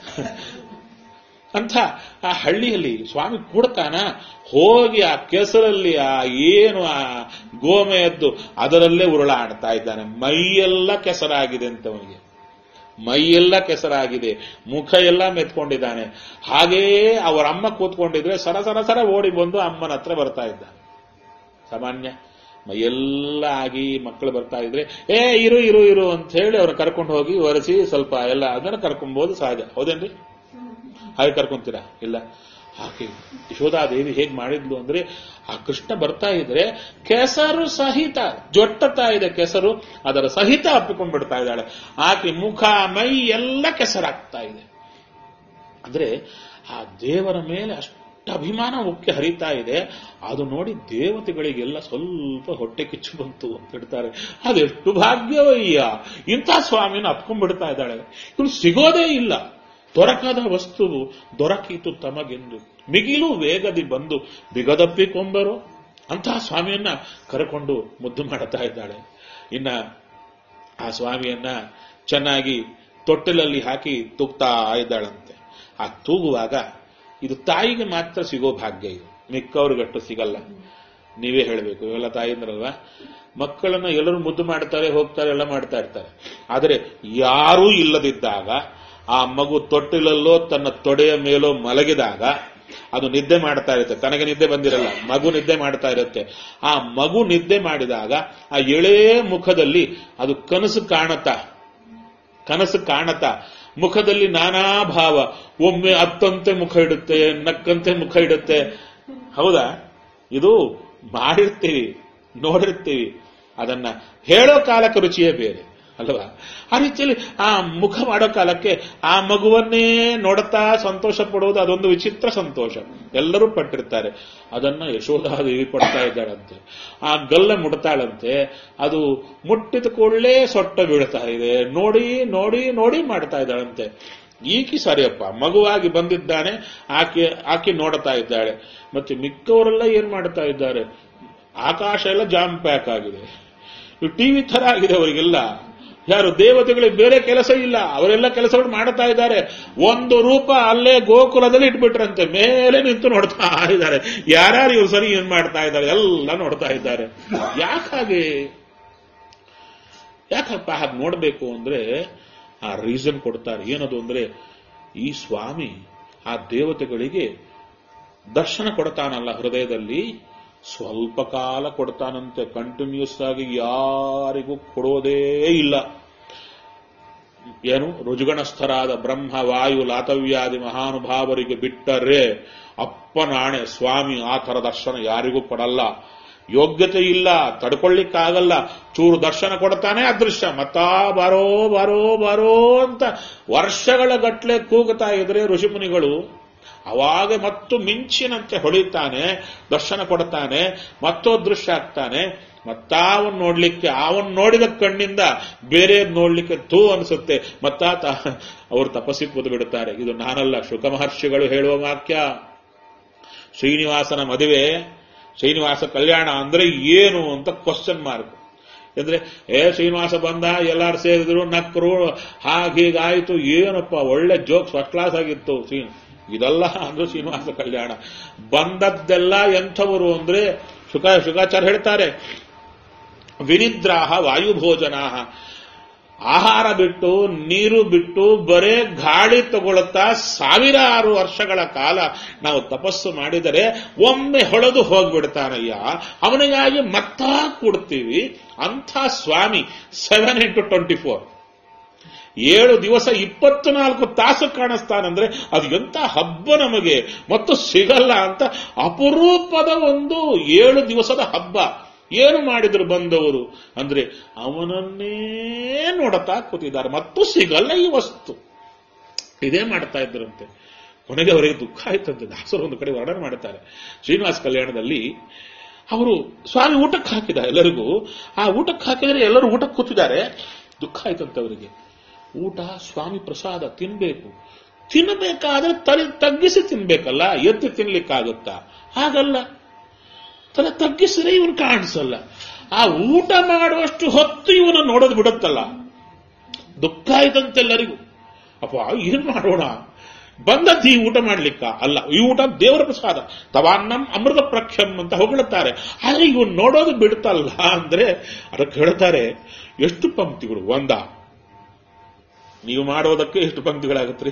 ಅಂತ ಆ ಹಳ್ಳಿಯಲ್ಲಿ ಸ್ವಾಮಿ ಕೂಡ್ತಾನ ಹೋಗಿ ಆ ಕೆಸರಲ್ಲಿ ಆ ಏನು ಆ ಗೋಮೆಯದ್ದು ಅದರಲ್ಲೇ ಉರುಳಾಡ್ತಾ ಇದ್ದಾನೆ ಮೈಯೆಲ್ಲ ಕೆಸರಾಗಿದೆ ಅಂತ ಅವನಿಗೆ ಮೈಯೆಲ್ಲ ಕೆಸರಾಗಿದೆ ಮುಖ ಎಲ್ಲ ಮೆತ್ಕೊಂಡಿದ್ದಾನೆ ಹಾಗೇ ಅವರ ಅಮ್ಮ ಕೂತ್ಕೊಂಡಿದ್ರೆ ಸರ ಸರ ಸರ ಓಡಿ ಬಂದು ಅಮ್ಮನ ಹತ್ರ ಬರ್ತಾ ಇದ್ದ ಸಾಮಾನ್ಯ ಮೈಯೆಲ್ಲ ಆಗಿ ಮಕ್ಕಳು ಬರ್ತಾ ಇದ್ರೆ ಏ ಇರು ಇರು ಇರು ಅಂತ ಹೇಳಿ ಅವ್ರನ್ನ ಕರ್ಕೊಂಡು ಹೋಗಿ ಒರೆಸಿ ಸ್ವಲ್ಪ ಎಲ್ಲ ಅದನ್ನ ಕರ್ಕೊಂಬೋದು ಸಹಜ ಹೌದೇನ್ರಿ ಹಾಗೆ ಕರ್ಕೊಂತೀರಾ ಇಲ್ಲ ಹಾಗೆ ಯಶೋಧಾದೇವಿ ಹೇಗ್ ಮಾಡಿದ್ಲು ಅಂದ್ರೆ ಆ ಕೃಷ್ಣ ಬರ್ತಾ ಇದ್ರೆ ಕೆಸರು ಸಹಿತ ಜೊಟ್ಟತಾ ಇದೆ ಕೆಸರು ಅದರ ಸಹಿತ ಅಪ್ಪಿಕೊಂಡ್ಬಿಡ್ತಾ ಇದ್ದಾಳೆ ಆಕೆ ಮುಖ ಮೈ ಎಲ್ಲ ಕೆಸರಾಗ್ತಾ ಇದೆ ಅಂದ್ರೆ ಆ ದೇವರ ಮೇಲೆ ಅಷ್ಟು ಅಭಿಮಾನ ಉಕ್ಕಿ ಹರಿತಾ ಇದೆ ಅದು ನೋಡಿ ದೇವತೆಗಳಿಗೆಲ್ಲ ಸ್ವಲ್ಪ ಹೊಟ್ಟೆ ಕಿಚ್ಚು ಬಂತು ಅಂತ ಹೇಳ್ತಾರೆ ಅದೆಷ್ಟು ಭಾಗ್ಯವಯ್ಯ ಇಂಥ ಸ್ವಾಮಿನ ಅಪ್ಕೊಂಡ್ಬಿಡ್ತಾ ಇದ್ದಾಳೆ ಇವನು ಸಿಗೋದೇ ಇಲ್ಲ ದೊರಕದ ವಸ್ತುವು ದೊರಕಿತು ತಮಗೆಂದು ಮಿಗಿಲು ವೇಗದಿ ಬಂದು ಬಿಗದಪ್ಪಿಕೊಂಬರು ಅಂತಹ ಸ್ವಾಮಿಯನ್ನ ಕರೆಕೊಂಡು ಮುದ್ದು ಮಾಡುತ್ತಾ ಇದ್ದಾಳೆ ಇನ್ನ ಆ ಸ್ವಾಮಿಯನ್ನ ಚೆನ್ನಾಗಿ ತೊಟ್ಟಲಲ್ಲಿ ಹಾಕಿ ತೂಗ್ತಾ ಇದ್ದಾಳಂತೆ ಆ ತೂಗುವಾಗ ಇದು ತಾಯಿಗೆ ಮಾತ್ರ ಸಿಗೋ ಭಾಗ್ಯ ಇದು ಮಿಕ್ಕವ್ರಿಗಟ್ಟು ಸಿಗಲ್ಲ ನೀವೇ ಹೇಳಬೇಕು ಇವೆಲ್ಲ ತಾಯಿಂದ್ರಲ್ವಾ ಮಕ್ಕಳನ್ನ ಎಲ್ಲರೂ ಮುದ್ದು ಮಾಡ್ತಾರೆ ಹೋಗ್ತಾರೆ ಎಲ್ಲ ಮಾಡ್ತಾ ಇರ್ತಾರೆ ಆದರೆ ಯಾರೂ ಇಲ್ಲದಿದ್ದಾಗ ಆ ಮಗು ತೊಟ್ಟಿಲಲ್ಲೋ ತನ್ನ ತೊಡೆಯ ಮೇಲೋ ಮಲಗಿದಾಗ ಅದು ನಿದ್ದೆ ಮಾಡ್ತಾ ಇರುತ್ತೆ ತನಗೆ ನಿದ್ದೆ ಬಂದಿರಲ್ಲ ಮಗು ನಿದ್ದೆ ಮಾಡ್ತಾ ಇರುತ್ತೆ ಆ ಮಗು ನಿದ್ದೆ ಮಾಡಿದಾಗ ಆ ಎಳೆ ಮುಖದಲ್ಲಿ ಅದು ಕನಸು ಕಾಣುತ್ತಾ ಕನಸು ಕಾಣುತ್ತಾ ಮುಖದಲ್ಲಿ ನಾನಾ ಭಾವ ಒಮ್ಮೆ ಅತ್ತಂತೆ ಮುಖ ಇಡುತ್ತೆ ನಕ್ಕಂತೆ ಮುಖ ಇಡುತ್ತೆ ಹೌದಾ ಇದು ಮಾಡಿರ್ತೀವಿ ನೋಡಿರ್ತೀವಿ ಅದನ್ನ ಹೇಳೋ ಕಾಲಕ್ಕೆ ರುಚಿಯೇ ಬೇರೆ ಅಲ್ವಾ ಆ ರೀತಿಯಲ್ಲಿ ಆ ಮುಖ ಮಾಡೋ ಕಾಲಕ್ಕೆ ಆ ಮಗುವನ್ನೇ ನೋಡುತ್ತಾ ಸಂತೋಷ ಪಡುವುದು ಅದೊಂದು ವಿಚಿತ್ರ ಸಂತೋಷ ಎಲ್ಲರೂ ಪಟ್ಟಿರ್ತಾರೆ ಅದನ್ನ ಯಶೋಧಾದೇವಿ ಪಡ್ತಾ ಇದ್ದಾಳಂತೆ ಆ ಗಲ್ಲ ಮುಡ್ತಾಳಂತೆ ಅದು ಮುಟ್ಟಿದ ಕೂಡಲೇ ಸೊಟ್ಟ ಬೀಳ್ತಾ ಇದೆ ನೋಡಿ ನೋಡಿ ನೋಡಿ ಮಾಡ್ತಾ ಇದ್ದಾಳಂತೆ ಈಕಿ ಸರಿಯಪ್ಪ ಮಗುವಾಗಿ ಬಂದಿದ್ದಾನೆ ಆಕೆ ಆಕೆ ನೋಡ್ತಾ ಇದ್ದಾಳೆ ಮತ್ತೆ ಮಿಕ್ಕವರೆಲ್ಲ ಏನ್ ಮಾಡ್ತಾ ಇದ್ದಾರೆ ಆಕಾಶ ಎಲ್ಲ ಜಾಮ್ ಪ್ಯಾಕ್ ಆಗಿದೆ ಟಿವಿ ತರ ಆಗಿದೆ ಅವರಿಗೆಲ್ಲ ಯಾರು ದೇವತೆಗಳಿಗೆ ಬೇರೆ ಕೆಲಸ ಇಲ್ಲ ಅವರೆಲ್ಲ ಕೆಲಸಗಳು ಮಾಡ್ತಾ ಇದ್ದಾರೆ ಒಂದು ರೂಪ ಅಲ್ಲೇ ಗೋಕುಲದಲ್ಲಿ ಇಟ್ಬಿಟ್ರಂತೆ ಮೇಲೆ ನಿಂತು ನೋಡ್ತಾ ಇದ್ದಾರೆ ಯಾರ್ಯಾರು ಇವ್ರು ಸರಿ ಏನ್ ಮಾಡ್ತಾ ಇದ್ದಾರೆ ಎಲ್ಲ ನೋಡ್ತಾ ಇದ್ದಾರೆ ಯಾಕಾಗೆ ಯಾಕಪ್ಪ ಹಾಗೆ ನೋಡ್ಬೇಕು ಅಂದ್ರೆ ಆ ರೀಸನ್ ಕೊಡ್ತಾರೆ ಏನದು ಅಂದ್ರೆ ಈ ಸ್ವಾಮಿ ಆ ದೇವತೆಗಳಿಗೆ ದರ್ಶನ ಕೊಡ್ತಾನಲ್ಲ ಹೃದಯದಲ್ಲಿ ಸ್ವಲ್ಪ ಕಾಲ ಕೊಡ್ತಾನಂತೆ ಕಂಟಿನ್ಯೂಸ್ ಆಗಿ ಯಾರಿಗೂ ಕೊಡೋದೇ ಇಲ್ಲ ಏನು ರುಜುಗಣಸ್ಥರಾದ ಬ್ರಹ್ಮ ವಾಯು ಲಾತವ್ಯಾದಿ ಮಹಾನುಭಾವರಿಗೆ ಬಿಟ್ಟರೆ ಅಪ್ಪನಾಣೆ ಸ್ವಾಮಿ ಆ ಥರ ದರ್ಶನ ಯಾರಿಗೂ ಕೊಡಲ್ಲ ಯೋಗ್ಯತೆ ಇಲ್ಲ ತಡ್ಕೊಳ್ಳಿಕ್ಕಾಗಲ್ಲ ಚೂರು ದರ್ಶನ ಕೊಡ್ತಾನೆ ಅದೃಶ್ಯ ಮತ್ತಾ ಬಾರೋ ಬಾರೋ ಬಾರೋ ಅಂತ ವರ್ಷಗಳ ಗಟ್ಲೆ ಕೂಗುತ್ತಾ ಇದ್ರೆ ಋಷಿಮುನಿಗಳು ಅವಾಗ ಮತ್ತು ಮಿಂಚಿನಂತೆ ಹೊಳಿತಾನೆ ದರ್ಶನ ಕೊಡ್ತಾನೆ ಮತ್ತೋ ದೃಶ್ಯ ಆಗ್ತಾನೆ ಮತ್ತಾವನ್ ನೋಡ್ಲಿಕ್ಕೆ ಅವನ್ ನೋಡಿದ ಕಣ್ಣಿಂದ ಬೇರೆ ನೋಡ್ಲಿಕ್ಕೆ ತೂ ಅನಿಸುತ್ತೆ ಮತ್ತಾತ ಅವರು ತಪಸ್ಸಿ ಕೂತು ಬಿಡುತ್ತಾರೆ ಇದು ನಾನಲ್ಲ ಶುಕ ಮಹರ್ಷಿಗಳು ಹೇಳುವ ವಾಕ್ಯ ಶ್ರೀನಿವಾಸನ ಮದುವೆ ಶ್ರೀನಿವಾಸ ಕಲ್ಯಾಣ ಅಂದ್ರೆ ಏನು ಅಂತ ಕ್ವಶನ್ ಮಾರ್ಕ್ ಅಂದ್ರೆ ಏ ಶ್ರೀನಿವಾಸ ಬಂದ ಎಲ್ಲಾರು ಸೇರಿದ್ರು ನಕ್ಕರು ಹಾಗೀಗಾಯ್ತು ಏನಪ್ಪ ಒಳ್ಳೆ ಜೋಕ್ ಫಸ್ಟ್ ಕ್ಲಾಸ್ ಆಗಿತ್ತು ಶ್ರೀ ಇದೆಲ್ಲ ಅಂದ್ರೆ ಶ್ರೀನಿವಾಸ ಕಲ್ಯಾಣ ಬಂದದ್ದೆಲ್ಲ ಎಂಥವರು ಅಂದ್ರೆ ಶುಕ ಶುಕಾಚಾರ್ಯ ಹೇಳ್ತಾರೆ ವಿನಿದ್ರಾಹ ವಾಯುಭೋಜನಾಹ ಆಹಾರ ಬಿಟ್ಟು ನೀರು ಬಿಟ್ಟು ಬರೇ ಗಾಳಿ ತಗೊಳ್ತಾ ಸಾವಿರಾರು ವರ್ಷಗಳ ಕಾಲ ನಾವು ತಪಸ್ಸು ಮಾಡಿದರೆ ಒಮ್ಮೆ ಹೊಳೆದು ಹೋಗ್ಬಿಡ್ತಾನಯ್ಯ ಅವನಿಗಾಗಿ ಮತ್ತಾ ಕೊಡ್ತೀವಿ ಅಂಥ ಸ್ವಾಮಿ ಸೆವೆನ್ ಇಂಟು ಟ್ವೆಂಟಿ ಫೋರ್ ಏಳು ದಿವಸ ಇಪ್ಪತ್ನಾಲ್ಕು ತಾಸು ಕಾಣಿಸ್ತಾನಂದ್ರೆ ಅದು ಎಂತ ಹಬ್ಬ ನಮಗೆ ಮತ್ತು ಸಿಗಲ್ಲ ಅಂತ ಅಪರೂಪದ ಒಂದು ಏಳು ದಿವಸದ ಹಬ್ಬ ಏನು ಮಾಡಿದ್ರು ಬಂದವರು ಅಂದ್ರೆ ಅವನನ್ನೇ ನೋಡುತ್ತಾ ಕೂತಿದ್ದಾರೆ ಮತ್ತು ಸಿಗಲ್ಲ ಈ ವಸ್ತು ಇದೇ ಮಾಡ್ತಾ ಇದ್ರಂತೆ ಕೊನೆಗೆ ಅವರಿಗೆ ದುಃಖ ಆಯ್ತಂತೆ ದಾಸರು ಒಂದು ಕಡೆ ವರ್ಣನೆ ಮಾಡುತ್ತಾರೆ ಶ್ರೀನಿವಾಸ ಕಲ್ಯಾಣದಲ್ಲಿ ಅವರು ಸ್ವಾಮಿ ಊಟಕ್ಕೆ ಹಾಕಿದ ಎಲ್ಲರಿಗೂ ಆ ಊಟಕ್ಕೆ ಹಾಕಿದರೆ ಎಲ್ಲರೂ ಊಟಕ್ಕೆ ಕೂತಿದ್ದಾರೆ ದುಃಖ ಆಯ್ತಂತೆ ಅವರಿಗೆ ಊಟ ಸ್ವಾಮಿ ಪ್ರಸಾದ ತಿನ್ಬೇಕು ತಿನ್ನಬೇಕಾದ್ರೆ ತಲೆ ತಗ್ಗಿಸಿ ತಿನ್ಬೇಕಲ್ಲ ಎತ್ತಿ ತಿನ್ಲಿಕ್ಕಾಗುತ್ತಾ ಹಾಗಲ್ಲ ತಲೆ ತಗ್ಗಿಸಿದ್ರೆ ಇವನು ಕಾಣಿಸಲ್ಲ ಆ ಊಟ ಮಾಡುವಷ್ಟು ಹೊತ್ತು ಇವನು ನೋಡೋದು ಬಿಡುತ್ತಲ್ಲ ದುಃಖ ಆಯ್ತಂತೆಲ್ಲರಿಗೂ ಅಪ್ಪ ಏನ್ ಮಾಡೋಣ ಬಂದದ್ದು ಈ ಊಟ ಮಾಡ್ಲಿಕ್ಕ ಅಲ್ಲ ಈ ಊಟ ದೇವರ ಪ್ರಸಾದ ತವಾನ್ನಂ ಅಮೃತ ಪ್ರಖ್ಯಂ ಅಂತ ಹೊಗಳುತ್ತಾರೆ ಆದ್ರೆ ಇವನು ನೋಡೋದು ಬಿಡುತ್ತಲ್ಲ ಅಂದ್ರೆ ಅದಕ್ಕೆ ಹೇಳ್ತಾರೆ ಎಷ್ಟು ಪಂಕ್ತಿಗಳು ಒಂದ ನೀವು ಮಾಡೋದಕ್ಕೆ ಎಷ್ಟು ಪಂಕ್ತಿಗಳಾಗತ್ರಿ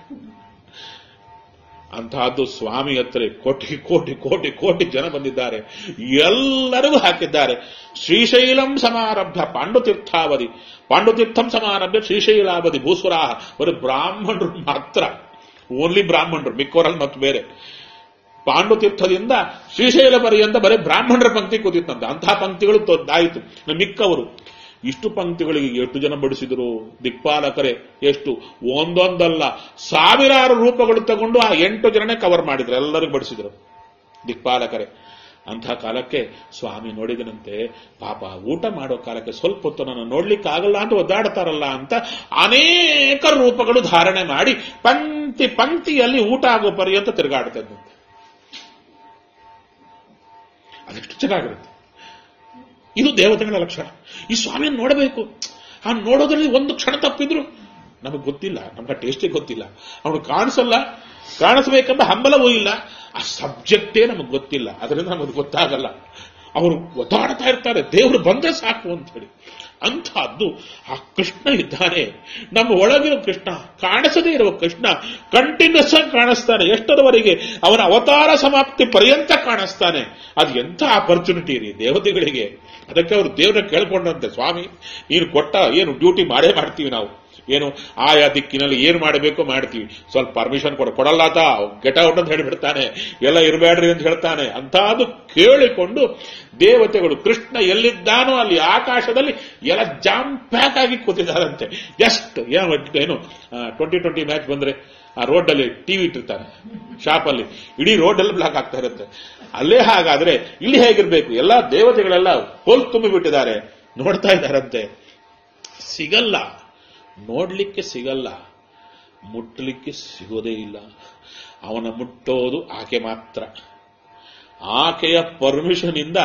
ಅಂತಹದ್ದು ಸ್ವಾಮಿ ಹತ್ರ ಕೋಟಿ ಕೋಟಿ ಕೋಟಿ ಕೋಟಿ ಜನ ಬಂದಿದ್ದಾರೆ ಎಲ್ಲರಿಗೂ ಹಾಕಿದ್ದಾರೆ ಶ್ರೀಶೈಲಂ ಸಮಾರಭ್ಯ ಪಾಂಡುತೀರ್ಥಾವಧಿ ಪಾಂಡುತೀರ್ಥಂ ಸಮಾರಭ್ಯ ಶ್ರೀಶೈಲಾವಧಿ ಭೂಸುರಾಹ ಬರೀ ಬ್ರಾಹ್ಮಣರು ಮಾತ್ರ ಓನ್ಲಿ ಬ್ರಾಹ್ಮಣರು ಮಿಕ್ಕೋರಲ್ಲಿ ಮತ್ತು ಬೇರೆ ಪಾಂಡುತೀರ್ಥದಿಂದ ಶ್ರೀಶೈಲ ಪರ್ಯಂತ ಬರೀ ಬ್ರಾಹ್ಮಣರ ಪಂಕ್ತಿ ಕೂತಿತ್ತಂತ ಅಂತಹ ಪಂಕ್ತಿಗಳು ಆಯಿತು ಮಿಕ್ಕವರು ಇಷ್ಟು ಪಂಕ್ತಿಗಳಿಗೆ ಎಷ್ಟು ಜನ ಬಡಿಸಿದರು ದಿಕ್ಪಾಲಕರೇ ಎಷ್ಟು ಒಂದೊಂದಲ್ಲ ಸಾವಿರಾರು ರೂಪಗಳು ತಗೊಂಡು ಆ ಎಂಟು ಜನನೇ ಕವರ್ ಮಾಡಿದ್ರು ಎಲ್ಲರಿಗೂ ಬಡಿಸಿದ್ರು ದಿಕ್ಪಾಲಕರೇ ಅಂತಹ ಕಾಲಕ್ಕೆ ಸ್ವಾಮಿ ನೋಡಿದನಂತೆ ಪಾಪ ಊಟ ಮಾಡೋ ಕಾಲಕ್ಕೆ ಸ್ವಲ್ಪ ಹೊತ್ತು ನಾನು ನೋಡ್ಲಿಕ್ಕಾಗಲ್ಲ ಅಂತ ಒದ್ದಾಡ್ತಾರಲ್ಲ ಅಂತ ಅನೇಕ ರೂಪಗಳು ಧಾರಣೆ ಮಾಡಿ ಪಂಕ್ತಿ ಪಂಕ್ತಿಯಲ್ಲಿ ಊಟ ಆಗೋ ಪರ್ಯಂತ ತಿರುಗಾಡ್ತಾ ಇದ್ದಂತೆ ಅದೆಷ್ಟು ಚೆನ್ನಾಗಿರುತ್ತೆ ಇದು ದೇವತೆಗಳ ಲಕ್ಷಣ ಈ ಸ್ವಾಮಿಯನ್ನು ನೋಡಬೇಕು ಆ ನೋಡೋದ್ರಲ್ಲಿ ಒಂದು ಕ್ಷಣ ತಪ್ಪಿದ್ರು ನಮಗೆ ಗೊತ್ತಿಲ್ಲ ನಮ್ಗೆ ಟೇಸ್ಟೇ ಗೊತ್ತಿಲ್ಲ ಅವನು ಕಾಣಿಸಲ್ಲ ಕಾಣಿಸಬೇಕೆಂಬ ಹಂಬಲವೂ ಇಲ್ಲ ಆ ಸಬ್ಜೆಕ್ಟೇ ನಮಗೆ ಗೊತ್ತಿಲ್ಲ ಅದರಿಂದ ನಮಗೆ ಗೊತ್ತಾಗಲ್ಲ ಅವರು ಒದ್ದಾಡ್ತಾ ಇರ್ತಾರೆ ದೇವರು ಬಂದ್ರೆ ಸಾಕು ಅಂತ ಹೇಳಿ ಅಂಥದ್ದು ಆ ಕೃಷ್ಣ ಇದ್ದಾನೆ ನಮ್ಮ ಒಳಗಿರೋ ಕೃಷ್ಣ ಕಾಣಿಸದೇ ಇರುವ ಕೃಷ್ಣ ಕಂಟಿನ್ಯೂಸ್ ಆಗಿ ಕಾಣಿಸ್ತಾನೆ ಎಷ್ಟರವರೆಗೆ ಅವನ ಅವತಾರ ಸಮಾಪ್ತಿ ಪರ್ಯಂತ ಕಾಣಿಸ್ತಾನೆ ಅದು ಎಂಥ ಆಪರ್ಚುನಿಟಿ ರೀ ದೇವತೆಗಳಿಗೆ ಅದಕ್ಕೆ ಅವರು ದೇವರ ಕೇಳ್ಕೊಂಡಂತೆ ಸ್ವಾಮಿ ನೀನು ಕೊಟ್ಟ ಏನು ಡ್ಯೂಟಿ ಮಾಡೇ ಮಾಡ್ತೀವಿ ನಾವು ಏನು ಆಯಾ ದಿಕ್ಕಿನಲ್ಲಿ ಏನು ಮಾಡಬೇಕೋ ಮಾಡ್ತೀವಿ ಸ್ವಲ್ಪ ಪರ್ಮಿಷನ್ ಕೊಡ ಕೊಡಲ್ಲಾತ ಗೆಟ್ ಔಟ್ ಅಂತ ಹೇಳಿಬಿಡ್ತಾನೆ ಎಲ್ಲ ಇರಬೇಡ್ರಿ ಅಂತ ಹೇಳ್ತಾನೆ ಅಂತಹದ್ದು ಕೇಳಿಕೊಂಡು ದೇವತೆಗಳು ಕೃಷ್ಣ ಎಲ್ಲಿದ್ದಾನೋ ಅಲ್ಲಿ ಆಕಾಶದಲ್ಲಿ ಎಲ್ಲ ಜಾಮ್ ಪ್ಯಾಕ್ ಆಗಿ ಕೂತಿದ್ದಾರಂತೆ ಜಸ್ಟ್ ಏನು ಟ್ವೆಂಟಿ ಟ್ವೆಂಟಿ ಮ್ಯಾಚ್ ಬಂದ್ರೆ ಆ ರೋಡ್ ಅಲ್ಲಿ ಟಿವಿ ಇಟ್ಟಿರ್ತಾರೆ ಶಾಪ್ ಅಲ್ಲಿ ಇಡೀ ರೋಡ್ ಅಲ್ಲಿ ಬ್ಲಾಕ್ ಆಗ್ತಾ ಇರುತ್ತೆ ಅಲ್ಲೇ ಹಾಗಾದ್ರೆ ಇಲ್ಲಿ ಹೇಗಿರ್ಬೇಕು ಎಲ್ಲ ದೇವತೆಗಳೆಲ್ಲ ಹೋಲ್ ತುಂಬಿ ಬಿಟ್ಟಿದ್ದಾರೆ ನೋಡ್ತಾ ಇದ್ದಾರಂತೆ ಸಿಗಲ್ಲ ನೋಡ್ಲಿಕ್ಕೆ ಸಿಗಲ್ಲ ಮುಟ್ಟಲಿಕ್ಕೆ ಸಿಗೋದೇ ಇಲ್ಲ ಅವನ ಮುಟ್ಟೋದು ಆಕೆ ಮಾತ್ರ ಆಕೆಯ ಪರ್ಮಿಷನ್ ಇಂದ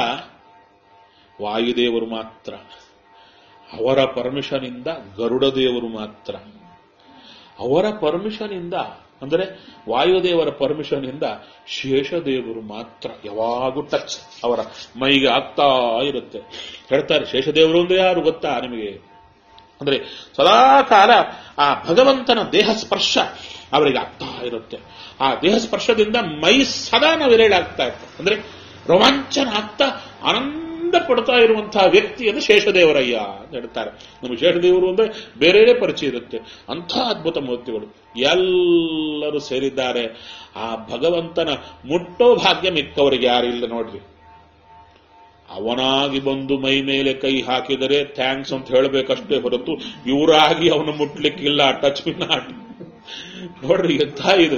ವಾಯುದೇವರು ಮಾತ್ರ ಅವರ ಪರ್ಮಿಷನ್ ಇಂದ ಗರುಡ ದೇವರು ಮಾತ್ರ ಅವರ ಪರ್ಮಿಷನ್ ಇಂದ ಅಂದರೆ ವಾಯುದೇವರ ಪರ್ಮಿಷನ್ ಇಂದ ಶೇಷದೇವರು ಮಾತ್ರ ಯಾವಾಗೂ ಟಚ್ ಅವರ ಮೈಗೆ ಆಗ್ತಾ ಇರುತ್ತೆ ಹೇಳ್ತಾರೆ ಶೇಷದೇವರು ಅಂದ್ರೆ ಯಾರು ಗೊತ್ತಾ ನಿಮಗೆ ಅಂದ್ರೆ ಸದಾಕಾಲ ಆ ಭಗವಂತನ ದೇಹ ಸ್ಪರ್ಶ ಅವರಿಗೆ ಆಗ್ತಾ ಇರುತ್ತೆ ಆ ದೇಹ ಸ್ಪರ್ಶದಿಂದ ಮೈ ಸದಾ ನವಿರೇಳಾಗ್ತಾ ಇತ್ತು ಅಂದ್ರೆ ರೋಮಾಂಚನ ಆಗ್ತಾ ಆನಂದ ಪಡ್ತಾ ಇರುವಂತಹ ವ್ಯಕ್ತಿ ಅದು ಶೇಷದೇವರಯ್ಯ ಅಂತ ಹೇಳ್ತಾರೆ ನಮಗೆ ಶೇಷದೇವರು ಅಂದ್ರೆ ಬೇರೆ ಪರಿಚಯ ಇರುತ್ತೆ ಅಂಥ ಅದ್ಭುತ ಮೂರ್ತಿಗಳು ಎಲ್ಲರೂ ಸೇರಿದ್ದಾರೆ ಆ ಭಗವಂತನ ಮುಟ್ಟೋ ಭಾಗ್ಯ ಮಿಕ್ಕವರಿಗೆ ಯಾರಿಲ್ಲ ನೋಡ್ರಿ ಅವನಾಗಿ ಬಂದು ಮೈ ಮೇಲೆ ಕೈ ಹಾಕಿದರೆ ಥ್ಯಾಂಕ್ಸ್ ಅಂತ ಹೇಳಬೇಕಷ್ಟೇ ಹೊರತು ಇವರಾಗಿ ಅವನು ಮುಟ್ಲಿಕ್ಕಿಲ್ಲ ಟಚ್ ಮಿ ನಾಟ್ ನೋಡ್ರಿ ಎಂಥ ಇದು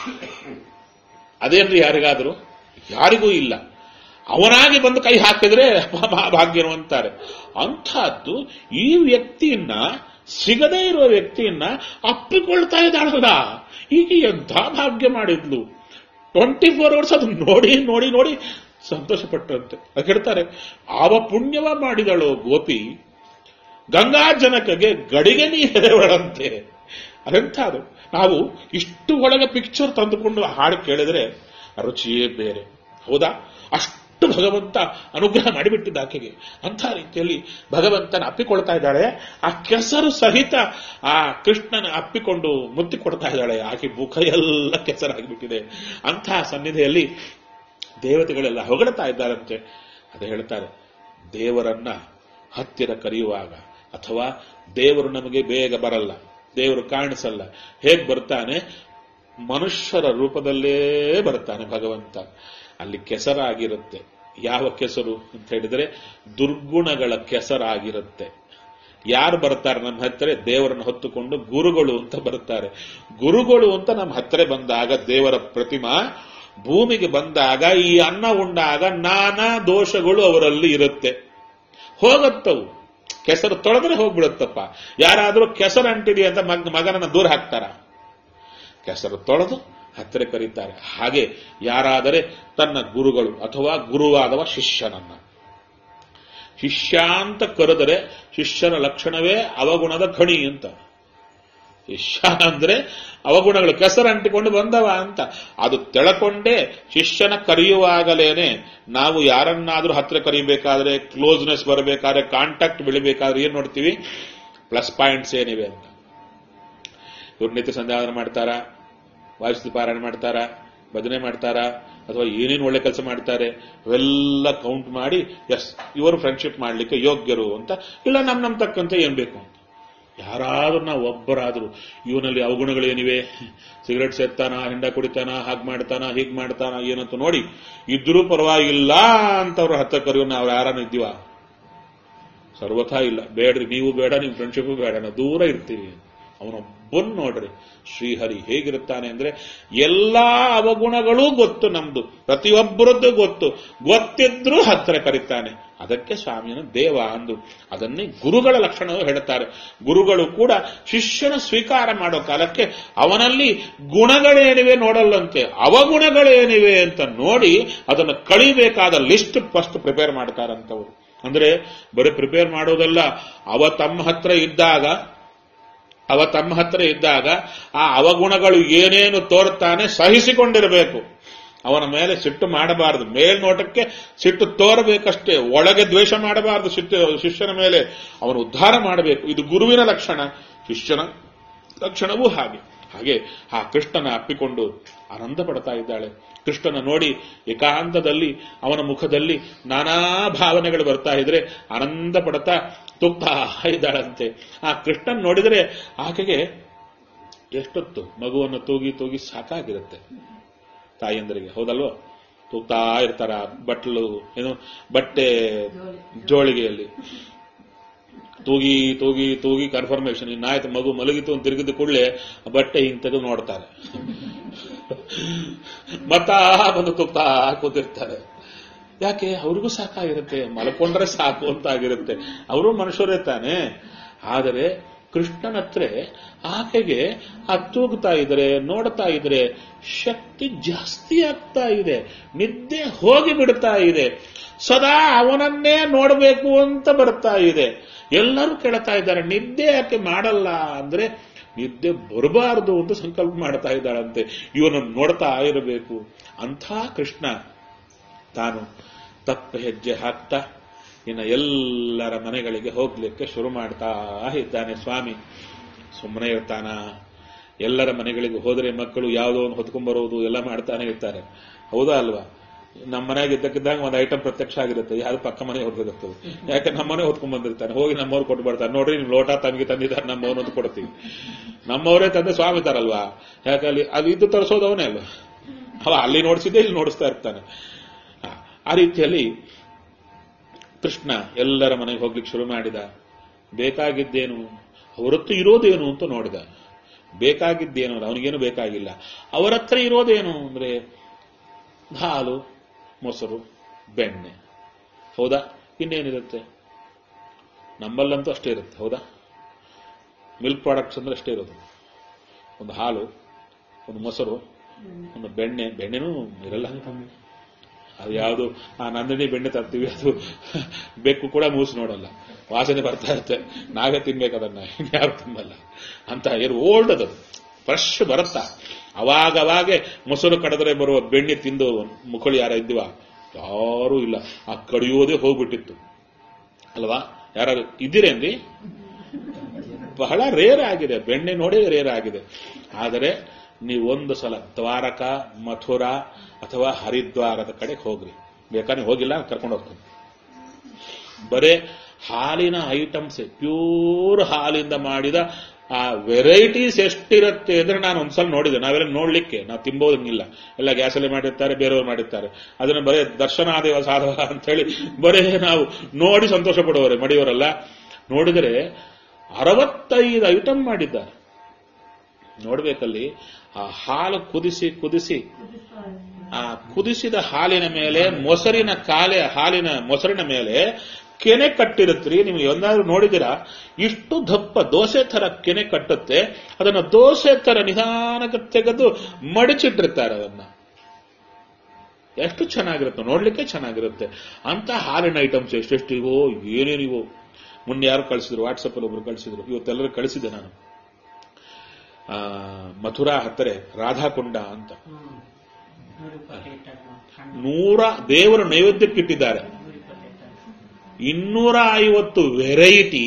ಅದೇನ್ರಿ ಯಾರಿಗಾದರೂ ಯಾರಿಗೂ ಇಲ್ಲ ಅವನಾಗಿ ಬಂದು ಕೈ ಹಾಕಿದ್ರೆ ಭಾಗ್ಯನು ಅಂತಾರೆ ಅಂಥದ್ದು ಈ ವ್ಯಕ್ತಿಯನ್ನ ಸಿಗದೇ ಇರುವ ವ್ಯಕ್ತಿಯನ್ನ ಅಪ್ಪಿಕೊಳ್ತಾ ಇದ್ದಾಳಲ್ಲ ಈಗ ಎಂಥ ಭಾಗ್ಯ ಮಾಡಿದ್ಲು ಟ್ವೆಂಟಿ ಫೋರ್ ಅವರ್ಸ್ ಅದು ನೋಡಿ ನೋಡಿ ನೋಡಿ ಸಂತೋಷಪಟ್ಟಂತೆ ಅದು ಹೇಳ್ತಾರೆ ಆವ ಪುಣ್ಯವ ಮಾಡಿದಳು ಗೋಪಿ ಗಂಗಾ ಜನಕಗೆ ಗಡಿಗೆ ನೀರೆವಳಂತೆ ಅದೆಂಥ ಅದು ನಾವು ಇಷ್ಟು ಒಳಗೆ ಪಿಕ್ಚರ್ ತಂದುಕೊಂಡು ಹಾಡು ಕೇಳಿದ್ರೆ ರುಚಿಯೇ ಬೇರೆ ಹೌದಾ ಅಷ್ಟು ಭಗವಂತ ಅನುಗ್ರಹ ಮಾಡಿಬಿಟ್ಟಿದ್ದ ಆಕೆಗೆ ಅಂಥ ರೀತಿಯಲ್ಲಿ ಭಗವಂತನ ಅಪ್ಪಿಕೊಳ್ತಾ ಇದ್ದಾಳೆ ಆ ಕೆಸರು ಸಹಿತ ಆ ಕೃಷ್ಣನ ಅಪ್ಪಿಕೊಂಡು ಮುತ್ತಿ ಕೊಡ್ತಾ ಇದ್ದಾಳೆ ಆಕೆ ಮುಖ ಎಲ್ಲ ಕೆಸರಾಗಿಬಿಟ್ಟಿದೆ ಅಂತಹ ಸನ್ನಿಧಿಯಲ್ಲಿ ದೇವತೆಗಳೆಲ್ಲ ಹೊಗಳ್ತಾ ಇದ್ದಾರಂತೆ ಅದು ಹೇಳ್ತಾರೆ ದೇವರನ್ನ ಹತ್ತಿರ ಕರೆಯುವಾಗ ಅಥವಾ ದೇವರು ನಮಗೆ ಬೇಗ ಬರಲ್ಲ ದೇವರು ಕಾಣಿಸಲ್ಲ ಹೇಗ್ ಬರ್ತಾನೆ ಮನುಷ್ಯರ ರೂಪದಲ್ಲೇ ಬರ್ತಾನೆ ಭಗವಂತ ಅಲ್ಲಿ ಕೆಸರಾಗಿರುತ್ತೆ ಯಾವ ಕೆಸರು ಅಂತ ಹೇಳಿದ್ರೆ ದುರ್ಗುಣಗಳ ಕೆಸರಾಗಿರುತ್ತೆ ಯಾರು ಬರ್ತಾರೆ ನಮ್ಮ ಹತ್ತಿರ ದೇವರನ್ನು ಹೊತ್ತುಕೊಂಡು ಗುರುಗಳು ಅಂತ ಬರ್ತಾರೆ ಗುರುಗಳು ಅಂತ ನಮ್ಮ ಹತ್ತಿರ ಬಂದಾಗ ದೇವರ ಪ್ರತಿಮಾ ಭೂಮಿಗೆ ಬಂದಾಗ ಈ ಅನ್ನ ಉಂಡಾಗ ನಾನಾ ದೋಷಗಳು ಅವರಲ್ಲಿ ಇರುತ್ತೆ ಹೋಗತ್ತವು ಕೆಸರು ತೊಳೆದ್ರೆ ಹೋಗ್ಬಿಡುತ್ತಪ್ಪ ಯಾರಾದರೂ ಕೆಸರು ಅಂಟಿದೆ ಅಂತ ಮಗ ಮಗನನ್ನ ದೂರ ಹಾಕ್ತಾರ ಕೆಸರು ತೊಳೆದು ಹತ್ತಿರ ಕರೀತಾರೆ ಹಾಗೆ ಯಾರಾದರೆ ತನ್ನ ಗುರುಗಳು ಅಥವಾ ಗುರುವಾದವ ಶಿಷ್ಯನನ್ನ ಶಿಷ್ಯ ಅಂತ ಕರೆದರೆ ಶಿಷ್ಯನ ಲಕ್ಷಣವೇ ಅವಗುಣದ ಖಣಿ ಅಂತ ಶಿಷ್ಯ ಅಂದ್ರೆ ಅವಗುಣಗಳು ಕೆಸರು ಅಂಟಿಕೊಂಡು ಬಂದವ ಅಂತ ಅದು ತೆಳಕೊಂಡೇ ಶಿಷ್ಯನ ಕರೆಯುವಾಗಲೇನೆ ನಾವು ಯಾರನ್ನಾದ್ರೂ ಹತ್ರ ಕರಿಬೇಕಾದ್ರೆ ಕ್ಲೋಸ್ನೆಸ್ ಬರಬೇಕಾದ್ರೆ ಕಾಂಟ್ಯಾಕ್ಟ್ ಬೆಳಿಬೇಕಾದ್ರೆ ಏನ್ ನೋಡ್ತೀವಿ ಪ್ಲಸ್ ಪಾಯಿಂಟ್ಸ್ ಏನಿವೆ ಅಂತ ಇವ್ರು ನಿತ್ಯ ಸಂಧ್ಯಾವನ ಮಾಡ್ತಾರಾ ವಾಯುಸ್ತಿ ಪಾರಾಯಣ ಮಾಡ್ತಾರಾ ಭಜನೆ ಮಾಡ್ತಾರಾ ಅಥವಾ ಏನೇನು ಒಳ್ಳೆ ಕೆಲಸ ಮಾಡ್ತಾರೆ ಅವೆಲ್ಲ ಕೌಂಟ್ ಮಾಡಿ ಎಸ್ ಇವರು ಫ್ರೆಂಡ್ಶಿಪ್ ಮಾಡಲಿಕ್ಕೆ ಯೋಗ್ಯರು ಅಂತ ಇಲ್ಲ ನಮ್ ನಮ್ ತಕ್ಕಂತೆ ಏನ್ ಬೇಕು ಅಂತ ಯಾರಾದ್ರೂ ನಾವು ಒಬ್ಬರಾದ್ರೂ ಇವನಲ್ಲಿ ಅವಗುಣಗಳೇನಿವೆ ಸಿಗರೆಟ್ ಸೇರ್ತಾನ ಹೆಂಡ ಕುಡಿತಾನ ಹಾಗೆ ಮಾಡ್ತಾನ ಹೀಗ್ ಮಾಡ್ತಾನ ಏನಂತ ನೋಡಿ ಇದ್ರೂ ಪರವಾಗಿಲ್ಲ ಅಂತ ಅವ್ರ ಹತ್ತ ಕರೆಯೋ ನಾವು ಯಾರನ್ನ ಇದ್ದೀವ ಸರ್ವಥಾ ಇಲ್ಲ ಬೇಡ್ರಿ ನೀವು ಬೇಡ ನಿಮ್ ಫ್ರೆಂಡ್ಶಿಪ್ ಬೇಡ ನಾವು ದೂರ ಇರ್ತೀವಿ ಅವನೊಬ್ಬನ್ ನೋಡ್ರಿ ಶ್ರೀಹರಿ ಹೇಗಿರುತ್ತಾನೆ ಅಂದ್ರೆ ಎಲ್ಲಾ ಅವಗುಣಗಳೂ ಗೊತ್ತು ನಮ್ದು ಪ್ರತಿಯೊಬ್ಬರದ್ದು ಗೊತ್ತು ಗೊತ್ತಿದ್ರೂ ಹತ್ತಿರ ಕರೀತಾನೆ ಅದಕ್ಕೆ ಸ್ವಾಮಿಯನ್ನು ದೇವ ಅಂದು ಅದನ್ನೇ ಗುರುಗಳ ಲಕ್ಷಣವು ಹೇಳುತ್ತಾರೆ ಗುರುಗಳು ಕೂಡ ಶಿಷ್ಯನ ಸ್ವೀಕಾರ ಮಾಡೋ ಕಾಲಕ್ಕೆ ಅವನಲ್ಲಿ ಗುಣಗಳೇನಿವೆ ನೋಡಲ್ಲಂತೆ ಅವಗುಣಗಳೇನಿವೆ ಅಂತ ನೋಡಿ ಅದನ್ನು ಕಳಿಬೇಕಾದ ಲಿಸ್ಟ್ ಫಸ್ಟ್ ಪ್ರಿಪೇರ್ ಮಾಡ್ತಾರಂತವ್ರು ಅಂದ್ರೆ ಬರೀ ಪ್ರಿಪೇರ್ ಮಾಡೋದಲ್ಲ ಅವ ತಮ್ಮ ಹತ್ರ ಇದ್ದಾಗ ಅವ ತಮ್ಮ ಹತ್ರ ಇದ್ದಾಗ ಆ ಅವಗುಣಗಳು ಏನೇನು ತೋರ್ತಾನೆ ಸಹಿಸಿಕೊಂಡಿರಬೇಕು ಅವನ ಮೇಲೆ ಸಿಟ್ಟು ಮಾಡಬಾರದು ಮೇಲ್ನೋಟಕ್ಕೆ ಸಿಟ್ಟು ತೋರಬೇಕಷ್ಟೇ ಒಳಗೆ ದ್ವೇಷ ಮಾಡಬಾರದು ಸಿಟ್ಟು ಶಿಷ್ಯನ ಮೇಲೆ ಅವನು ಉದ್ಧಾರ ಮಾಡಬೇಕು ಇದು ಗುರುವಿನ ಲಕ್ಷಣ ಶಿಷ್ಯನ ಲಕ್ಷಣವೂ ಹಾಗೆ ಹಾಗೆ ಆ ಕೃಷ್ಣನ ಅಪ್ಪಿಕೊಂಡು ಆನಂದ ಪಡ್ತಾ ಇದ್ದಾಳೆ ಕೃಷ್ಣನ ನೋಡಿ ಏಕಾಂತದಲ್ಲಿ ಅವನ ಮುಖದಲ್ಲಿ ನಾನಾ ಭಾವನೆಗಳು ಬರ್ತಾ ಇದ್ರೆ ಆನಂದ ಪಡ್ತಾ ತುಗ್ತಾ ಇದ್ದಾಳಂತೆ ಆ ಕೃಷ್ಣನ್ ನೋಡಿದರೆ ಆಕೆಗೆ ಎಷ್ಟೊತ್ತು ಮಗುವನ್ನು ತೂಗಿ ತೂಗಿ ಸಾಕಾಗಿರುತ್ತೆ ತಾಯಿಯಂದರಿಗೆ ಹೌದಲ್ವೋ ತೂಗ್ತಾ ಇರ್ತಾರ ಬಟ್ಲು ಏನು ಬಟ್ಟೆ ಜೋಳಿಗೆಯಲ್ಲಿ ತೂಗಿ ತೂಗಿ ತೂಗಿ ಕನ್ಫರ್ಮೇಶನ್ ಇನ್ನಾಯ್ತು ಮಗು ಮಲಗಿತು ಅಂತ ತಿರುಗಿದ ಕೂಡಲೇ ಬಟ್ಟೆ ಹಿಂಗ್ ತೆಗೆದು ನೋಡ್ತಾರೆ ಮತ್ತಾ ಬಂದು ತುಪ್ತಾ ಕೂತಿರ್ತಾರೆ ಯಾಕೆ ಅವ್ರಿಗೂ ಸಾಕಾಗಿರುತ್ತೆ ಮಲ್ಕೊಂಡ್ರೆ ಸಾಕು ಅಂತ ಆಗಿರುತ್ತೆ ಅವರು ಮನುಷ್ಯರೇ ತಾನೆ ಆದರೆ ಕೃಷ್ಣನ ಹತ್ರ ಆಕೆಗೆ ಆ ತೂಗ್ತಾ ಇದ್ರೆ ನೋಡ್ತಾ ಇದ್ರೆ ಶಕ್ತಿ ಜಾಸ್ತಿ ಆಗ್ತಾ ಇದೆ ನಿದ್ದೆ ಹೋಗಿ ಬಿಡ್ತಾ ಇದೆ ಸದಾ ಅವನನ್ನೇ ನೋಡಬೇಕು ಅಂತ ಬರ್ತಾ ಇದೆ ಎಲ್ಲರೂ ಕೇಳ್ತಾ ಇದ್ದಾರೆ ನಿದ್ದೆ ಯಾಕೆ ಮಾಡಲ್ಲ ಅಂದ್ರೆ ನಿದ್ದೆ ಬರಬಾರದು ಅಂತ ಸಂಕಲ್ಪ ಮಾಡ್ತಾ ಇದ್ದಾಳಂತೆ ಇವನನ್ನು ನೋಡ್ತಾ ಇರಬೇಕು ಅಂಥ ಕೃಷ್ಣ ತಾನು ತಪ್ಪ ಹೆಜ್ಜೆ ಹಾಕ್ತಾ ಇನ್ನು ಎಲ್ಲರ ಮನೆಗಳಿಗೆ ಹೋಗ್ಲಿಕ್ಕೆ ಶುರು ಮಾಡ್ತಾ ಇದ್ದಾನೆ ಸ್ವಾಮಿ ಸುಮ್ಮನೆ ಇರ್ತಾನ ಎಲ್ಲರ ಮನೆಗಳಿಗೆ ಹೋದರೆ ಮಕ್ಕಳು ಯಾವುದೋ ಒಂದು ಹೊತ್ಕೊಂಡ್ಬರೋದು ಎಲ್ಲ ಮಾಡ್ತಾನೆ ಇರ್ತಾರೆ ಹೌದಾ ಅಲ್ವಾ ನಮ್ಮ ಮನೆಯಾಗ ಇದ್ದಕ್ಕಿದ್ದಾಗ ಒಂದು ಐಟಮ್ ಪ್ರತ್ಯಕ್ಷ ಆಗಿರುತ್ತೆ ಯಾರು ಪಕ್ಕ ಮನೆ ಹೊರಗೋಗ್ತದೆ ಯಾಕೆ ನಮ್ಮನೆ ಹೊತ್ಕೊಂಡ್ ಬಂದಿರ್ತಾನೆ ಹೋಗಿ ನಮ್ಮವ್ರು ಕೊಟ್ಟು ಬರ್ತಾರೆ ನೋಡ್ರಿ ನೀವು ಲೋಟ ತಂಗಿ ತಂದಿದ್ದಾರೆ ನಮ್ಮವ್ರು ಅಂತ ಕೊಡ್ತೀವಿ ನಮ್ಮವರೇ ತಂದೆ ಸ್ವಾಮಿ ತಾರಲ್ವಾ ಯಾಕೆ ಅಲ್ಲಿ ಅದು ಇದು ತರಿಸೋದು ಅವನೇ ಅಲ್ವಾ ಅವ ಅಲ್ಲಿ ನೋಡಿಸಿದ್ದೆ ಇಲ್ಲಿ ನೋಡಿಸ್ತಾ ಇರ್ತಾನೆ ಹ, ಆ ರೀತಿಯಲ್ಲಿ ಕೃಷ್ಣ ಎಲ್ಲರ ಮನೆಗೆ ಹೋಗ್ಲಿಕ್ಕೆ ಶುರು ಮಾಡಿದ ಬೇಕಾಗಿದ್ದೇನು ಅವರತ್ತು ಇರೋದೇನು ಅಂತ ನೋಡಿದ ಬೇಕಾಗಿದ್ದೇನು ಅವನಿಗೇನು ಬೇಕಾಗಿಲ್ಲ ಅವರ ಹತ್ರ ಇರೋದೇನು ಅಂದ್ರೆ ಹಾಲು ಮೊಸರು ಬೆಣ್ಣೆ ಹೌದಾ ಇನ್ನೇನಿರುತ್ತೆ ನಮ್ಮಲ್ಲಂತೂ ಅಷ್ಟೇ ಇರುತ್ತೆ ಹೌದಾ ಮಿಲ್ಕ್ ಪ್ರಾಡಕ್ಟ್ಸ್ ಅಂದ್ರೆ ಅಷ್ಟೇ ಇರೋದು ಒಂದು ಹಾಲು ಒಂದು ಮೊಸರು ಒಂದು ಬೆಣ್ಣೆ ಬೆಣ್ಣೆನೂ ಇರಲ್ಲ ಅದು ಯಾವುದು ಆ ನಂದಿನಿ ಬೆಣ್ಣೆ ತರ್ತೀವಿ ಅದು ಬೆಕ್ಕು ಕೂಡ ಮೂಸು ನೋಡಲ್ಲ ವಾಸನೆ ಬರ್ತಾ ಇರುತ್ತೆ ನಾವೇ ತಿನ್ಬೇಕು ಅದನ್ನ ಯಾರು ತಿನ್ನಲ್ಲ ಅಂತ ಏನು ಓಲ್ಡ್ ಅದು ಫ್ರೆಶ್ ಬರುತ್ತಾ ಅವಾಗ ಅವಾಗೆ ಮೊಸರು ಕಡಿದ್ರೆ ಬರುವ ಬೆಣ್ಣೆ ತಿಂದು ಮುಖಳು ಯಾರ ಇದ್ದೀವ ಯಾರೂ ಇಲ್ಲ ಆ ಕಡಿಯೋದೇ ಹೋಗ್ಬಿಟ್ಟಿತ್ತು ಅಲ್ವಾ ಯಾರು ಇದ್ದೀರೇನ್ರಿ ಬಹಳ ರೇರ್ ಆಗಿದೆ ಬೆಣ್ಣೆ ನೋಡಿ ರೇರ್ ಆಗಿದೆ ಆದರೆ ನೀವು ಒಂದು ಸಲ ದ್ವಾರಕ ಮಥುರಾ ಅಥವಾ ಹರಿದ್ವಾರದ ಕಡೆಗೆ ಹೋಗ್ರಿ ಬೇಕಾದ್ರೆ ಹೋಗಿಲ್ಲ ಕರ್ಕೊಂಡು ಹೋಗ್ತೀನಿ ಬರೇ ಹಾಲಿನ ಐಟಮ್ಸ್ ಪ್ಯೂರ್ ಹಾಲಿಂದ ಮಾಡಿದ ಆ ವೆರೈಟೀಸ್ ಎಷ್ಟಿರುತ್ತೆ ಅಂದ್ರೆ ನಾನು ಒಂದ್ಸಲ ನೋಡಿದೆ ನಾವೆಲ್ಲ ನೋಡ್ಲಿಕ್ಕೆ ನಾವು ತಿಂಬೋದಂಗಿಲ್ಲ ಎಲ್ಲ ಗ್ಯಾಸಲ್ಲಿ ಮಾಡಿರ್ತಾರೆ ಬೇರೆಯವ್ರು ಮಾಡಿರ್ತಾರೆ ಅದನ್ನ ಬರೇ ದರ್ಶನ ಆದೇವ ಸಾಧವ ಅಂತ ಹೇಳಿ ಬರೇ ನಾವು ನೋಡಿ ಸಂತೋಷ ಪಡುವರೆ ಮಡಿಯವರಲ್ಲ ನೋಡಿದರೆ ಅರವತ್ತೈದು ಐಟಮ್ ಮಾಡಿದ್ದಾರೆ ನೋಡ್ಬೇಕಲ್ಲಿ ಆ ಹಾಲು ಕುದಿಸಿ ಕುದಿಸಿ ಆ ಕುದಿಸಿದ ಹಾಲಿನ ಮೇಲೆ ಮೊಸರಿನ ಕಾಲೆ ಹಾಲಿನ ಮೊಸರಿನ ಮೇಲೆ ಕೆನೆ ಕಟ್ಟಿರುತ್ತೀರಿ ನೀವು ಒಂದಾದ್ರೂ ನೋಡಿದಿರಾ ಇಷ್ಟು ದಪ್ಪ ದೋಸೆ ತರ ಕೆನೆ ಕಟ್ಟುತ್ತೆ ಅದನ್ನ ದೋಸೆ ತರ ನಿಧಾನಕ್ಕೆ ತೆಗೆದು ಮಡಿಚಿಟ್ಟಿರ್ತಾರೆ ಅದನ್ನ ಎಷ್ಟು ಚೆನ್ನಾಗಿರುತ್ತೆ ನೋಡ್ಲಿಕ್ಕೆ ಚೆನ್ನಾಗಿರುತ್ತೆ ಅಂತ ಹಾಲಿನ ಐಟಮ್ಸ್ ಎಷ್ಟೆಷ್ಟು ಇವೋ ಏನೇನಿವೋ ಮೊನ್ನೆ ಯಾರು ಕಳಿಸಿದ್ರು ವಾಟ್ಸಪ್ ಅಲ್ಲಿ ಒಬ್ರು ಕಳಿಸಿದ್ರು ಇವತ್ತೆಲ್ಲರೂ ಕಳಿಸಿದೆ ನಾನು ಆ, ಮಥುರಾ ಹತ್ತರೆ ರಾಧಾಕುಂಡ ಅಂತ ನೂರ ಇಪ್ಪತ್ತೈದು ಹಣ್ಣು ನೂರ ದೇವರ ನೈವೇದ್ಯಕ್ಕೆ ಇಟ್ಟಿದ್ದಾರೆ ನೂರ ಇಪ್ಪತ್ತೈದು ಇನ್ನೂರ ಐವತ್ತು ವೆರೈಟಿ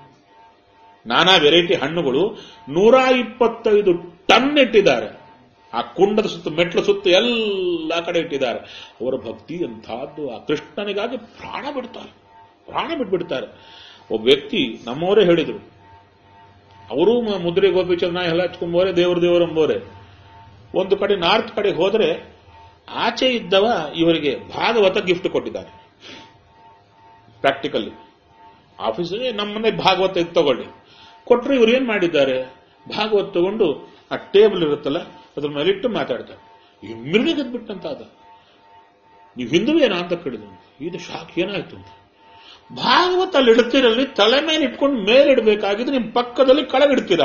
ನಾನಾ ವೆರೈಟಿ ಹಣ್ಣುಗಳು ನೂರ ಇಪ್ಪತ್ತೈದು ಟನ್ ಇಟ್ಟಿದ್ದಾರೆ ಆ ಕುಂಡದ ಸುತ್ತ ಮೆಟ್ಲ ಸುತ್ತ ಎಲ್ಲ ಕಡೆ ಇಟ್ಟಿದ್ದಾರೆ ಅವರ ಭಕ್ತಿ ಎಂಥದ್ದು ಆ ಕೃಷ್ಣನಿಗಾಗಿ ಪ್ರಾಣ ಬಿಡ್ತಾರೆ ಪ್ರಾಣ ಬಿಟ್ಬಿಡ್ತಾರೆ ಒಬ್ಬ ವ್ಯಕ್ತಿ ನಮ್ಮವರೇ ಹೇಳಿದರು ಅವರು ಮ- ಮುದ್ರೆ ಗೋಪಿಚಂದ್ರ ಎಲ್ಲ ಹಚ್ಕೊಂಬೋರೆ ದೇವ್ರ ದೇವರು ಎಂಬೋರೆ ಒಂದು ಕಡೆ ನಾರ್ತ್ ಕಡೆ ಹೋದರೆ ಆಚೆ ಇದ್ದವ ಇವರಿಗೆ ಭಾಗವತ ಗಿಫ್ಟ್ ಕೊಟ್ಟಿದ್ದಾನೆ ಪ್ರಾಕ್ಟಿಕಲ್ಲಿ ಆಫೀಸಲ್ಲಿ ನಮ್ಮನೆ ಭಾಗವತ ಇದು ತಗೊಳ್ಳಿ ಕೊಟ್ಟರೆ ಇವ್ರು ಏನ್ ಮಾಡಿದ್ದಾರೆ ಭಾಗವತ ತಗೊಂಡು ಆ ಟೇಬಲ್ ಇರುತ್ತಲ್ಲ ಅದ್ರ ಮೇಲೆ ಇಟ್ಟು ಮಾತಾಡ್ತಾರೆ ಇಮ್ಮಿರನೇ ಗೆದ್ಬಿಟ್ಟಂತ ಅದ ನೀವು ಹಿಂದುವೇನಾ ಅಂತ ಕೇಳಿದ್ರು ಇದು ಶಾಕ್ ಏನಾಯ್ತು ಅಂತ ಭಾಗವತ ಅಲ್ಲಿ ಇಡ್ತಿರಲ್ಲಿ ತಲೆ ಮೇಲೆ ಇಟ್ಕೊಂಡು ಮೇಲೆ ಇಡಬೇಕಾಗಿದ್ರೆ ನಿಮ್ ಪಕ್ಕದಲ್ಲಿ ಕೆಳಗಿಡ್ತೀರಾ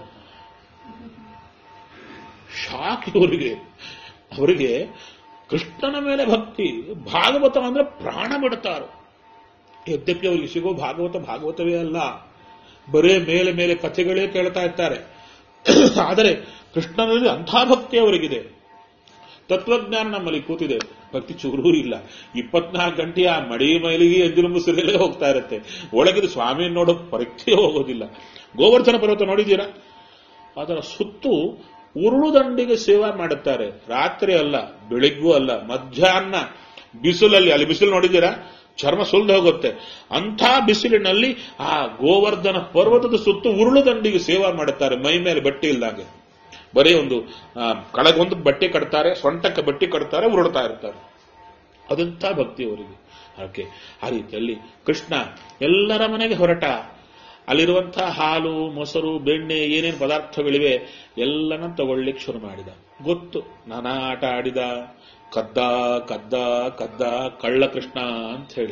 ಶಾಕ್ ಇವರಿಗೆ ಅವರಿಗೆ ಕೃಷ್ಣನ ಮೇಲೆ ಭಕ್ತಿ ಭಾಗವತ ಅಂದ್ರೆ ಪ್ರಾಣ ಬಿಡ್ತಾರೆ ಯದ್ಯಪಿ ಅವರಿಗೆ ಸಿಗೋ ಭಾಗವತ ಭಾಗವತವೇ ಅಲ್ಲ ಬರೇ ಮೇಲೆ ಮೇಲೆ ಕಥೆಗಳೇ ಕೇಳ್ತಾ ಇರ್ತಾರೆ ಆದರೆ ಕೃಷ್ಣನಲ್ಲಿ ಅಂಥ ಭಕ್ತಿ ಅವರಿಗಿದೆ ತತ್ವಜ್ಞಾನ ನಮ್ಮಲ್ಲಿ ಕೂತಿದೆ ಭಕ್ತಿ ಚೂರೂ ಇಲ್ಲ ಇಪ್ಪತ್ನಾಲ್ಕು ಗಂಟೆ ಆ ಮಡಿ ಮೈಲಿಗೆ ಎಂದಿನ ಮುಸುರಲ್ಲೇ ಹೋಗ್ತಾ ಇರುತ್ತೆ ಒಳಗಿದ ಸ್ವಾಮಿಯನ್ನು ನೋಡೋ ಪರೀಕ್ಷೆ ಹೋಗೋದಿಲ್ಲ ಗೋವರ್ಧನ ಪರ್ವತ ನೋಡಿದ್ದೀರಾ ಅದರ ಸುತ್ತು ಉರುಳುದಂಡಿಗೆ ಸೇವಾ ಮಾಡುತ್ತಾರೆ ರಾತ್ರಿ ಅಲ್ಲ ಬೆಳಿಗ್ಗೂ ಅಲ್ಲ ಮಧ್ಯಾಹ್ನ ಬಿಸಿಲಲ್ಲಿ ಅಲ್ಲಿ ಬಿಸಿಲು ನೋಡಿದ್ದೀರಾ ಚರ್ಮ ಸುಲ್ದು ಹೋಗುತ್ತೆ ಅಂಥ ಬಿಸಿಲಿನಲ್ಲಿ ಆ ಗೋವರ್ಧನ ಪರ್ವತದ ಸುತ್ತು ಉರುಳುದಂಡಿಗೆ ಸೇವಾ ಮಾಡುತ್ತಾರೆ ಮೈ ಮೇಲೆ ಬಟ್ಟೆ ಇಲ್ದಂಗೆ ಬರೀ ಒಂದು ಆ, ಕಳಗೊಂದು ಬಟ್ಟೆ ಕಟ್ತಾರೆ ಸೊಂಟಕ್ಕೆ ಬಟ್ಟೆ ಕಟ್ತಾರೆ ಉರುಳ್ತಾ ಇರ್ತಾರೆ ಅದಂಥ ಭಕ್ತಿ ಅವರಿಗೆ ಅದಕ್ಕೆ ಆ ರೀತಿಯಲ್ಲಿ ಕೃಷ್ಣ ಎಲ್ಲರ ಮನೆಗೆ ಹೊರಟ ಅಲ್ಲಿರುವಂತಹ ಹಾಲು ಮೊಸರು ಬೆಣ್ಣೆ ಏನೇನು ಪದಾರ್ಥಗಳಿವೆ ಎಲ್ಲನ ತಗೊಳ್ಳಿಕ್ಕೆ ಶುರು ಮಾಡಿದ ಗೊತ್ತು ನಾನಾ ಆಟ ಆಡಿದ ಕದ್ದ ಕದ್ದ ಕದ್ದ ಕಳ್ಳ ಕೃಷ್ಣ ಅಂತ ಹೇಳಿ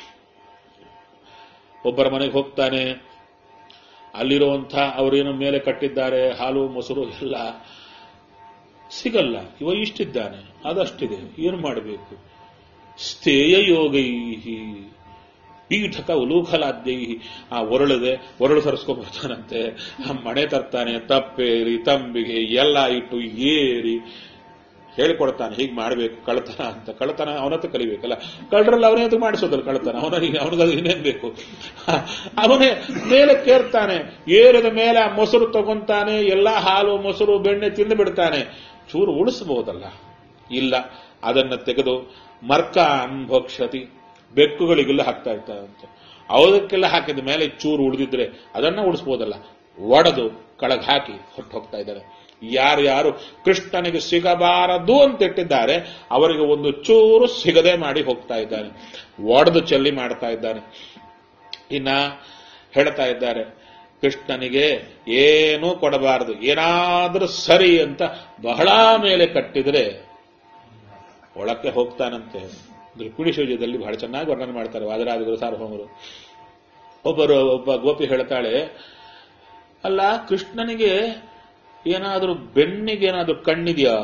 ಒಬ್ಬರ ಮನೆಗೆ ಹೋಗ್ತಾನೆ ಅಲ್ಲಿರುವಂಥ ಅವರೇನು ಮೇಲೆ ಕಟ್ಟಿದ್ದಾರೆ ಹಾಲು ಮೊಸರು ಎಲ್ಲ ಸಿಗಲ್ಲ ಇವ ಇಷ್ಟಿದ್ದಾನೆ ಅದಷ್ಟಿದೆ ಏನು ಮಾಡಬೇಕು ಸ್ಥೇಯ ಯೋಗೈ ಪೀಠಕ ಉಲೂಖಲಾದ್ಯೈ ಆ ಒರಳದೆ ಒರಳು ಸರಿಸ್ಕೊಂಡ್ಬರ್ತಾನಂತೆ ಆ ಮಣೆ ತರ್ತಾನೆ ತಪ್ಪೇರಿ ತಂಬಿಗೆ ಎಲ್ಲ ಇಟ್ಟು ಏರಿ ಹೇಳಿಕೊಡ್ತಾನೆ ಹೀಗೆ ಮಾಡಬೇಕು ಕಳ್ತನ ಅಂತ ಕಳ್ತನ ಅವನತ್ರ ಕಲಿಬೇಕಲ್ಲ ಕಳ್ಳರಲ್ಲಿ ಅವನೇ ಅದು ಮಾಡಿಸೋದಲ್ಲ ಕಳ್ತನ ಅವನಿಗೆ ಅವನಿಗದು ಇನ್ನೇನ್ ಬೇಕು ಅವನೇ ಮೇಲೆ ಕೇರ್ತಾನೆ ಏರಿದ ಮೇಲೆ ಆ ಮೊಸರು ತಗೊಂತಾನೆ ಎಲ್ಲ ಹಾಲು ಮೊಸರು ಬೆಣ್ಣೆ ತಿಂದು ಬಿಡ್ತಾನೆ ಚೂರು ಉಳಿಸಬಹುದಲ್ಲ ಇಲ್ಲ ಅದನ್ನ ತೆಗೆದು ಮರ್ಕ ಅನ್ಭಕ್ಷತಿ ಬೆಕ್ಕುಗಳಿಗೆಲ್ಲ ಹಾಕ್ತಾ ಇರ್ತಾರಂತೆ ಅವದಕ್ಕೆಲ್ಲ ಹಾಕಿದ ಮೇಲೆ ಚೂರು ಉಳಿದಿದ್ರೆ ಅದನ್ನ ಉಳಿಸ್ಬೋದಲ್ಲ ಒಡೆದು ಕಳಗ್ ಹಾಕಿ ಹೊಟ್ಟು ಹೋಗ್ತಾ ಇದ್ದಾರೆ ಯಾರ್ಯಾರು ಕೃಷ್ಣನಿಗೆ ಸಿಗಬಾರದು ಅಂತ ಇಟ್ಟಿದ್ದಾರೆ ಅವರಿಗೆ ಒಂದು ಚೂರು ಸಿಗದೆ ಮಾಡಿ ಹೋಗ್ತಾ ಇದ್ದಾನೆ ಒಡೆದು ಚೆಲ್ಲಿ ಮಾಡ್ತಾ ಇದ್ದಾನೆ ಇನ್ನ ಹೇಳ್ತಾ ಇದ್ದಾರೆ ಕೃಷ್ಣನಿಗೆ ಏನೂ ಕೊಡಬಾರದು ಏನಾದ್ರೂ ಸರಿ ಅಂತ ಬಹಳ ಮೇಲೆ ಕಟ್ಟಿದ್ರೆ ಒಳಕ್ಕೆ ಹೋಗ್ತಾನಂತೆ ರುಕ್ಮಿಣಿ ಶಿವಜದಲ್ಲಿ ಬಹಳ ಚೆನ್ನಾಗಿ ವರ್ಣನೆ ಮಾಡ್ತಾರೆ ವಾದರಾದಿಗಳು ಸಾರ್ವಭೌಮರು ಒಬ್ಬರು ಒಬ್ಬ ಗೋಪಿ ಹೇಳ್ತಾಳೆ ಅಲ್ಲ ಕೃಷ್ಣನಿಗೆ ಏನಾದರೂ ಬೆನ್ನಿಗೆ ಏನಾದರೂ ಕಣ್ಣಿದೆಯಾ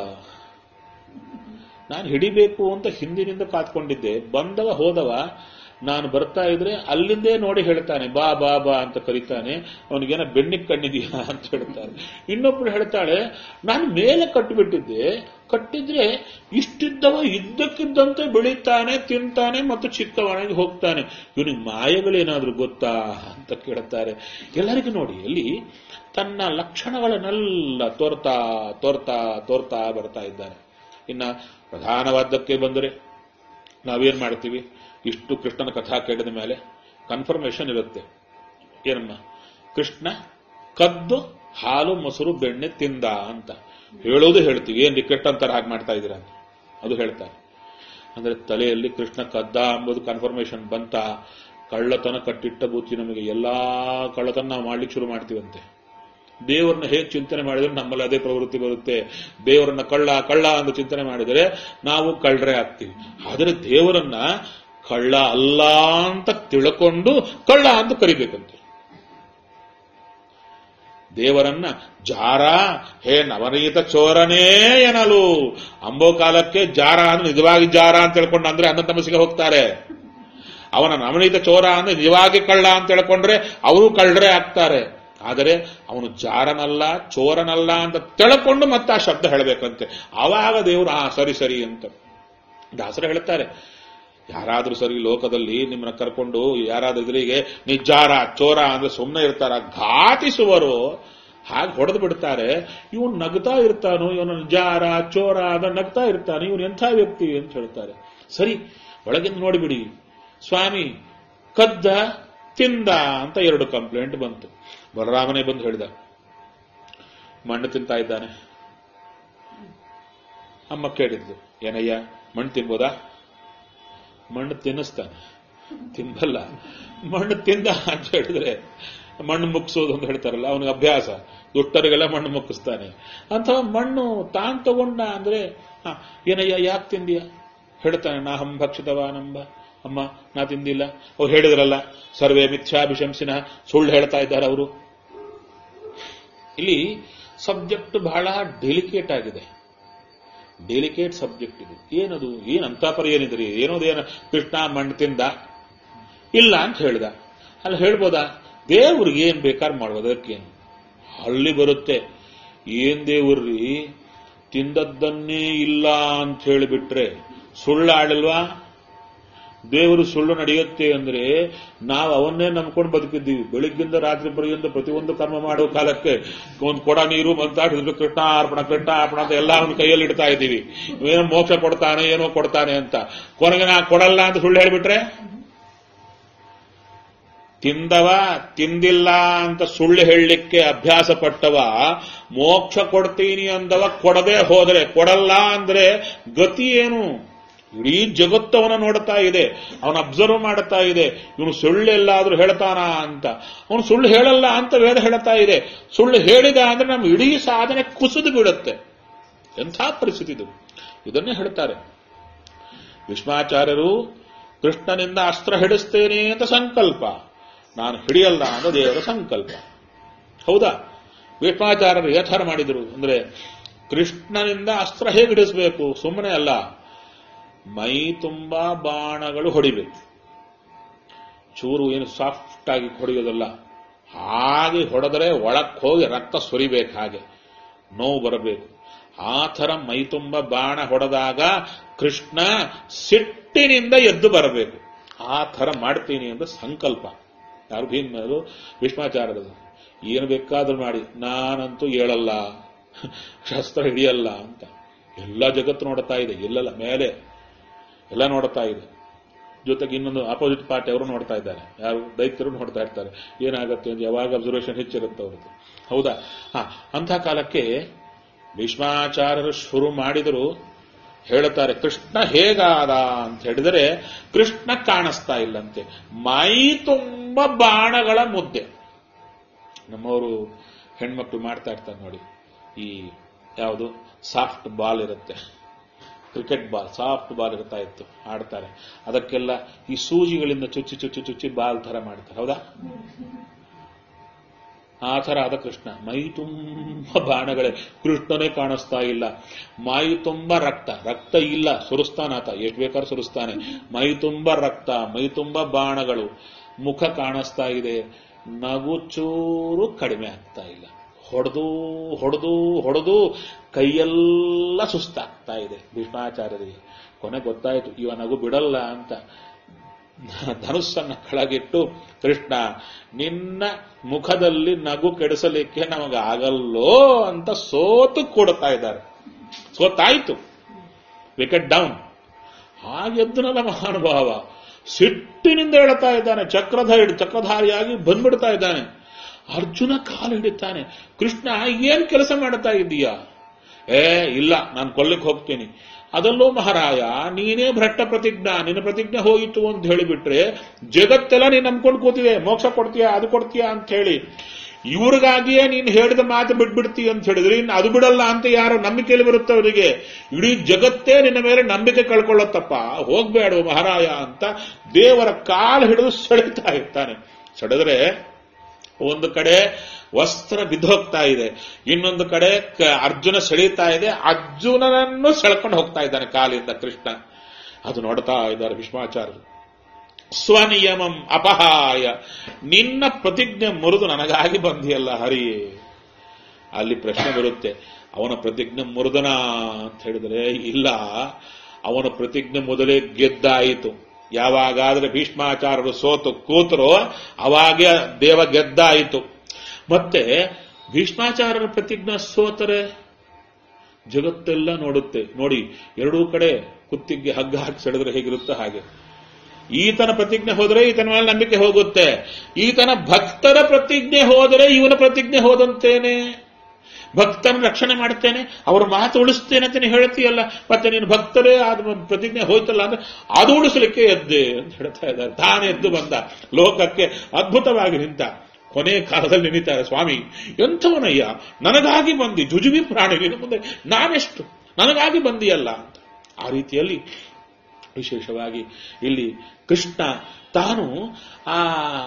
ನಾನು ಹಿಡಿಬೇಕು ಅಂತ ಹಿಂದಿನಿಂದ ಕಾತ್ಕೊಂಡಿದ್ದೆ ಬಂದವ ಹೋದವ ನಾನು ಬರ್ತಾ ಇದ್ರೆ ಅಲ್ಲಿಂದೇ ನೋಡಿ ಹೇಳ್ತಾನೆ ಬಾ ಬಾ ಬಾ ಅಂತ ಕರೀತಾನೆ ಅವನಿಗೇನ ಬೆನ್ನಿಗೆ ಕಣ್ಣಿದೆಯಾ ಅಂತ ಹೇಳ್ತಾನೆ ಇನ್ನೊಬ್ರು ಹೇಳ್ತಾಳೆ ನಾನು ಮೇಲೆ ಕಟ್ಟಿಬಿಟ್ಟಿದ್ದೆ ಕಟ್ಟಿದ್ರೆ ಇಷ್ಟಿದ್ದವ ಇದ್ದಕ್ಕಿದ್ದಂತೆ ಬೆಳೀತಾನೆ ತಿಂತಾನೆ ಮತ್ತು ಚಿಕ್ಕವನಾಗಿ ಹೋಗ್ತಾನೆ ಇವನಿಗೆ ಮಾಯಗಳೇನಾದ್ರೂ ಗೊತ್ತಾ ಅಂತ ಕೇಳುತ್ತಾರೆ ಎಲ್ಲರಿಗೂ ನೋಡಿ ಅಲ್ಲಿ ತನ್ನ ಲಕ್ಷಣಗಳನ್ನೆಲ್ಲ ತೋರ್ತಾ ತೋರ್ತಾ ತೋರ್ತಾ ಬರ್ತಾ ಇದ್ದಾನೆ ಇನ್ನ ಪ್ರಧಾನವಾದಕ್ಕೆ ಬಂದರೆ ನಾವೇನ್ ಮಾಡ್ತೀವಿ ಇಷ್ಟು ಕೃಷ್ಣನ ಕಥಾ ಕೇಳಿದ ಮೇಲೆ ಕನ್ಫರ್ಮೇಶನ್ ಇರುತ್ತೆ ಏನಮ್ಮ ಕೃಷ್ಣ ಕದ್ದು ಹಾಲು ಮೊಸರು ಬೆಣ್ಣೆ ತಿಂದ ಅಂತ ಹೇಳೋದು ಹೇಳ್ತೀವಿ ಏನ್ರಿ ಕೆಟ್ಟಂತರ ಹಾಗೆ ಮಾಡ್ತಾ ಇದ್ದೀರಾ ಅಂತ ಅದು ಹೇಳ್ತಾರೆ ಅಂದ್ರೆ ತಲೆಯಲ್ಲಿ ಕೃಷ್ಣ ಕದ್ದ ಎಂಬುದು ಕನ್ಫರ್ಮೇಶನ್ ಬಂತ ಕಳ್ಳತನ ಕಟ್ಟಿಟ್ಟ ಬೂತಿ ನಮಗೆ ಎಲ್ಲಾ ಕಳ್ಳತನ ನಾವು ಮಾಡ್ಲಿಕ್ಕೆ ಶುರು ಮಾಡ್ತೀವಂತೆ ದೇವರನ್ನ ಹೇಗೆ ಚಿಂತನೆ ಮಾಡಿದ್ರೆ ನಮ್ಮಲ್ಲಿ ಅದೇ ಪ್ರವೃತ್ತಿ ಬರುತ್ತೆ ದೇವರನ್ನ ಕಳ್ಳ ಕಳ್ಳ ಅಂತ ಚಿಂತನೆ ಮಾಡಿದರೆ ನಾವು ಕಳ್ಳರೆ ಆಗ್ತೀವಿ ಆದರೆ ದೇವರನ್ನ ಕಳ್ಳ ಅಲ್ಲ ಅಂತ ತಿಳ್ಕೊಂಡು ಕಳ್ಳ ಅಂತ ಕರಿಬೇಕಂತೆ ದೇವರನ್ನ ಜಾರ ಹೇ ನವನೀತ ಚೋರನೇ ಎನಲು ಅಂಬೋ ಕಾಲಕ್ಕೆ ಜಾರ ಅಂದ್ರೆ ನಿಜವಾಗಿ ಜಾರ ಅಂತ ಹೇಳ್ಕೊಂಡು ಅಂದ್ರೆ ಅನ್ನ ತಮಸಿಗೆ ಹೋಗ್ತಾರೆ ಅವನ ನವನೀತ ಚೋರ ಅಂದ್ರೆ ನಿಜವಾಗಿ ಕಳ್ಳ ಅಂತ ಹೇಳ್ಕೊಂಡ್ರೆ ಅವರು ಕಳ್ಳರೇ ಆಗ್ತಾರೆ ಆದರೆ ಅವನು ಜಾರನಲ್ಲ ಚೋರನಲ್ಲ ಅಂತ ತಿಳ್ಕೊಂಡು ಮತ್ತೆ ಆ ಶಬ್ದ ಹೇಳಬೇಕಂತೆ ಆವಾಗ ದೇವರು ಆ ಸರಿ ಸರಿ ಅಂತ ದಾಸರು ಹೇಳ್ತಾರೆ ಯಾರಾದ್ರೂ ಸರಿ ಲೋಕದಲ್ಲಿ ನಿಮ್ಮನ್ನ ಕರ್ಕೊಂಡು ಯಾರಾದ್ರೂ ಎದುರಿಗೆ ನಿಜಾರ ಚೋರ ಅಂದ್ರೆ ಸುಮ್ಮನೆ ಇರ್ತಾರ ಘಾತಿಸುವರು ಹಾಗೆ ಹೊಡೆದು ಬಿಡ್ತಾರೆ ಇವನು ನಗ್ತಾ ಇರ್ತಾನು ಇವನು ಜಾರ ಚೋರ ಅದ ನಗ್ತಾ ಇರ್ತಾನೆ ಇವನು ಎಂಥ ವ್ಯಕ್ತಿ ಅಂತ ಹೇಳ್ತಾರೆ ಸರಿ ಒಳಗಿಂದ ನೋಡಿಬಿಡಿ ಸ್ವಾಮಿ ಕದ್ದ ತಿಂದ ಅಂತ ಎರಡು ಕಂಪ್ಲೇಂಟ್ ಬಂತು ಬಲರಾಮನೇ ಬಂದು ಹೇಳಿದ ಮಣ್ಣು ತಿಂತಾ ಇದ್ದಾನೆ ಅಮ್ಮ ಕೇಳಿದ್ಲು ಏನಯ್ಯ ಮಣ್ಣು ತಿನ್ಬೋದಾ ಮಣ್ಣು ತಿನ್ನಿಸ್ತಾನೆ ತಿಂಬಲ್ಲ ಮಣ್ಣು ತಿಂದ ಅಂತ ಹೇಳಿದ್ರೆ ಮಣ್ಣು ಮುಕ್ಸೋದು ಅಂತ ಹೇಳ್ತಾರಲ್ಲ ಅವನಿಗೆ ಅಭ್ಯಾಸ ದುಷ್ಟರಿಗೆಲ್ಲ ಮಣ್ಣು ಮುಕ್ಕಿಸ್ತಾನೆ ಅಥವಾ ಮಣ್ಣು ತಾನ್ ತಗೊಂಡ ಅಂದ್ರೆ ಹ, ಏನಯ್ಯ ಯಾಕೆ ತಿಂದಿಯ ಹೇಳ್ತಾನೆ ನಾ ಹಂ ಭಕ್ಷಿತವಾನಂಬ ಅಮ್ಮ ನಾ ತಿಂದಿಲ್ಲ ಅವ್ರು ಹೇಳಿದ್ರಲ್ಲ ಸರ್ವೇ ಮಿಥ್ಯಾಭಿಶಂಸಿನ ಸುಳ್ಳು ಹೇಳ್ತಾ ಇದ್ದಾರೆ ಅವರು ಇಲ್ಲಿ ಸಬ್ಜೆಕ್ಟ್ ಬಹಳ ಡೆಲಿಕೇಟ್ ಆಗಿದೆ ಡೆಲಿಕೇಟ್ ಸಬ್ಜೆಕ್ಟ್ ಇದು ಏನದು ಏನ್ ಅಂತಾಪರ ಏನಿದ್ರಿ ಏನೋದೇನ ಕೃಷ್ಣ ಮಣ್ಣು ತಿಂದ ಇಲ್ಲ ಅಂತ ಹೇಳ್ದ ಅಲ್ಲಿ ಹೇಳ್ಬೋದಾ ದೇವ್ರಿಗೆ ಏನ್ ಬೇಕಾದ್ರೆ ಮಾಡ್ಬೋದು ಅದಕ್ಕೇನು ಅಲ್ಲಿ ಬರುತ್ತೆ ಏನ್ ದೇವ್ರಿ ತಿಂದದ್ದನ್ನೇ ಇಲ್ಲ ಅಂತ ಹೇಳಿಬಿಟ್ರೆ ಸುಳ್ಳಾಡಲ್ವಾ ದೇವರು ಸುಳ್ಳು ನಡೆಯುತ್ತೆ ಅಂದ್ರೆ ನಾವು ಅವನ್ನೇ ನಂಬ್ಕೊಂಡು ಬದುಕಿದ್ದೀವಿ ಬೆಳಿಗ್ಗಿಂದ ರಾತ್ರಿ ಪರ್ಯಂತ ಪ್ರತಿಯೊಂದು ಕರ್ಮ ಮಾಡೋ ಕಾಲಕ್ಕೆ ಒಂದು ಕೊಡ ನೀರು ಮಂತಾಡಿದ್ರು ಕೃಷ್ಣ ಅರ್ಪಣ ಕೃಷ್ಣ ಅರ್ಪಣ ಅಂತ ಎಲ್ಲ ಅವನ ಕೈಯಲ್ಲಿ ಇಡ್ತಾ ಇದ್ದೀವಿ ಏನೋ ಮೋಕ್ಷ ಕೊಡ್ತಾನೆ ಏನೋ ಕೊಡ್ತಾನೆ ಅಂತ ಕೊನೆಗೆ ನಾ ಕೊಡಲ್ಲ ಅಂತ ಸುಳ್ಳು ಹೇಳ್ಬಿಟ್ರೆ ತಿಂದವ ತಿಂದಿಲ್ಲ ಅಂತ ಸುಳ್ಳು ಹೇಳಲಿಕ್ಕೆ ಅಭ್ಯಾಸ ಪಟ್ಟವ ಮೋಕ್ಷ ಕೊಡ್ತೀನಿ ಅಂದವ ಕೊಡದೆ ಹೋದರೆ ಕೊಡಲ್ಲ ಅಂದ್ರೆ ಗತಿ ಏನು ಇಡೀ ಜಗತ್ತವನ ನೋಡ್ತಾ ಇದೆ ಅವನ ಅಬ್ಸರ್ವ್ ಮಾಡ್ತಾ ಇದೆ ಇವನು ಸುಳ್ಳು ಎಲ್ಲಾದ್ರೂ ಹೇಳ್ತಾನ ಅಂತ ಅವನು ಸುಳ್ಳು ಹೇಳಲ್ಲ ಅಂತ ವೇದ ಹೇಳ್ತಾ ಇದೆ ಸುಳ್ಳು ಹೇಳಿದ ಅಂದ್ರೆ ನಮ್ಮ ಇಡೀ ಸಾಧನೆ ಕುಸಿದು ಬಿಡುತ್ತೆ ಎಂಥ ಪರಿಸ್ಥಿತಿ ಇದು ಇದನ್ನೇ ಹೇಳ್ತಾರೆ ಭೀಷ್ಮಾಚಾರ್ಯರು ಕೃಷ್ಣನಿಂದ ಅಸ್ತ್ರ ಹಿಡಿಸ್ತೇನೆ ಅಂತ ಸಂಕಲ್ಪ ನಾನು ಹಿಡಿಯಲ್ಲ ಅನ್ನೋ ದೇವರ ಸಂಕಲ್ಪ ಹೌದಾ ಭೀಷ್ಮಾಚಾರ್ಯರು ಯಥಾರ ಮಾಡಿದರು ಅಂದ್ರೆ ಕೃಷ್ಣನಿಂದ ಅಸ್ತ್ರ ಹೇಗೆ ಹಿಡಿಸಬೇಕು ಸುಮ್ಮನೆ ಅಲ್ಲ ಮೈ ತುಂಬಾ ಬಾಣಗಳು ಹೊಡಿಬೇಕು ಚೂರು ಏನು ಸಾಫ್ಟ್ ಆಗಿ ಹೊಡೆಯೋದಲ್ಲ ಹಾಗೆ ಹೊಡೆದರೆ ಒಳಕ್ಕೆ ಹೋಗಿ ರಕ್ತ ಸುರಿಬೇಕು ಹಾಗೆ ನೋವು ಬರಬೇಕು ಆ ಥರ ಮೈ ತುಂಬ ಬಾಣ ಹೊಡೆದಾಗ ಕೃಷ್ಣ ಸಿಟ್ಟಿನಿಂದ ಎದ್ದು ಬರಬೇಕು ಆ ಥರ ಮಾಡ್ತೀನಿ ಅಂತ ಸಂಕಲ್ಪ ಯಾರು ಭೀಮರು ಭೀಷ್ಮಾಚಾರ್ಯರದು ಏನು ಬೇಕಾದ್ರೂ ಮಾಡಿ ನಾನಂತೂ ಹೇಳಲ್ಲ ಶಸ್ತ್ರ ಹಿಡಿಯಲ್ಲ ಅಂತ ಎಲ್ಲ ಜಗತ್ತು ನೋಡ್ತಾ ಇದೆ ಎಲ್ಲೆಲ್ಲ ಮೇಲೆ ಎಲ್ಲ ನೋಡ್ತಾ ಇದೆ ಜೊತೆಗೆ ಇನ್ನೊಂದು ಅಪೋಸಿಟ್ ಪಾರ್ಟಿ ಅವರು ನೋಡ್ತಾ ಇದ್ದಾರೆ ಯಾರು ದೈತ್ಯರು ನೋಡ್ತಾ ಇರ್ತಾರೆ ಏನಾಗುತ್ತೆ ಅಂತ ಯಾವಾಗ ಅಬ್ಸರ್ವೇಷನ್ ಹೆಚ್ಚಿರುತ್ತೆ ಅವ್ರದ್ದು ಹೌದಾ ಹಾ ಅಂಥ ಕಾಲಕ್ಕೆ ಭೀಷ್ಮಾಚಾರ್ಯರು ಶುರು ಮಾಡಿದರು ಹೇಳ್ತಾರೆ ಕೃಷ್ಣ ಹೇಗಾದ ಅಂತ ಹೇಳಿದರೆ ಕೃಷ್ಣ ಕಾಣಿಸ್ತಾ ಇಲ್ಲಂತೆ ಮೈ ತುಂಬ ಬಾಣಗಳ ಮುದ್ದೆ ನಮ್ಮವರು ಹೆಣ್ಮಕ್ಳು ಮಾಡ್ತಾ ಇರ್ತಾರೆ ನೋಡಿ ಈ ಯಾವುದು ಸಾಫ್ಟ್ ಬಾಲ್ ಇರುತ್ತೆ ಕ್ರಿಕೆಟ್ ಬಾಲ್ ಸಾಫ್ಟ್ ಬಾಲ್ ಇರ್ತಾ ಇತ್ತು ಆಡ್ತಾರೆ ಅದಕ್ಕೆಲ್ಲ ಈ ಸೂಜಿಗಳಿಂದ ಚುಚ್ಚಿ ಚುಚ್ಚಿ ಚುಚ್ಚಿ ಬಾಲ್ ತರ ಮಾಡ್ತಾರೆ ಹೌದಾ ಆ ಥರ ಆದ ಕೃಷ್ಣ ಮೈ ತುಂಬ ಬಾಣಗಳೇ ಕೃಷ್ಣನೇ ಕಾಣಿಸ್ತಾ ಇಲ್ಲ ಮೈ ತುಂಬ ರಕ್ತ ರಕ್ತ ಇಲ್ಲ ಸುರಿಸ್ತಾನಾತ ಎಷ್ಟು ಬೇಕಾದ್ರೂ ಸುರಿಸ್ತಾನೆ ಮೈ ತುಂಬ ರಕ್ತ ಮೈ ತುಂಬ ಬಾಣಗಳು ಮುಖ ಕಾಣಿಸ್ತಾ ಇದೆ ನಗು ಚೂರು ಕಡಿಮೆ ಆಗ್ತಾ ಇಲ್ಲ ಹೊಡೆದು ಹೊಡೆದು ಹೊಡೆದು ಕೈಯೆಲ್ಲ ಸುಸ್ತಾಗ್ತಾ ಇದೆ ಭೀಷ್ಮಾಚಾರ್ಯರಿಗೆ ಕೊನೆ ಗೊತ್ತಾಯಿತು ಇವ ನಗು ಬಿಡಲ್ಲ ಅಂತ ಧನುಸ್ಸನ್ನ ಕೆಳಗಿಟ್ಟು ಕೃಷ್ಣ ನಿನ್ನ ಮುಖದಲ್ಲಿ ನಗು ಕೆಡಿಸಲಿಕ್ಕೆ ನಮಗಾಗಲ್ಲೋ ಅಂತ ಸೋತು ಕೊಡ್ತಾ ಇದ್ದಾರೆ ಸೋತಾಯ್ತು ವಿಕೆಟ್ ಡೌನ್ ಹಾಗೆದ್ದುನಲ್ಲ ಮಹಾನುಭಾವ ಸಿಟ್ಟಿನಿಂದ ಹೇಳ್ತಾ ಇದ್ದಾನೆ ಚಕ್ರಧಾರಿ ಚಕ್ರಧಾರಿಯಾಗಿ ಬಂದ್ಬಿಡ್ತಾ ಇದ್ದಾನೆ ಅರ್ಜುನ ಕಾಲು ಹಿಡಿತಾನೆ ಕೃಷ್ಣ ಏನ್ ಕೆಲಸ ಮಾಡ್ತಾ ಇದ್ದೀಯಾ ಏ ಇಲ್ಲ ನಾನು ಕೊಲ್ಲಿಕ್ಕೆ ಹೋಗ್ತೀನಿ ಅದಲ್ಲೂ ಮಹಾರಾಯ ನೀನೇ ಭ್ರಷ್ಟ ಪ್ರತಿಜ್ಞಾ ನಿನ್ನ ಪ್ರತಿಜ್ಞೆ ಹೋಯಿತು ಅಂತ ಹೇಳಿಬಿಟ್ರೆ ಜಗತ್ತೆಲ್ಲ ನೀನ್ ನಂಬ್ಕೊಂಡು ಕೂತಿದೆ ಮೋಕ್ಷ ಕೊಡ್ತೀಯಾ ಅದು ಕೊಡ್ತೀಯಾ ಅಂತ ಹೇಳಿ ಇವ್ರಿಗಾಗಿಯೇ ನೀನು ಹೇಳಿದ ಮಾತು ಬಿಟ್ಬಿಡ್ತಿ ಅಂತ ಹೇಳಿದ್ರೆ ಇನ್ನು ಅದು ಬಿಡಲ್ಲ ಅಂತ ಯಾರು ನಂಬಿಕೆಯಲ್ಲಿ ಬರುತ್ತೆ ಅವರಿಗೆ ಇಡೀ ಜಗತ್ತೇ ನಿನ್ನ ಮೇಲೆ ನಂಬಿಕೆ ಕಳ್ಕೊಳ್ಳತ್ತಪ್ಪ ಹೋಗ್ಬೇಡ ಮಹಾರಾಯ ಅಂತ ದೇವರ ಕಾಲು ಹಿಡಿದು ಸೆಳಿತಾ ಇರ್ತಾನೆ ಸೆಳೆದ್ರೆ ಒಂದು ಕಡೆ ವಸ್ತ್ರ ಬಿದ್ದೋಗ್ತಾ ಇದೆ ಇನ್ನೊಂದು ಕಡೆ ಕ- ಅರ್ಜುನ ಸೆಳೀತಾ ಇದೆ ಅರ್ಜುನನನ್ನು ಸೆಳ್ಕೊಂಡು ಹೋಗ್ತಾ ಇದ್ದಾನೆ ಕಾಲಿಂದ ಕೃಷ್ಣ ಅದು ನೋಡ್ತಾ ಇದ್ದಾರೆ ಭೀಷ್ಮಾಚಾರ್ಯರು ಸ್ವನಿಯಮಂ ಅಪಹಾಯ ನಿನ್ನ ಪ್ರತಿಜ್ಞೆ ಮುರಿದು ನನಗಾಗಿ ಬಂದಿಯಲ್ಲ ಹರಿಯೇ ಅಲ್ಲಿ ಪ್ರಶ್ನೆ ಬರುತ್ತೆ ಅವನ ಪ್ರತಿಜ್ಞೆ ಮುರಿದನ ಅಂತ ಹೇಳಿದ್ರೆ ಇಲ್ಲ ಅವನ ಪ್ರತಿಜ್ಞೆ ಮೊದಲೇ ಗೆದ್ದಾಯಿತು ಯಾವಾಗಾದ್ರೆ ಭೀಷ್ಮಾಚಾರ್ಯರು ಸೋತು ಕೂತರೋ ಅವಾಗೇ ದೇವ ಗೆದ್ದಾಯಿತು ಮತ್ತೆ ಭೀಷ್ಮಾಚಾರ್ಯರ ಪ್ರತಿಜ್ಞೆ ಸೋತರೆ ಜಗತ್ತೆಲ್ಲ ನೋಡುತ್ತೆ ನೋಡಿ ಎರಡೂ ಕಡೆ ಕುತ್ತಿಗೆ ಹಗ್ಗ ಹಾಕಿ ಸೆಳೆದ್ರೆ ಹೇಗಿರುತ್ತೋ ಹಾಗೆ ಈತನ ಪ್ರತಿಜ್ಞೆ ಹೋದರೆ ಈತನ ಮೇಲೆ ನಂಬಿಕೆ ಹೋಗುತ್ತೆ ಈತನ ಭಕ್ತರ ಪ್ರತಿಜ್ಞೆ ಹೋದರೆ ಇವನ ಪ್ರತಿಜ್ಞೆ ಹೋದಂತೇನೆ ಭಕ್ತನ ರಕ್ಷಣೆ ಮಾಡ್ತೇನೆ ಅವ್ರ ಮಾತು ಉಳಿಸ್ತೇನೆ ಅಂತ ನೀನು ಹೇಳ್ತೀಯಲ್ಲ ಮತ್ತೆ ನೀನು ಭಕ್ತರೇ ಆದ ಪ್ರತಿಜ್ಞೆ ಹೋಯ್ತಲ್ಲ ಅಂದ್ರೆ ಅದು ಉಳಿಸಲಿಕ್ಕೆ ಎದ್ದೆ ಅಂತ ಹೇಳ್ತಾ ಇದ್ದಾರೆ ತಾನೇ ಎದ್ದು ಬಂದ ಲೋಕಕ್ಕೆ ಅದ್ಭುತವಾಗಿ ನಿಂತ ಕೊನೆ ಕಾಲದಲ್ಲಿ ನಿಂತಾರೆ ಸ್ವಾಮಿ ಎಂಥವನಯ್ಯ ನನಗಾಗಿ ಬಂದಿ ಜುಜುಬಿ ಪ್ರಾಣಿ ನಿನ್ನ ಮುಂದೆ ನಾನೆಷ್ಟು ನನಗಾಗಿ ಬಂದಿಯಲ್ಲ ಅಂತ ಆ ರೀತಿಯಲ್ಲಿ ವಿಶೇಷವಾಗಿ ಇಲ್ಲಿ ಕೃಷ್ಣ ತಾನು ಆ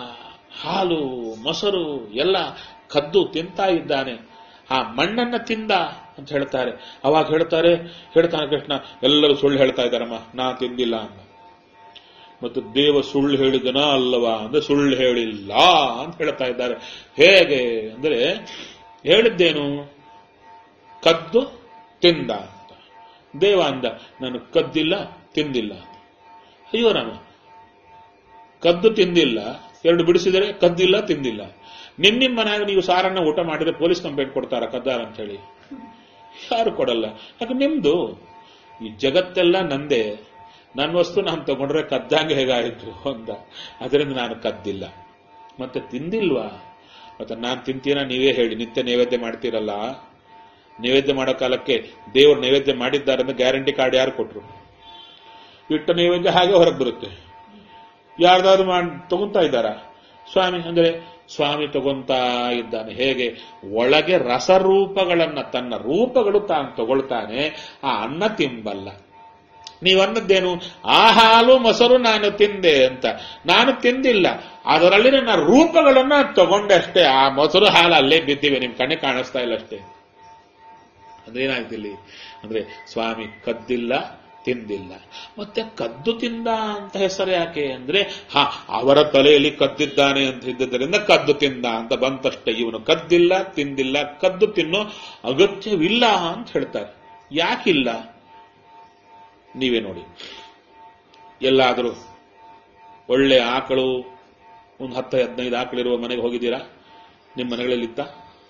ಹಾಲು ಮೊಸರು ಎಲ್ಲ ಕದ್ದು ತಿಂತಾ ಇದ್ದಾನೆ ಆ ಮಣ್ಣನ್ನ ತಿಂದ ಅಂತ ಹೇಳ್ತಾರೆ ಅವಾಗ ಹೇಳ್ತಾರೆ ಹೇಳ್ತಾನೆ ಕೃಷ್ಣ ಎಲ್ಲರೂ ಸುಳ್ಳು ಹೇಳ್ತಾ ಇದ್ದಾರಮ್ಮ ನಾ ತಿಂದಿಲ್ಲ ಅಂತ ಮತ್ತು ದೇವ ಸುಳ್ಳು ಹೇಳಿದನ ಅಲ್ಲವಾ ಅಂದ್ರೆ ಸುಳ್ಳು ಹೇಳಿಲ್ಲ ಅಂತ ಹೇಳ್ತಾ ಇದ್ದಾರೆ ಹೇಗೆ ಅಂದ್ರೆ ಹೇಳಿದ್ದೇನು ಕದ್ದು ತಿಂದ ಅಂತ ದೇವ ಅಂದ ನಾನು ಕದ್ದಿಲ್ಲ ತಿಂದಿಲ್ಲ ಅಯ್ಯೋ ರಾಮ ಕದ್ದು ತಿಂದಿಲ್ಲ ಎರಡು ಬಿಡಿಸಿದರೆ ಕದ್ದಿಲ್ಲ ತಿಂದಿಲ್ಲ ನಿಮ್ ನಿಮ್ ಮನೆಯಾಗ ನೀವು ಸಾರನ್ನ ಊಟ ಮಾಡಿದ್ರೆ ಪೊಲೀಸ್ ಕಂಪ್ಲೇಂಟ್ ಕೊಡ್ತಾರ ಕದ್ದಾರ ಅಂತ ಹೇಳಿ ಯಾರು ಕೊಡಲ್ಲ ಯಾಕೆ ನಿಮ್ದು ಈ ಜಗತ್ತೆಲ್ಲ ನಂದೇ ನನ್ನ ವಸ್ತು ನಾನು ತಗೊಂಡ್ರೆ ಕದ್ದಂಗೆ ಹೇಗಾಯಿತು ಅಂತ ಅದರಿಂದ ನಾನು ಕದ್ದಿಲ್ಲ ಮತ್ತೆ ತಿಂದಿಲ್ವಾ ಮತ್ತೆ ನಾನು ತಿಂತೀನ ನೀವೇ ಹೇಳಿ ನಿತ್ಯ ನೈವೇದ್ಯ ಮಾಡ್ತೀರಲ್ಲ ನೈವೇದ್ಯ ಮಾಡೋ ಕಾಲಕ್ಕೆ ದೇವರು ನೈವೇದ್ಯ ಮಾಡಿದ್ದಾರೆ ಅಂತ ಗ್ಯಾರಂಟಿ ಕಾರ್ಡ್ ಯಾರು ಕೊಟ್ರು ಇಟ್ಟ ನೈವೇದ್ಯ ಹಾಗೆ ಹೊರಗೆ ಬರುತ್ತೆ ಯಾರ್ದಾದ್ರು ಮಾಡಿ ತಗೊಂತಾ ಇದ್ದಾರ ಸ್ವಾಮಿ ಅಂದ್ರೆ ಸ್ವಾಮಿ ತಗೊಂತಾ ಇದ್ದಾನೆ ಹೇಗೆ ಒಳಗೆ ರಸರೂಪಗಳನ್ನ ತನ್ನ ರೂಪಗಳು ತಾನು ತಗೊಳ್ತಾನೆ ಆ ಅನ್ನ ತಿಂಬಲ್ಲ ನೀವನ್ನದ್ದೇನು ಆ ಹಾಲು ಮೊಸರು ನಾನು ತಿಂದೆ ಅಂತ ನಾನು ತಿಂದಿಲ್ಲ ಅದರಲ್ಲಿ ನನ್ನ ರೂಪಗಳನ್ನ ತಗೊಂಡೆ ಅಷ್ಟೇ ಆ ಮೊಸರು ಹಾಲು ಅಲ್ಲೇ ಬಿದ್ದಿವೆ ನಿಮ್ ಕಣ್ಣೆ ಕಾಣಿಸ್ತಾ ಇಲ್ಲ ಅಷ್ಟೇ ಅಂದ್ರೆ ಏನಾಯ್ತು ಇಲ್ಲಿ ಅಂದ್ರೆ ಸ್ವಾಮಿ ಕದ್ದಿಲ್ಲ ತಿಂದಿಲ್ಲ ಮತ್ತೆ ಕದ್ದು ತಿಂದ ಅಂತ ಹೆಸರು ಯಾಕೆ ಅಂದ್ರೆ ಹಾ ಅವರ ತಲೆಯಲ್ಲಿ ಕದ್ದಿದ್ದಾನೆ ಅಂತ ಇದ್ದದರಿಂದ ಕದ್ದು ತಿಂದ ಅಂತ ಬಂತಷ್ಟೇ ಇವನು ಕದ್ದಿಲ್ಲ ತಿಂದಿಲ್ಲ ಕದ್ದು ತಿನ್ನೋ ಅಗತ್ಯವಿಲ್ಲ ಅಂತ ಹೇಳ್ತಾರೆ ಯಾಕಿಲ್ಲ ನೀವೇ ನೋಡಿ ಎಲ್ಲಾದರೂ ಒಳ್ಳೆ ಆಕಳು ಒಂದು ಹತ್ತು ಹದಿನೈದು ಆಕಳಿರುವ ಮನೆಗೆ ಹೋಗಿದ್ದೀರಾ ನಿಮ್ಮ ಮನೆಗಳಲ್ಲಿತ್ತ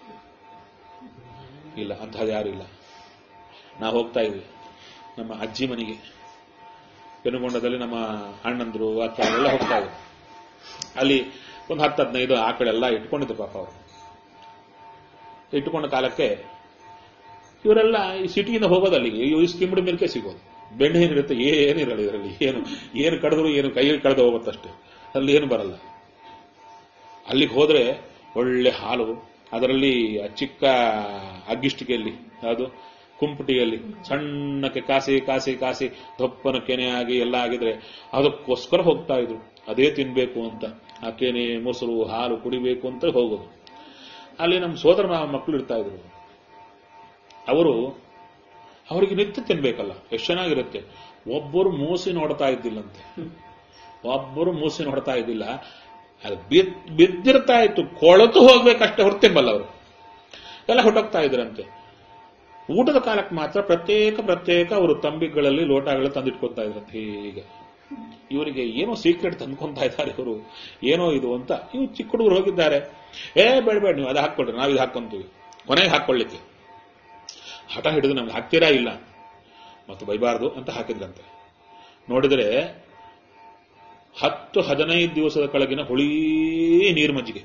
ಇಲ್ಲ ಅಂತಹದ್ದು ಯಾರು ಇಲ್ಲ ನಾವು ಹೋಗ್ತಾ ಇದ್ವಿ ನಮ್ಮ ಅಜ್ಜಿ ಮನೆಗೆ ಪೆನುಗೊಂಡದಲ್ಲಿ ನಮ್ಮ ಅಣ್ಣಂದ್ರು ಅಕ್ಕ ಎಲ್ಲ ಹೋಗ್ತಾ ಇದ್ವಿ ಅಲ್ಲಿ ಒಂದು ಹತ್ತು ಹದಿನೈದು ಆಕಳೆಲ್ಲ ಇಟ್ಕೊಂಡಿದ್ದು ಪಾಪ ಅವರು ಇಟ್ಟುಕೊಂಡ ಕಾಲಕ್ಕೆ ಇವರೆಲ್ಲ ಈ ಸಿಟಿಯಿಂದ ಹೋಗೋದು ಅಲ್ಲಿಗೆ ಈ ಸ್ಕಿಮ್ಡ್ ಮಿಲ್ಕೆ ಸಿಗೋದು ಬೆಣ್ಣೆ ಏನಿರುತ್ತೆ ಏನಿರಲ್ಲ ಇದರಲ್ಲಿ ಏನು ಏನು ಕಳೆದ್ರು ಏನು ಕೈಯಲ್ಲಿ ಕಳೆದು ಹೋಗುತ್ತಷ್ಟೇ ಅಲ್ಲಿ ಏನು ಬರಲ್ಲ ಅಲ್ಲಿಗೆ ಹೋದ್ರೆ ಒಳ್ಳೆ ಹಾಲು ಅದರಲ್ಲಿ ಆ ಚಿಕ್ಕ ಅಗ್ಗಿಷ್ಟಿಗೆಯಲ್ಲಿ ಅದು ಕುಂಪಟಿಯಲ್ಲಿ ಸಣ್ಣಕ್ಕೆ ಕಾಸಿ ಕಾಸಿ ಕಾಸಿ ದಪ್ಪನ ಕೆನೆಯಾಗಿ ಎಲ್ಲ ಆಗಿದ್ರೆ ಅದಕ್ಕೋಸ್ಕರ ಹೋಗ್ತಾ ಇದ್ರು ಅದೇ ತಿನ್ಬೇಕು ಅಂತ ಆ ಕೆನೆ ಮೊಸರು ಹಾಲು ಕುಡಿಬೇಕು ಅಂತ ಹೋಗೋದು ಅಲ್ಲಿ ನಮ್ಮ ಸೋದರ ಮಾವ ಮಕ್ಕಳು ಇರ್ತಾ ಇದ್ರು ಅವರು ಅವರಿಗೆ ನಿತ್ಯ ತಿನ್ಬೇಕಲ್ಲ ಎಷ್ಟು ಚೆನ್ನಾಗಿರುತ್ತೆ ಒಬ್ಬರು ಮೂಸಿ ನೋಡ್ತಾ ಇದ್ದಿಲ್ಲಂತೆ ಒಬ್ಬರು ಮೂಸಿ ನೋಡ್ತಾ ಇದ್ದಿಲ್ಲ ಅದು ಬಿದ್ ಬಿದ್ದಿರ್ತಾ ಇತ್ತು ಕೊಳತು ಹೋಗ್ಬೇಕಷ್ಟೇ ಹೊರತು ತಿಂಬಲ್ಲ ಅವರು ಎಲ್ಲ ಹೊಟ್ಟೋಗ್ತಾ ಇದ್ರಂತೆ ಊಟದ ಕಾಲಕ್ಕೆ ಮಾತ್ರ ಪ್ರತ್ಯೇಕ ಪ್ರತ್ಯೇಕ ಅವರು ತಂಬಿಗಳಲ್ಲಿ ಲೋಟಗಳು ತಂದಿಟ್ಕೊತಾ ಇದ್ರಂತೆ ಹೀಗೆ ಇವರಿಗೆ ಏನೋ ಸೀಕ್ರೆಟ್ ತಂದ್ಕೊಂತಾ ಇದ್ದಾರೆ ಇವರು ಏನೋ ಇದು ಅಂತ ಇವು ಚಿಕ್ಕ ಹುಡುಗರು ಹೋಗಿದ್ದಾರೆ ಏ ಬೇಡ ಬೇಡ ನೀವು ಅದು ಹಾಕೊಳ್ರಿ ನಾವು ಇದು ಹಾಕೊಂತೀವಿ ಕೊನೆಗೆ ಹಾಕೊಳ್ಳಿಕ್ಕೆ ಹಠ ಹಿಡಿದು ನಮ್ಗೆ ಹಾಕ್ತೀರಾ ಇಲ್ಲ ಮತ್ತು ಬೈಬಾರ್ದು ಅಂತ ಹಾಕಿದ್ರಂತೆ ನೋಡಿದರೆ ಹತ್ತು ಹದಿನೈದು ದಿವಸದ ಕೆಳಗಿನ ಹುಳಿ ನೀರು ಮಜ್ಜಿಗೆ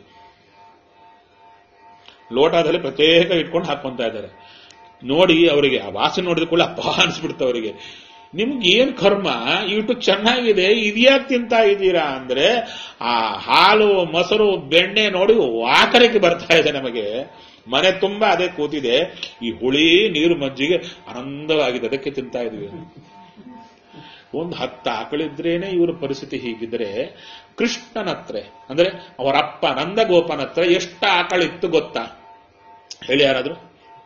ಲೋಟದಲ್ಲಿ ಪ್ರತ್ಯೇಕ ಇಟ್ಕೊಂಡು ಹಾಕೊಂತ ಇದ್ದಾರೆ ನೋಡಿ ಅವರಿಗೆ ಆ ವಾಸನೆ ನೋಡಿದ ಕೂಡ ಅಪ್ಪ ಅನ್ಸ್ಬಿಡ್ತು ಅವರಿಗೆ ನಿಮ್ಗೆ ಏನ್ ಕರ್ಮ ಇಟ್ಟು ಚೆನ್ನಾಗಿದೆ ಇದ್ಯಾಕ್ ತಿಂತಾ ಇದ್ದೀರಾ ಅಂದ್ರೆ ಆ ಹಾಲು ಮೊಸರು ಬೆಣ್ಣೆ ನೋಡಿ ವಾಕರಿಕೆ ಬರ್ತಾ ಇದೆ ನಮಗೆ ಮನೆ ತುಂಬಾ ಅದೇ ಕೂತಿದೆ ಈ ಹುಳಿ ನೀರು ಮಜ್ಜಿಗೆ ಆನಂದವಾಗಿದೆ ಅದಕ್ಕೆ ತಿಂತಾ ಇದೀವಿ ಒಂದು ಹತ್ತು ಆಕಳಿದ್ರೇನೆ ಇವರ ಪರಿಸ್ಥಿತಿ ಹೀಗಿದ್ರೆ ಕೃಷ್ಣನ ಹತ್ರ ಅಂದ್ರೆ ಅವರ ಅಪ್ಪ ನಂದಗೋಪನ ಹತ್ರ ಎಷ್ಟು ಆಕಳಿತ್ತು ಗೊತ್ತಾ ಹೇಳಿ ಯಾರಾದ್ರು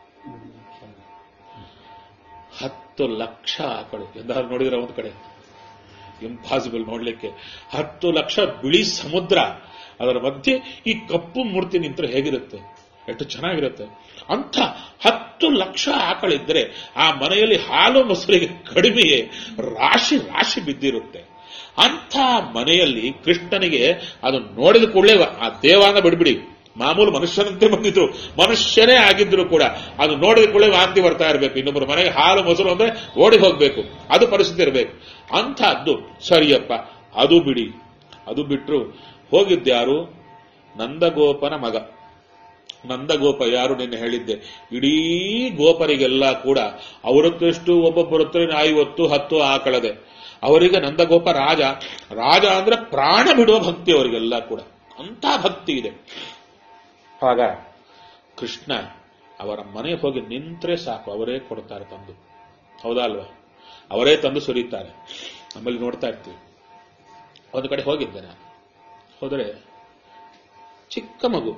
ಹತ್ತು ಲಕ್ಷ ಆಕಳು ಎಂದಾದ್ರು ನೋಡಿದ್ರೆ ಒಂದು ಕಡೆ ಇಂಪಾಸಿಬಲ್ ನೋಡ್ಲಿಕ್ಕೆ ಹತ್ತು ಲಕ್ಷ ಬಿಳಿ ಸಮುದ್ರ ಅದರ ಮಧ್ಯೆ ಈ ಕಪ್ಪು ಮೂರ್ತಿ ನಿಂತರೆ ಹೇಗಿರುತ್ತೆ ಎಷ್ಟು ಚೆನ್ನಾಗಿರುತ್ತೆ ಅಂಥ ಹತ್ತು ಲಕ್ಷ ಆಕಳಿದ್ರೆ ಆ ಮನೆಯಲ್ಲಿ ಹಾಲು ಮೊಸರಿಗೆ ಕಡಿಮೆಯೇ ರಾಶಿ ರಾಶಿ ಬಿದ್ದಿರುತ್ತೆ ಅಂಥ ಮನೆಯಲ್ಲಿ ಕೃಷ್ಣನಿಗೆ ಅದು ನೋಡಿದ ಕೂಡಲೇ ಆ ದೇವಾಂಗ ಬಿಡ್ಬಿಡಿ ಮಾಮೂಲು ಮನುಷ್ಯನಂತೆ ಬಂದಿದ್ರು ಮನುಷ್ಯನೇ ಆಗಿದ್ರು ಕೂಡ ಅದು ನೋಡಿದ ಕೂಡಲೇ ವಾಂತಿ ಬರ್ತಾ ಇರಬೇಕು ಇನ್ನೊಬ್ಬರು ಮನೆಗೆ ಹಾಲು ಮೊಸರು ಅಂದ್ರೆ ಓಡಿ ಹೋಗ್ಬೇಕು ಅದು ಪರಿಸ್ಥಿತಿ ಇರಬೇಕು ಅಂಥದ್ದು ಸರಿಯಪ್ಪ ಅದು ಬಿಡಿ ಅದು ಬಿಟ್ರು ಹೋಗಿದ್ಯಾರು ನಂದಗೋಪನ ಮಗ ನಂದಗೋಪ ಯಾರು ನಿನ್ನೆ ಹೇಳಿದ್ದೆ ಇಡೀ ಗೋಪರಿಗೆಲ್ಲ ಕೂಡ ಅವರತ್ತೆಷ್ಟು ಒಬ್ಬೊಬ್ಬರ ಹತ್ರ ಐವತ್ತು ಹತ್ತು ಆಕಳದೆ ಅವರಿಗೆ ನಂದಗೋಪ ರಾಜ ರಾಜ ಅಂದ್ರೆ ಪ್ರಾಣ ಬಿಡುವ ಭಕ್ತಿ ಅವರಿಗೆಲ್ಲ ಕೂಡ ಅಂತ ಭಕ್ತಿ ಇದೆ ಆಗ ಕೃಷ್ಣ ಅವರ ಮನೆಗೆ ಹೋಗಿ ನಿಂತ್ರೆ ಸಾಕು ಅವರೇ ಕೊಡ್ತಾರೆ ತಂದು ಹೌದಾ ಅಲ್ವಾ ಅವರೇ ತಂದು ಸುರಿತಾರೆ ನಮ್ಮಲ್ಲಿ ನೋಡ್ತಾ ಇರ್ತೀವಿ ಒಂದು ಕಡೆ ಹೋಗಿದ್ದೆ ನಾನು ಹೋದರೆ ಚಿಕ್ಕ ಮಗು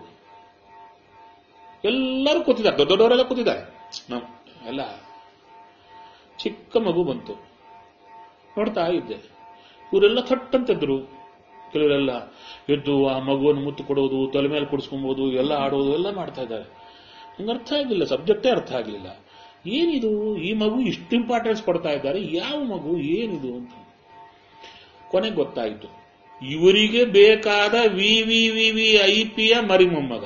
ಎಲ್ಲರೂ ಕೂತಿದ್ದಾರೆ ದೊಡ್ಡ ದೊಡ್ಡವರೆಲ್ಲ ಕೂತಿದ್ದಾರೆ ನಾವು ಎಲ್ಲ ಚಿಕ್ಕ ಮಗು ಬಂತು ನೋಡ್ತಾ ಇದ್ದೆ ಇವರೆಲ್ಲ ಥಟ್ಟಂತಿದ್ರು ಕೆಲವರೆಲ್ಲ ಎದ್ದು ಆ ಮಗುವನ್ನು ಮುತ್ತು ಕೊಡೋದು ತಲೆ ಮೇಲೆ ಕುಡಿಸ್ಕೊಬೋದು ಎಲ್ಲ ಆಡೋದು ಎಲ್ಲ ಮಾಡ್ತಾ ಇದ್ದಾರೆ ನಂಗೆ ಅರ್ಥ ಆಗಲಿಲ್ಲ ಸಬ್ಜೆಕ್ಟೇ ಅರ್ಥ ಆಗಲಿಲ್ಲ ಏನಿದು ಈ ಮಗು ಇಷ್ಟು ಇಂಪಾರ್ಟೆನ್ಸ್ ಕೊಡ್ತಾ ಇದ್ದಾರೆ ಯಾವ ಮಗು ಏನಿದು ಅಂತ ಕೊನೆಗೆ ಗೊತ್ತಾಯಿತು ಇವರಿಗೆ ಬೇಕಾದ V V V V I ಪಿಯ ಮರಿ ಮೊಮ್ಮಗ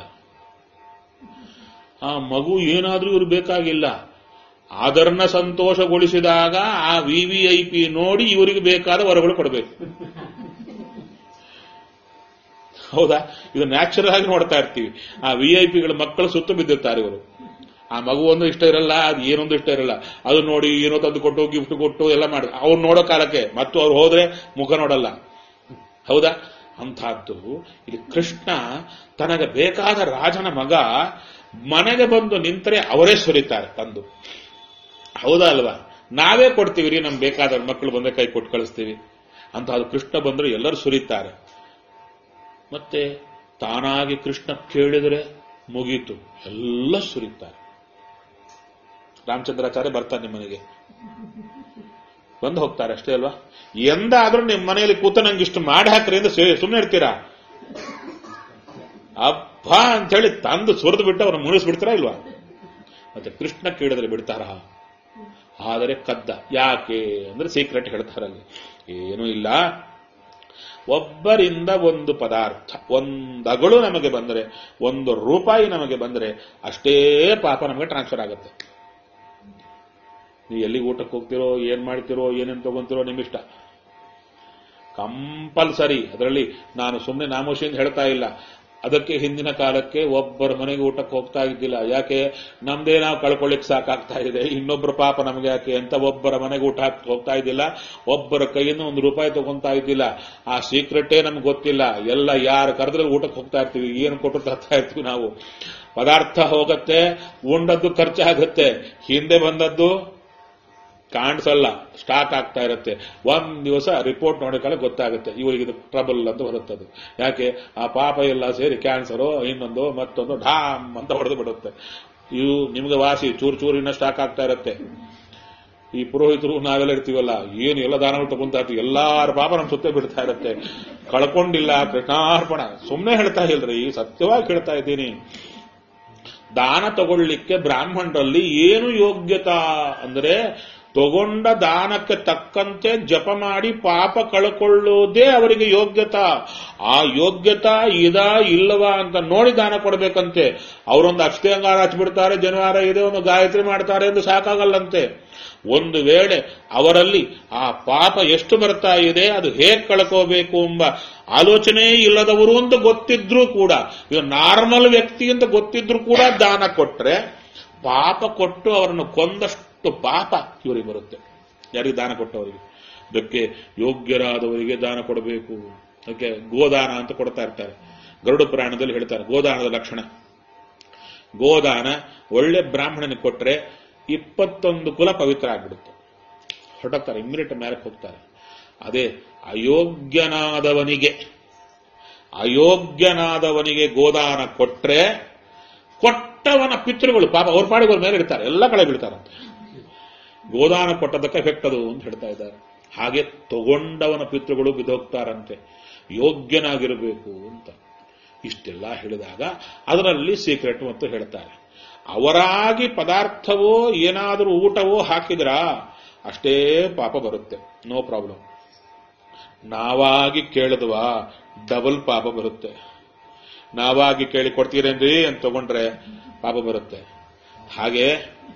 ಆ ಮಗು ಏನಾದ್ರೂ ಇವ್ರು ಬೇಕಾಗಿಲ್ಲ ಅದನ್ನ ಸಂತೋಷಗೊಳಿಸಿದಾಗ ಆ ವಿ ವಿ ಐ ಪಿ ನೋಡಿ ಇವರಿಗೆ ಬೇಕಾದ ವರಗಳು ಕೊಡಬೇಕು ಹೌದಾ ಇದು ನ್ಯಾಚುರಲ್ ಆಗಿ ನೋಡ್ತಾ ಇರ್ತೀವಿ ಆ ವಿ ಐ ಪಿಗಳ ಮಕ್ಕಳು ಸುತ್ತ ಬಿದ್ದಿರ್ತಾರೆ ಇವರು ಆ ಮಗು ಒಂದು ಇಷ್ಟ ಇರಲ್ಲ ಅದು ಏನೊಂದು ಇಷ್ಟ ಇರಲ್ಲ ಅದು ನೋಡಿ ಏನೋ ತಂದು ಕೊಟ್ಟು ಗಿಫ್ಟ್ ಕೊಟ್ಟು ಎಲ್ಲ ಮಾಡಿ ಅವ್ರು ನೋಡೋ ಕಾಲಕ್ಕೆ ಮತ್ತು ಅವ್ರು ಹೋದ್ರೆ ಮುಖ ನೋಡಲ್ಲ ಹೌದಾ ಅಂಥದ್ದು ಇಲ್ಲಿ ಕೃಷ್ಣ ತನಗೆ ಬೇಕಾದ ರಾಜನ ಮಗ ಮನೆಗೆ ಬಂದು ನಿಂತರೆ ಅವರೇ ಸುರಿತಾರೆ ತಂದು ಹೌದಾ ಅಲ್ವಾ ನಾವೇ ಕೊಡ್ತೀವಿ ರೀ ನಮ್ಗೆ ಬೇಕಾದ ಮಕ್ಕಳು ಬಂದ್ರೆ ಕೈ ಕೊಟ್ಟು ಕಳಿಸ್ತೀವಿ ಅಂತ ಅದು ಕೃಷ್ಣ ಬಂದ್ರೆ ಎಲ್ಲರೂ ಸುರಿತಾರೆ ಮತ್ತೆ ತಾನಾಗಿ ಕೃಷ್ಣ ಕೇಳಿದರೆ ಮುಗೀತು ಎಲ್ಲ ಸುರಿತಾರೆ ರಾಮಚಂದ್ರಾಚಾರ್ಯ ಬರ್ತಾರೆ ನಿಮ್ಮ ಮನೆಗೆ ಬಂದು ಹೋಗ್ತಾರೆ ಅಷ್ಟೇ ಅಲ್ವಾ ಎಂದಾದ್ರೂ ನಿಮ್ಮ ಮನೆಯಲ್ಲಿ ಕೂತ ನಂಗೆ ಇಷ್ಟು ಮಾಡಿ ಹಾಕ್ರಿ ಅಂತ ಸುಮ್ಮನೆ ಇರ್ತೀರಾ ಅಬ್ಬ ಅಂತ ಹೇಳಿ ತಂದು ಸುರಿದು ಬಿಟ್ಟು ಅವ್ರನ್ನ ಮುಣಿಸ್ಬಿಡ್ತಾರಾ ಇಲ್ವಾ ಮತ್ತೆ ಕೃಷ್ಣ ಕೇಳಿದ್ರೆ ಬಿಡ್ತಾರ ಆದರೆ ಕದ್ದ ಯಾಕೆ ಅಂದ್ರೆ ಸೀಕ್ರೆಟ್ ಹೇಳ್ತಾರಲ್ಲಿ ಏನೂ ಇಲ್ಲ ಒಬ್ಬರಿಂದ ಒಂದು ಪದಾರ್ಥ ಒಂದಗಳು ನಮಗೆ ಬಂದರೆ ಒಂದು ರೂಪಾಯಿ ನಮಗೆ ಬಂದರೆ ಅಷ್ಟೇ ಪಾಪ ನಮಗೆ ಟ್ರಾನ್ಸ್ಫರ್ ಆಗುತ್ತೆ ನೀವು ಎಲ್ಲಿಗೆ ಊಟಕ್ಕೆ ಹೋಗ್ತಿರೋ ಏನ್ ಮಾಡ್ತಿರೋ ಏನೇನು ತಗೊಂತಿರೋ ನಿಮ್ಮಿಷ್ಟ ಕಂಪಲ್ಸರಿ ಅದರಲ್ಲಿ ನಾನು ಸುಮ್ಮನೆ ನಾಮೋಷಿಯಿಂದ ಹೇಳ್ತಾ ಇಲ್ಲ ಅದಕ್ಕೆ ಹಿಂದಿನ ಕಾಲಕ್ಕೆ ಒಬ್ಬರ ಮನೆಗೆ ಊಟಕ್ಕೆ ಹೋಗ್ತಾ ಇದ್ದಿಲ್ಲ ಯಾಕೆ ನಮ್ದೇ ನಾವು ಕಳ್ಕೊಳ್ಳಿಕ್ ಸಾಕಾಗ್ತಾ ಇದೆ ಇನ್ನೊಬ್ಬರ ಪಾಪ ನಮಗೆ ಯಾಕೆ ಅಂತ ಒಬ್ಬರ ಮನೆಗೆ ಊಟ ಹಾಕ್ ಹೋಗ್ತಾ ಇದ್ದಿಲ್ಲ ಒಬ್ಬರ ಕೈಯಿಂದ ಒಂದು ರೂಪಾಯಿ ತಗೊಂತಾ ಇದ್ದಿಲ್ಲ ಆ ಸೀಕ್ರೆಟೇ ನಮ್ಗೆ ಗೊತ್ತಿಲ್ಲ ಎಲ್ಲ ಯಾರು ಕರೆದ್ರೆ ಊಟಕ್ಕೆ ಹೋಗ್ತಾ ಇರ್ತೀವಿ ಏನು ಕೊಟ್ಟು ತರ್ತಾ ಇರ್ತೀವಿ ನಾವು ಪದಾರ್ಥ ಹೋಗತ್ತೆ ಉಂಡದ್ದು ಖರ್ಚಾಗತ್ತೆ ಹಿಂದೆ ಬಂದದ್ದು ಕಾಣಿಸಲ್ಲ ಸ್ಟಾಕ್ ಆಗ್ತಾ ಇರುತ್ತೆ ಒಂದ್ ದಿವಸ ರಿಪೋರ್ಟ್ ನೋಡಿಕೊಳ್ಳೆ ಗೊತ್ತಾಗುತ್ತೆ ಇವರಿಗೆ ಇದು ಟ್ರಬಲ್ ಅಂತ ಬರುತ್ತದು ಯಾಕೆ ಆ ಪಾಪ ಎಲ್ಲ ಸೇರಿ ಕ್ಯಾನ್ಸರು ಇನ್ನೊಂದು ಮತ್ತೊಂದು ಢಾಮ್ ಅಂತ ಹೊಡೆದು ಬಿಡುತ್ತೆ ಇವು ನಿಮ್ಗೆ ವಾಸಿ ಚೂರು ಚೂರಿನ ಸ್ಟಾಕ್ ಆಗ್ತಾ ಇರುತ್ತೆ ಈ ಪುರೋಹಿತರು ನಾವೆಲ್ಲ ಇರ್ತೀವಲ್ಲ ಏನು ಎಲ್ಲ ದಾನಗಳು ತಗೊಂತಾ ಇರ್ತೀವಿ ಎಲ್ಲಾರ ಪಾಪ ನಮ್ಮ ಸುತ್ತ ಬಿಡ್ತಾ ಇರುತ್ತೆ ಕಳ್ಕೊಂಡಿಲ್ಲ ಕೃಷ್ಣಾರ್ಪಣ ಸುಮ್ಮನೆ ಹೇಳ್ತಾ ಇಲ್ರಿ ಸತ್ಯವಾಗಿ ಹೇಳ್ತಾ ಇದ್ದೀನಿ ದಾನ ತಗೊಳ್ಳಿಕ್ಕೆ ಬ್ರಾಹ್ಮಣರಲ್ಲಿ ಏನು ಯೋಗ್ಯತಾ ಅಂದ್ರೆ ತಗೊಂಡ ದಾನಕ್ಕೆ ತಕ್ಕಂತೆ ಜಪ ಮಾಡಿ ಪಾಪ ಕಳ್ಕೊಳ್ಳೋದೇ ಅವರಿಗೆ ಯೋಗ್ಯತಾ ಆ ಯೋಗ್ಯತಾ ಇದಾ ಇಲ್ಲವಾ ಅಂತ ನೋಡಿ ದಾನ ಕೊಡಬೇಕಂತೆ ಅವರೊಂದು ಅಕ್ಷತೆಯಂಗಾರ ಹಚ್ಬಿಡ್ತಾರೆ ಜನವಾರ ಇದೆ ಒಂದು ಗಾಯತ್ರಿ ಮಾಡ್ತಾರೆ ಎಂದು ಸಾಕಾಗಲ್ಲಂತೆ ಒಂದು ವೇಳೆ ಅವರಲ್ಲಿ ಆ ಪಾಪ ಎಷ್ಟು ಬರ್ತಾ ಇದೆ ಅದು ಹೇಗೆ ಕಳ್ಕೋಬೇಕು ಎಂಬ ಆಲೋಚನೆ ಇಲ್ಲದವರು ಅಂತ ಗೊತ್ತಿದ್ರೂ ಕೂಡ ಇದು ನಾರ್ಮಲ್ ವ್ಯಕ್ತಿ ಅಂತ ಗೊತ್ತಿದ್ರೂ ಕೂಡ ದಾನ ಕೊಟ್ರೆ ಪಾಪ ಕೊಟ್ಟು ಅವರನ್ನು ಕೊಂದಷ್ಟು ಪಾಪ ಇವರಿಗೆ ಬರುತ್ತೆ ಯಾರಿಗೆ ದಾನ ಕೊಟ್ಟವರಿಗೆ ಇದಕ್ಕೆ ಯೋಗ್ಯರಾದವರಿಗೆ ದಾನ ಕೊಡಬೇಕು ಅದಕ್ಕೆ ಗೋದಾನ ಅಂತ ಕೊಡ್ತಾ ಇರ್ತಾರೆ ಗರುಡ ಪುರಾಣದಲ್ಲಿ ಹೇಳ್ತಾರೆ ಗೋದಾನದ ಲಕ್ಷಣ ಗೋದಾನ ಒಳ್ಳೆ ಬ್ರಾಹ್ಮಣನಿಗೆ ಕೊಟ್ರೆ ಇಪ್ಪತ್ತೊಂದು ಕುಲ ಪವಿತ್ರ ಆಗ್ಬಿಡುತ್ತೆ ಹೊರಟೋಗ್ತಾರೆ ಇಮ್ಮಿಡಿಯೇಟ್ ಮೇಲಕ್ಕೆ ಹೋಗ್ತಾರೆ ಅದೇ ಅಯೋಗ್ಯನಾದವನಿಗೆ ಅಯೋಗ್ಯನಾದವನಿಗೆ ಗೋದಾನ ಕೊಟ್ರೆ ಕೊಟ್ಟವನ ಪಿತೃಗಳು ಪಾಪ ಅವ್ರ ಪಾಡಿಗೆ ಅವ್ರ ಮೇಲೆ ಇರ್ತಾರೆ ಎಲ್ಲ ಕಡೆ ಬೀಳ್ತಾರಂತೆ ಗೋದಾನ ಕೊಟ್ಟದಕ್ಕೆ ಎಫೆಕ್ಟ್ ಅದು ಅಂತ ಹೇಳ್ತಾ ಇದ್ದಾರೆ ಹಾಗೆ ತಗೊಂಡವನ ಪಿತೃಗಳು ಬಿದ್ದೋಗ್ತಾರಂತೆ ಯೋಗ್ಯನಾಗಿರಬೇಕು ಅಂತ ಇಷ್ಟೆಲ್ಲ ಹೇಳಿದಾಗ ಅದರಲ್ಲಿ ಸೀಕ್ರೆಟ್ ಮತ್ತು ಹೇಳ್ತಾರೆ ಅವರಾಗಿ ಪದಾರ್ಥವೋ ಏನಾದರೂ ಊಟವೋ ಹಾಕಿದ್ರ ಅಷ್ಟೇ ಪಾಪ ಬರುತ್ತೆ ನೋ ಪ್ರಾಬ್ಲಮ್ ನಾವಾಗಿ ಕೇಳಿದ್ವಾ ಡಬಲ್ ಪಾಪ ಬರುತ್ತೆ ನಾವಾಗಿ ಕೇಳಿ ಕೊಡ್ತೀರೇನ್ರಿ ಅಂತ ತಗೊಂಡ್ರೆ ಪಾಪ ಬರುತ್ತೆ ಹಾಗೆ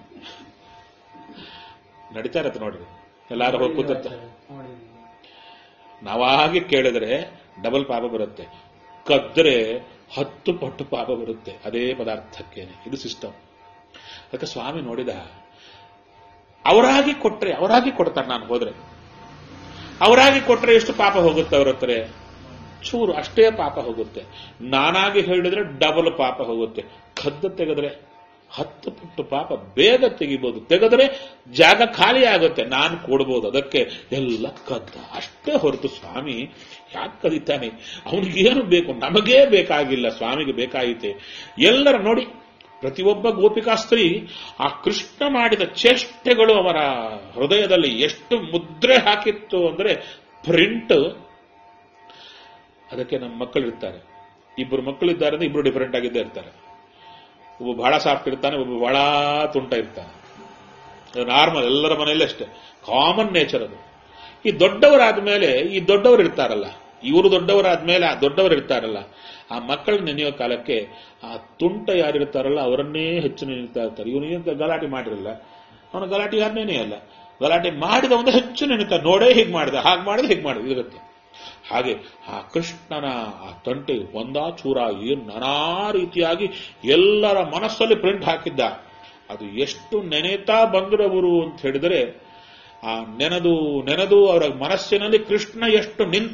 ನಡೀತಾ ಇರತ್ತೆ ನೋಡ್ರಿ ಎಲ್ಲಾರು ಹೋಗಿ ಕೂತಿರ್ತಾರೆ ನೋಡಿ ನಾವಾಗಿ ಕೇಳಿದ್ರೆ ಡಬಲ್ ಪಾಪ ಬರುತ್ತೆ ಕದ್ರೆ ಹತ್ತು ಪಟ್ಟು ಪಾಪ ಬರುತ್ತೆ ಅದೇ ಪದಾರ್ಥಕ್ಕೇನೆ ಇದು ಸಿಸ್ಟಮ್ ಅದಕ್ಕೆ ಸ್ವಾಮಿ ನೋಡಿದ ಅವರಾಗಿ ಕೊಟ್ರೆ ಅವರಾಗಿ ಕೊಡ್ತಾರೆ ನಾನು ಹೋದ್ರೆ ಅವರಾಗಿ ಕೊಟ್ರೆ ಎಷ್ಟು ಪಾಪ ಹೋಗುತ್ತೆ ಅವ್ರ ಹತ್ರ ಚೂರು ಅಷ್ಟೇ ಪಾಪ ಹೋಗುತ್ತೆ ನಾನಾಗಿ ಹೇಳಿದ್ರೆ ಡಬಲ್ ಪಾಪ ಹೋಗುತ್ತೆ ಕದ್ದು ತೆಗೆದ್ರೆ ಹತ್ತು ಪಟ್ಟು ಪಾಪ ಬೇಗ ತೆಗಿಬಹುದು ತೆಗೆದ್ರೆ ಜಾಗ ಖಾಲಿ ಆಗುತ್ತೆ ನಾನು ಕೊಡ್ಬೋದು ಅದಕ್ಕೆ ಎಲ್ಲ ಕದ್ದ ಅಷ್ಟೇ ಹೊರತು ಸ್ವಾಮಿ ಯಾಕೆ ಕದೀತಾನೆ ಅವನಿಗೇನು ಬೇಕು ನಮಗೇ ಬೇಕಾಗಿಲ್ಲ ಸ್ವಾಮಿಗೆ ಬೇಕಾಯಿತೆ ಎಲ್ಲರ ನೋಡಿ ಪ್ರತಿಯೊಬ್ಬ ಗೋಪಿಕಾ ಸ್ತ್ರೀ ಆ ಕೃಷ್ಣ ಮಾಡಿದ ಚೇಷ್ಟೆಗಳು ಅವರ ಹೃದಯದಲ್ಲಿ ಎಷ್ಟು ಮುದ್ರೆ ಹಾಕಿತ್ತು ಅಂದ್ರೆ ಪ್ರಿಂಟ್ ಅದಕ್ಕೆ ನಮ್ಮ ಮಕ್ಕಳು ಇರ್ತಾರೆ ಇಬ್ಬರು ಮಕ್ಕಳಿದ್ದಾರೆ ಅಂದ್ರೆ ಇಬ್ರು ಡಿಫರೆಂಟ್ ಆಗಿದ್ದೇ ಇರ್ತಾರೆ ಒಬ್ಬ ಬಹಳ ಸಾಫ್ಟ್ ಇರ್ತಾನೆ ಒಬ್ಬ ಬಹಳ ತುಂಟ ಇರ್ತಾನೆ ನಾರ್ಮಲ್ ಎಲ್ಲರ ಮನೆಯಲ್ಲೇ ಅಷ್ಟೇ ಕಾಮನ್ ನೇಚರ್ ಅದು ಈ ದೊಡ್ಡವರಾದ ಮೇಲೆ ಈ ದೊಡ್ಡವರು ಇರ್ತಾರಲ್ಲ ಇವರು ದೊಡ್ಡವರಾದ್ಮೇಲೆ ಆ ದೊಡ್ಡವರು ಇರ್ತಾರಲ್ಲ ಆ ಮಕ್ಕಳು ನೆನೆಯೋ ಕಾಲಕ್ಕೆ ಆ ತುಂಟ ಯಾರಿರ್ತಾರಲ್ಲ ಅವರನ್ನೇ ಹೆಚ್ಚು ನೆನೀತಾ ಇರ್ತಾರೆ ಇವನು ಗಲಾಟೆ ಮಾಡಿರಲ್ಲ ಅವನ ಗಲಾಟೆ ಯಾರು ನೆನೆಯಲ್ಲ ಗಲಾಟೆ ಮಾಡಿದ ಒಂದು ಹೆಚ್ಚು ನೆನೀತಾರೆ ನೋಡೇ ಹೀಗೆ ಮಾಡಿದ ಹಾಗೆ ಮಾಡಿದ ಹೀಗೆ ಮಾಡಿದ ಇರುತ್ತೆ ಹಾಗೆ ಆ ಕೃಷ್ಣನ ಆ ತಂಟೆ ಒಂದಾ ಚೂರ ಏನು ನಾನಾ ರೀತಿಯಾಗಿ ಎಲ್ಲರ ಮನಸ್ಸಲ್ಲಿ ಪ್ರಿಂಟ್ ಹಾಕಿದ್ದ ಅದು ಎಷ್ಟು ನೆನೆತಾ ಬಂದಿರವರು ಅಂತ ಹೇಳಿದರೆ ಆ ನೆನೆದು ನೆನೆದು ಅವರ ಮನಸ್ಸಿನಲ್ಲಿ ಕೃಷ್ಣ ಎಷ್ಟು ನಿಂತ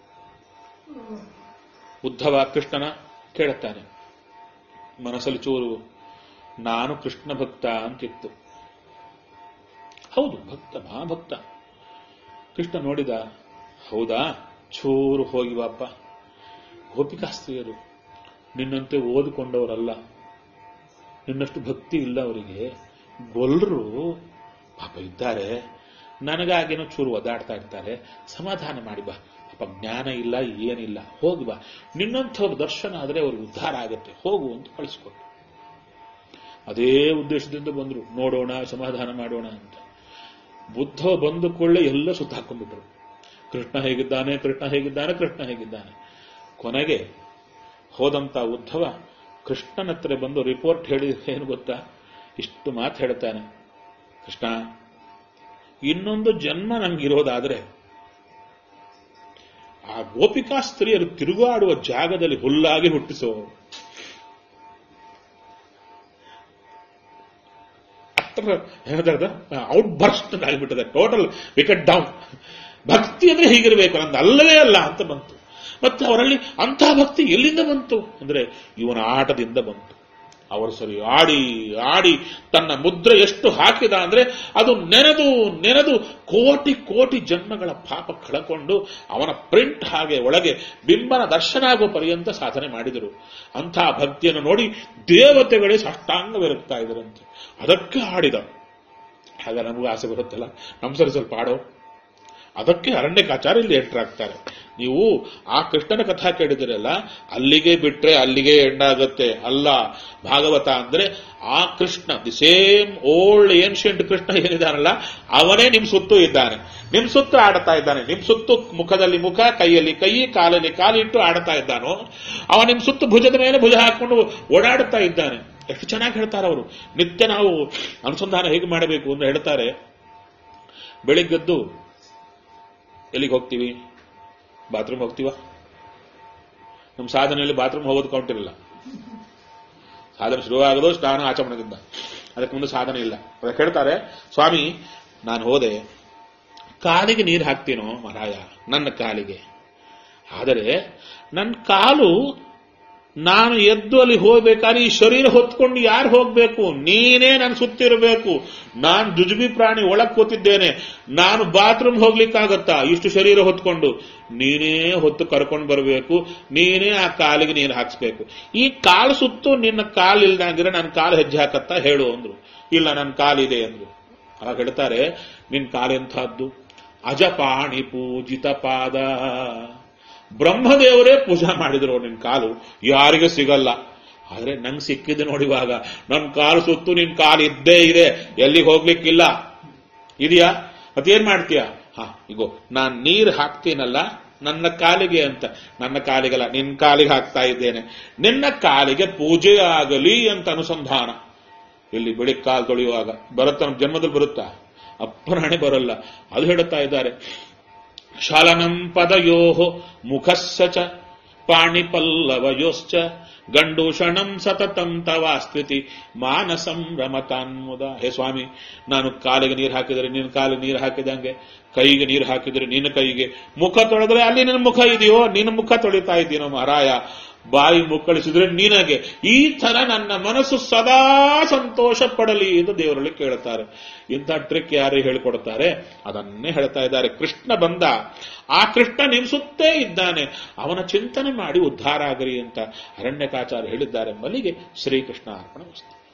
ಉದ್ಧವ ಕೃಷ್ಣನ ಕೇಳುತ್ತಾನೆ ಮನಸ್ಸಲ್ಲಿ ಚೂರು ನಾನು ಕೃಷ್ಣ ಭಕ್ತ ಅಂತಿತ್ತು ಹೌದು ಭಕ್ತ ಮಹಾಭಕ್ತ ಕೃಷ್ಣ ನೋಡಿದ ಹೌದಾ ಚೂರು ಹೋಗಿ ಬಾಪ ಗೋಪಿಕಾಸ್ತ್ರೀಯರು ನಿನ್ನಂತೆ ಓದಿಕೊಂಡವರಲ್ಲ ನಿನ್ನಷ್ಟು ಭಕ್ತಿ ಇಲ್ಲ ಅವರಿಗೆ ಗೊಲ್ರು ಪಾಪ ಇದ್ದಾರೆ ನನಗಾಗೇನೋ ಚೂರು ಒದಾಡ್ತಾ ಇರ್ತಾರೆ ಸಮಾಧಾನ ಮಾಡಿ ಬಾ ಪಾಪ ಜ್ಞಾನ ಇಲ್ಲ ಏನಿಲ್ಲ ಹೋಗಿ ಬಾ ನಿನ್ನಂಥವ್ರ ದರ್ಶನ ಆದರೆ ಅವ್ರಿಗೆ ಉದ್ಧಾರ ಆಗುತ್ತೆ ಹೋಗು ಅಂತ ಕಳಿಸ್ಕೊಟ್ಟು ಅದೇ ಉದ್ದೇಶದಿಂದ ಬಂದ್ರು ನೋಡೋಣ ಸಮಾಧಾನ ಮಾಡೋಣ ಅಂತ ಬುದ್ಧ ಬಂದ ಕೊಳ್ಳೆ ಎಲ್ಲ ಸುತ್ತಾಕೊಂಡ್ಬಿಟ್ರು ಕೃಷ್ಣ ಹೇಗಿದ್ದಾನೆ ಕೃಷ್ಣ ಹೇಗಿದ್ದಾನೆ ಕೃಷ್ಣ ಹೇಗಿದ್ದಾನೆ ಕೊನೆಗೆ ಹೋದಂತ ಉದ್ಧವ ಕೃಷ್ಣನ ಹತ್ರ ಬಂದು ರಿಪೋರ್ಟ್ ಹೇಳಿ ಏನು ಗೊತ್ತಾ ಇಷ್ಟು ಮಾತು ಹೇಳ್ತಾನೆ ಕೃಷ್ಣ ಇನ್ನೊಂದು ಜನ್ಮ ನಂಗಿರೋದಾದ್ರೆ ಆ ಗೋಪಿಕಾ ಸ್ತ್ರೀಯರು ತಿರುಗಾಡುವ ಜಾಗದಲ್ಲಿ ಹುಲ್ಲಾಗಿ ಹುಟ್ಟಿಸೋ ಅಷ್ಟರ ಏನದ ಔಟ್ ಬರ್ಸ್ಟ್ ಆಗಿಬಿಟ್ಟದೆ ಟೋಟಲ್ ವಿಕೆಟ್ ಡೌನ್ ಭಕ್ತಿ ಅಂದ್ರೆ ಹೀಗಿರಬೇಕು ನಂದು ಅಲ್ಲವೇ ಅಲ್ಲ ಅಂತ ಬಂತು ಮತ್ತೆ ಅವರಲ್ಲಿ ಅಂಥ ಭಕ್ತಿ ಎಲ್ಲಿಂದ ಬಂತು ಅಂದ್ರೆ ಇವನ ಆಟದಿಂದ ಬಂತು ಅವರು ಸರಿ ಆಡಿ ಆಡಿ ತನ್ನ ಮುದ್ರೆ ಎಷ್ಟು ಹಾಕಿದ ಅಂದ್ರೆ ಅದು ನೆನೆದು ನೆನೆದು ಕೋಟಿ ಕೋಟಿ ಜನ್ಮಗಳ ಪಾಪ ಕಳಕೊಂಡು ಅವನ ಪ್ರಿಂಟ್ ಹಾಗೆ ಒಳಗೆ ಬಿಂಬನ ದರ್ಶನ ಆಗುವ ಪರ್ಯಂತ ಸಾಧನೆ ಮಾಡಿದರು ಅಂಥ ಭಕ್ತಿಯನ್ನು ನೋಡಿ ದೇವತೆಗಳೇ ಸಾಷ್ಟಾಂಗವಿರುತ್ತಾ ಇದರಂತೆ ಅದಕ್ಕೆ ಆಡಿದ ಆಗ ನಮಗೂ ಆಸೆ ಬರುತ್ತಲ್ಲ ನಮ್ಮ ಸರಿ ಸ್ವಲ್ಪ ಆಡೋ ಅದಕ್ಕೆ ಅರಣ್ಯಕಾಚಾರ ಇಲ್ಲಿ ಎಂಟರ್ ಆಗ್ತಾರೆ ನೀವು ಆ ಕೃಷ್ಣನ ಕಥಾ ಕೇಳಿದಿರಲ್ಲ ಅಲ್ಲಿಗೆ ಬಿಟ್ರೆ ಅಲ್ಲಿಗೆ ಎಂಡಾಗತ್ತೆ ಅಲ್ಲ ಭಾಗವತ ಅಂದ್ರೆ ಆ Krishna the same old ancient Krishna ಏನಿದಾನಲ್ಲ ಅವನೇ ನಿಮ್ ಸುತ್ತು ಇದ್ದಾನೆ ನಿಮ್ ಸುತ್ತು ಆಡ್ತಾ ಇದ್ದಾನೆ ನಿಮ್ ಸುತ್ತು ಮುಖದಲ್ಲಿ ಮುಖ ಕೈಯಲ್ಲಿ ಕೈ ಕಾಲಲ್ಲಿ ಕಾಲಿಟ್ಟು ಆಡ್ತಾ ಇದ್ದಾನೋ ಅವ ನಿಮ್ ಸುತ್ತು ಭುಜದ ಮೇಲೆ ಭುಜ ಹಾಕೊಂಡು ಓಡಾಡುತ್ತಾ ಇದ್ದಾನೆ ಎಷ್ಟು ಚೆನ್ನಾಗಿ ಹೇಳ್ತಾರೆ ಅವರು ನಿತ್ಯ ನಾವು ಅನುಸಂಧಾನ ಹೇಗೆ ಮಾಡಬೇಕು ಅಂತ ಹೇಳ್ತಾರೆ ಬೆಳಿಗ್ಗೆದ್ದು ಎಲ್ಲಿಗೆ ಹೋಗ್ತೀವಿ ಬಾತ್ರೂಮ್ ಹೋಗ್ತೀವ ನಮ್ಮ ಸಾಧನೆಯಲ್ಲಿ ಬಾತ್ರೂಮ್ ಹೋಗೋದು ಕೌಂಟಿರಲ್ಲ ಸಾಧನೆ ಶುರುವಾಗೋದು ಸ್ನಾನ ಆಚಮನದಿಂದ ಅದಕ್ಕೆ ಮುಂದೆ ಸಾಧನೆ ಇಲ್ಲ ಅದಕ್ಕೆ ಹೇಳ್ತಾರೆ ಸ್ವಾಮಿ ನಾನು ಹೋದೆ ಕಾಲಿಗೆ ನೀರು ಹಾಕ್ತೀನೋ ಮಹಾರಾಯ ನನ್ನ ಕಾಲಿಗೆ ಆದರೆ ನನ್ನ ಕಾಲು ನಾನು ಎದ್ದು ಅಲ್ಲಿ ಹೋಗ್ಬೇಕಾದ್ರೆ ಈ ಶರೀರ ಹೊತ್ಕೊಂಡು ಯಾರು ಹೋಗ್ಬೇಕು ನೀನೇ ನನ್ನ ಸುತ್ತಿರಬೇಕು ನಾನು ಜುಜುಬಿ ಪ್ರಾಣಿ ಒಳಗ್ ಕೂತಿದ್ದೇನೆ ನಾನು ಬಾತ್ರೂಮ್ ಹೋಗ್ಲಿಕ್ಕಾಗತ್ತಾ ಇಷ್ಟು ಶರೀರ ಹೊತ್ಕೊಂಡು ನೀನೇ ಹೊತ್ತು ಕರ್ಕೊಂಡು ಬರಬೇಕು ನೀನೇ ಆ ಕಾಲಿಗೆ ನೀರು ಹಾಕ್ಸ್ಬೇಕು ಈ ಕಾಲು ಸುತ್ತು ನಿನ್ನ ಕಾಲು ಇಲ್ದಂಗಿದ್ರೆ ನನ್ನ ಕಾಲು ಹೆಜ್ಜೆ ಹಾಕತ್ತಾ ಹೇಳು ಅಂದ್ರು ಇಲ್ಲ ನನ್ನ ಕಾಲಿದೆ ಅಂದ್ರು ಆಗ ಹೇಳ್ತಾರೆ ನಿನ್ ಕಾಲೆಂಥದ್ದು ಅಜಪಾಣಿ ಪೂಜಿತ ಪಾದ ಬ್ರಹ್ಮದೇವರೇ ಪೂಜಾ ಮಾಡಿದ್ರು ನಿನ್ ಕಾಲು ಯಾರಿಗೂ ಸಿಗಲ್ಲ ಆದ್ರೆ ನಂಗೆ ಸಿಕ್ಕಿದೆ ನೋಡಿವಾಗ ನನ್ ಕಾಲು ಸುತ್ತು ನಿನ್ ಕಾಲು ಇದ್ದೇ ಇದೆ ಎಲ್ಲಿಗೆ ಹೋಗ್ಲಿಕ್ಕಿಲ್ಲ ಇದೆಯಾ ಮತ್ತೇನ್ ಮಾಡ್ತೀಯ ಹಾ ಇಗೋ ನಾನ್ ನೀರು ಹಾಕ್ತೀನಲ್ಲ ನನ್ನ ಕಾಲಿಗೆ ಅಂತ ನನ್ನ ಕಾಲಿಗಲ್ಲ ನಿನ್ನ ಕಾಲಿಗೆ ಹಾಕ್ತಾ ಇದ್ದೇನೆ ನಿನ್ನ ಕಾಲಿಗೆ ಪೂಜೆ ಆಗಲಿ ಅಂತ ಅನುಸಂಧಾನ ಇಲ್ಲಿ ಬೆಳಿಗ್ಗೆ ಕಾಲು ತೊಳೆಯುವಾಗ ಬರುತ್ತಾ ನಮ್ಮ ಜನ್ಮದಲ್ಲಿ ಬರುತ್ತಾ ಅಪ್ಪನಾಣೆ ಬರಲ್ಲ ಅದು ಹೇಳುತ್ತಾ ಇದ್ದಾರೆ ಶಾಲನಂ ಪದಯೋ ಮುಖಸ್ಸ ಚ ಪಾಣಿಪಲ್ಲವಯೋಶ್ಚ ಗಂಡೂಷಣಂ ಸತತಂ ತವಾಸ್ತಿತಿ ಮಾನಸಂ ರಮತಾನ್ಮುದ ಹೇ ಸ್ವಾಮಿ ನಾನು ಕಾಲಿಗೆ ನೀರು ಹಾಕಿದರೆ ನಿನ್ನ ಕಾಲಿಗೆ ನೀರು ಹಾಕಿದಂಗೆ ಕೈಗೆ ನೀರು ಹಾಕಿದರೆ ನಿನ್ನ ಕೈಗೆ ಮುಖ ತೊಳೆದ್ರೆ ಅಲ್ಲಿ ನಿನ್ನ ಮುಖ ಇದೆಯೋ ನಿನ್ನ ಮುಖ ತೊಳಿತಾ ಇದ್ದೀನೋ ಮಹಾರಾಯ ಬಾಯಿ ಮುಕ್ಕಳಿಸಿದ್ರೆ ನಿನಗೆ ಈ ತರ ನನ್ನ ಮನಸ್ಸು ಸದಾ ಸಂತೋಷ ಪಡಲಿ ಎಂದು ದೇವರಲ್ಲಿ ಕೇಳುತ್ತಾರೆ ಇಂಥ ಟ್ರಿಕ್ ಯಾರು ಹೇಳಿಕೊಡುತ್ತಾರೆ ಅದನ್ನೇ ಹೇಳ್ತಾ ಇದ್ದಾರೆ ಕೃಷ್ಣ ಬಂದ ಆ ಕೃಷ್ಣ ನಿಮ್ ಸುತ್ತೇ ಇದ್ದಾನೆ ಅವನ ಚಿಂತನೆ ಮಾಡಿ ಉದ್ಧಾರ ಆಗಲಿ ಅಂತ ಅರಣ್ಯಕಾಚಾರ್ಯ ಹೇಳಿದ್ದಾರೆ ಮಲ್ಲಿಗೆ ಶ್ರೀಕೃಷ್ಣ ಅರ್ಪಣ ವಸ್ತು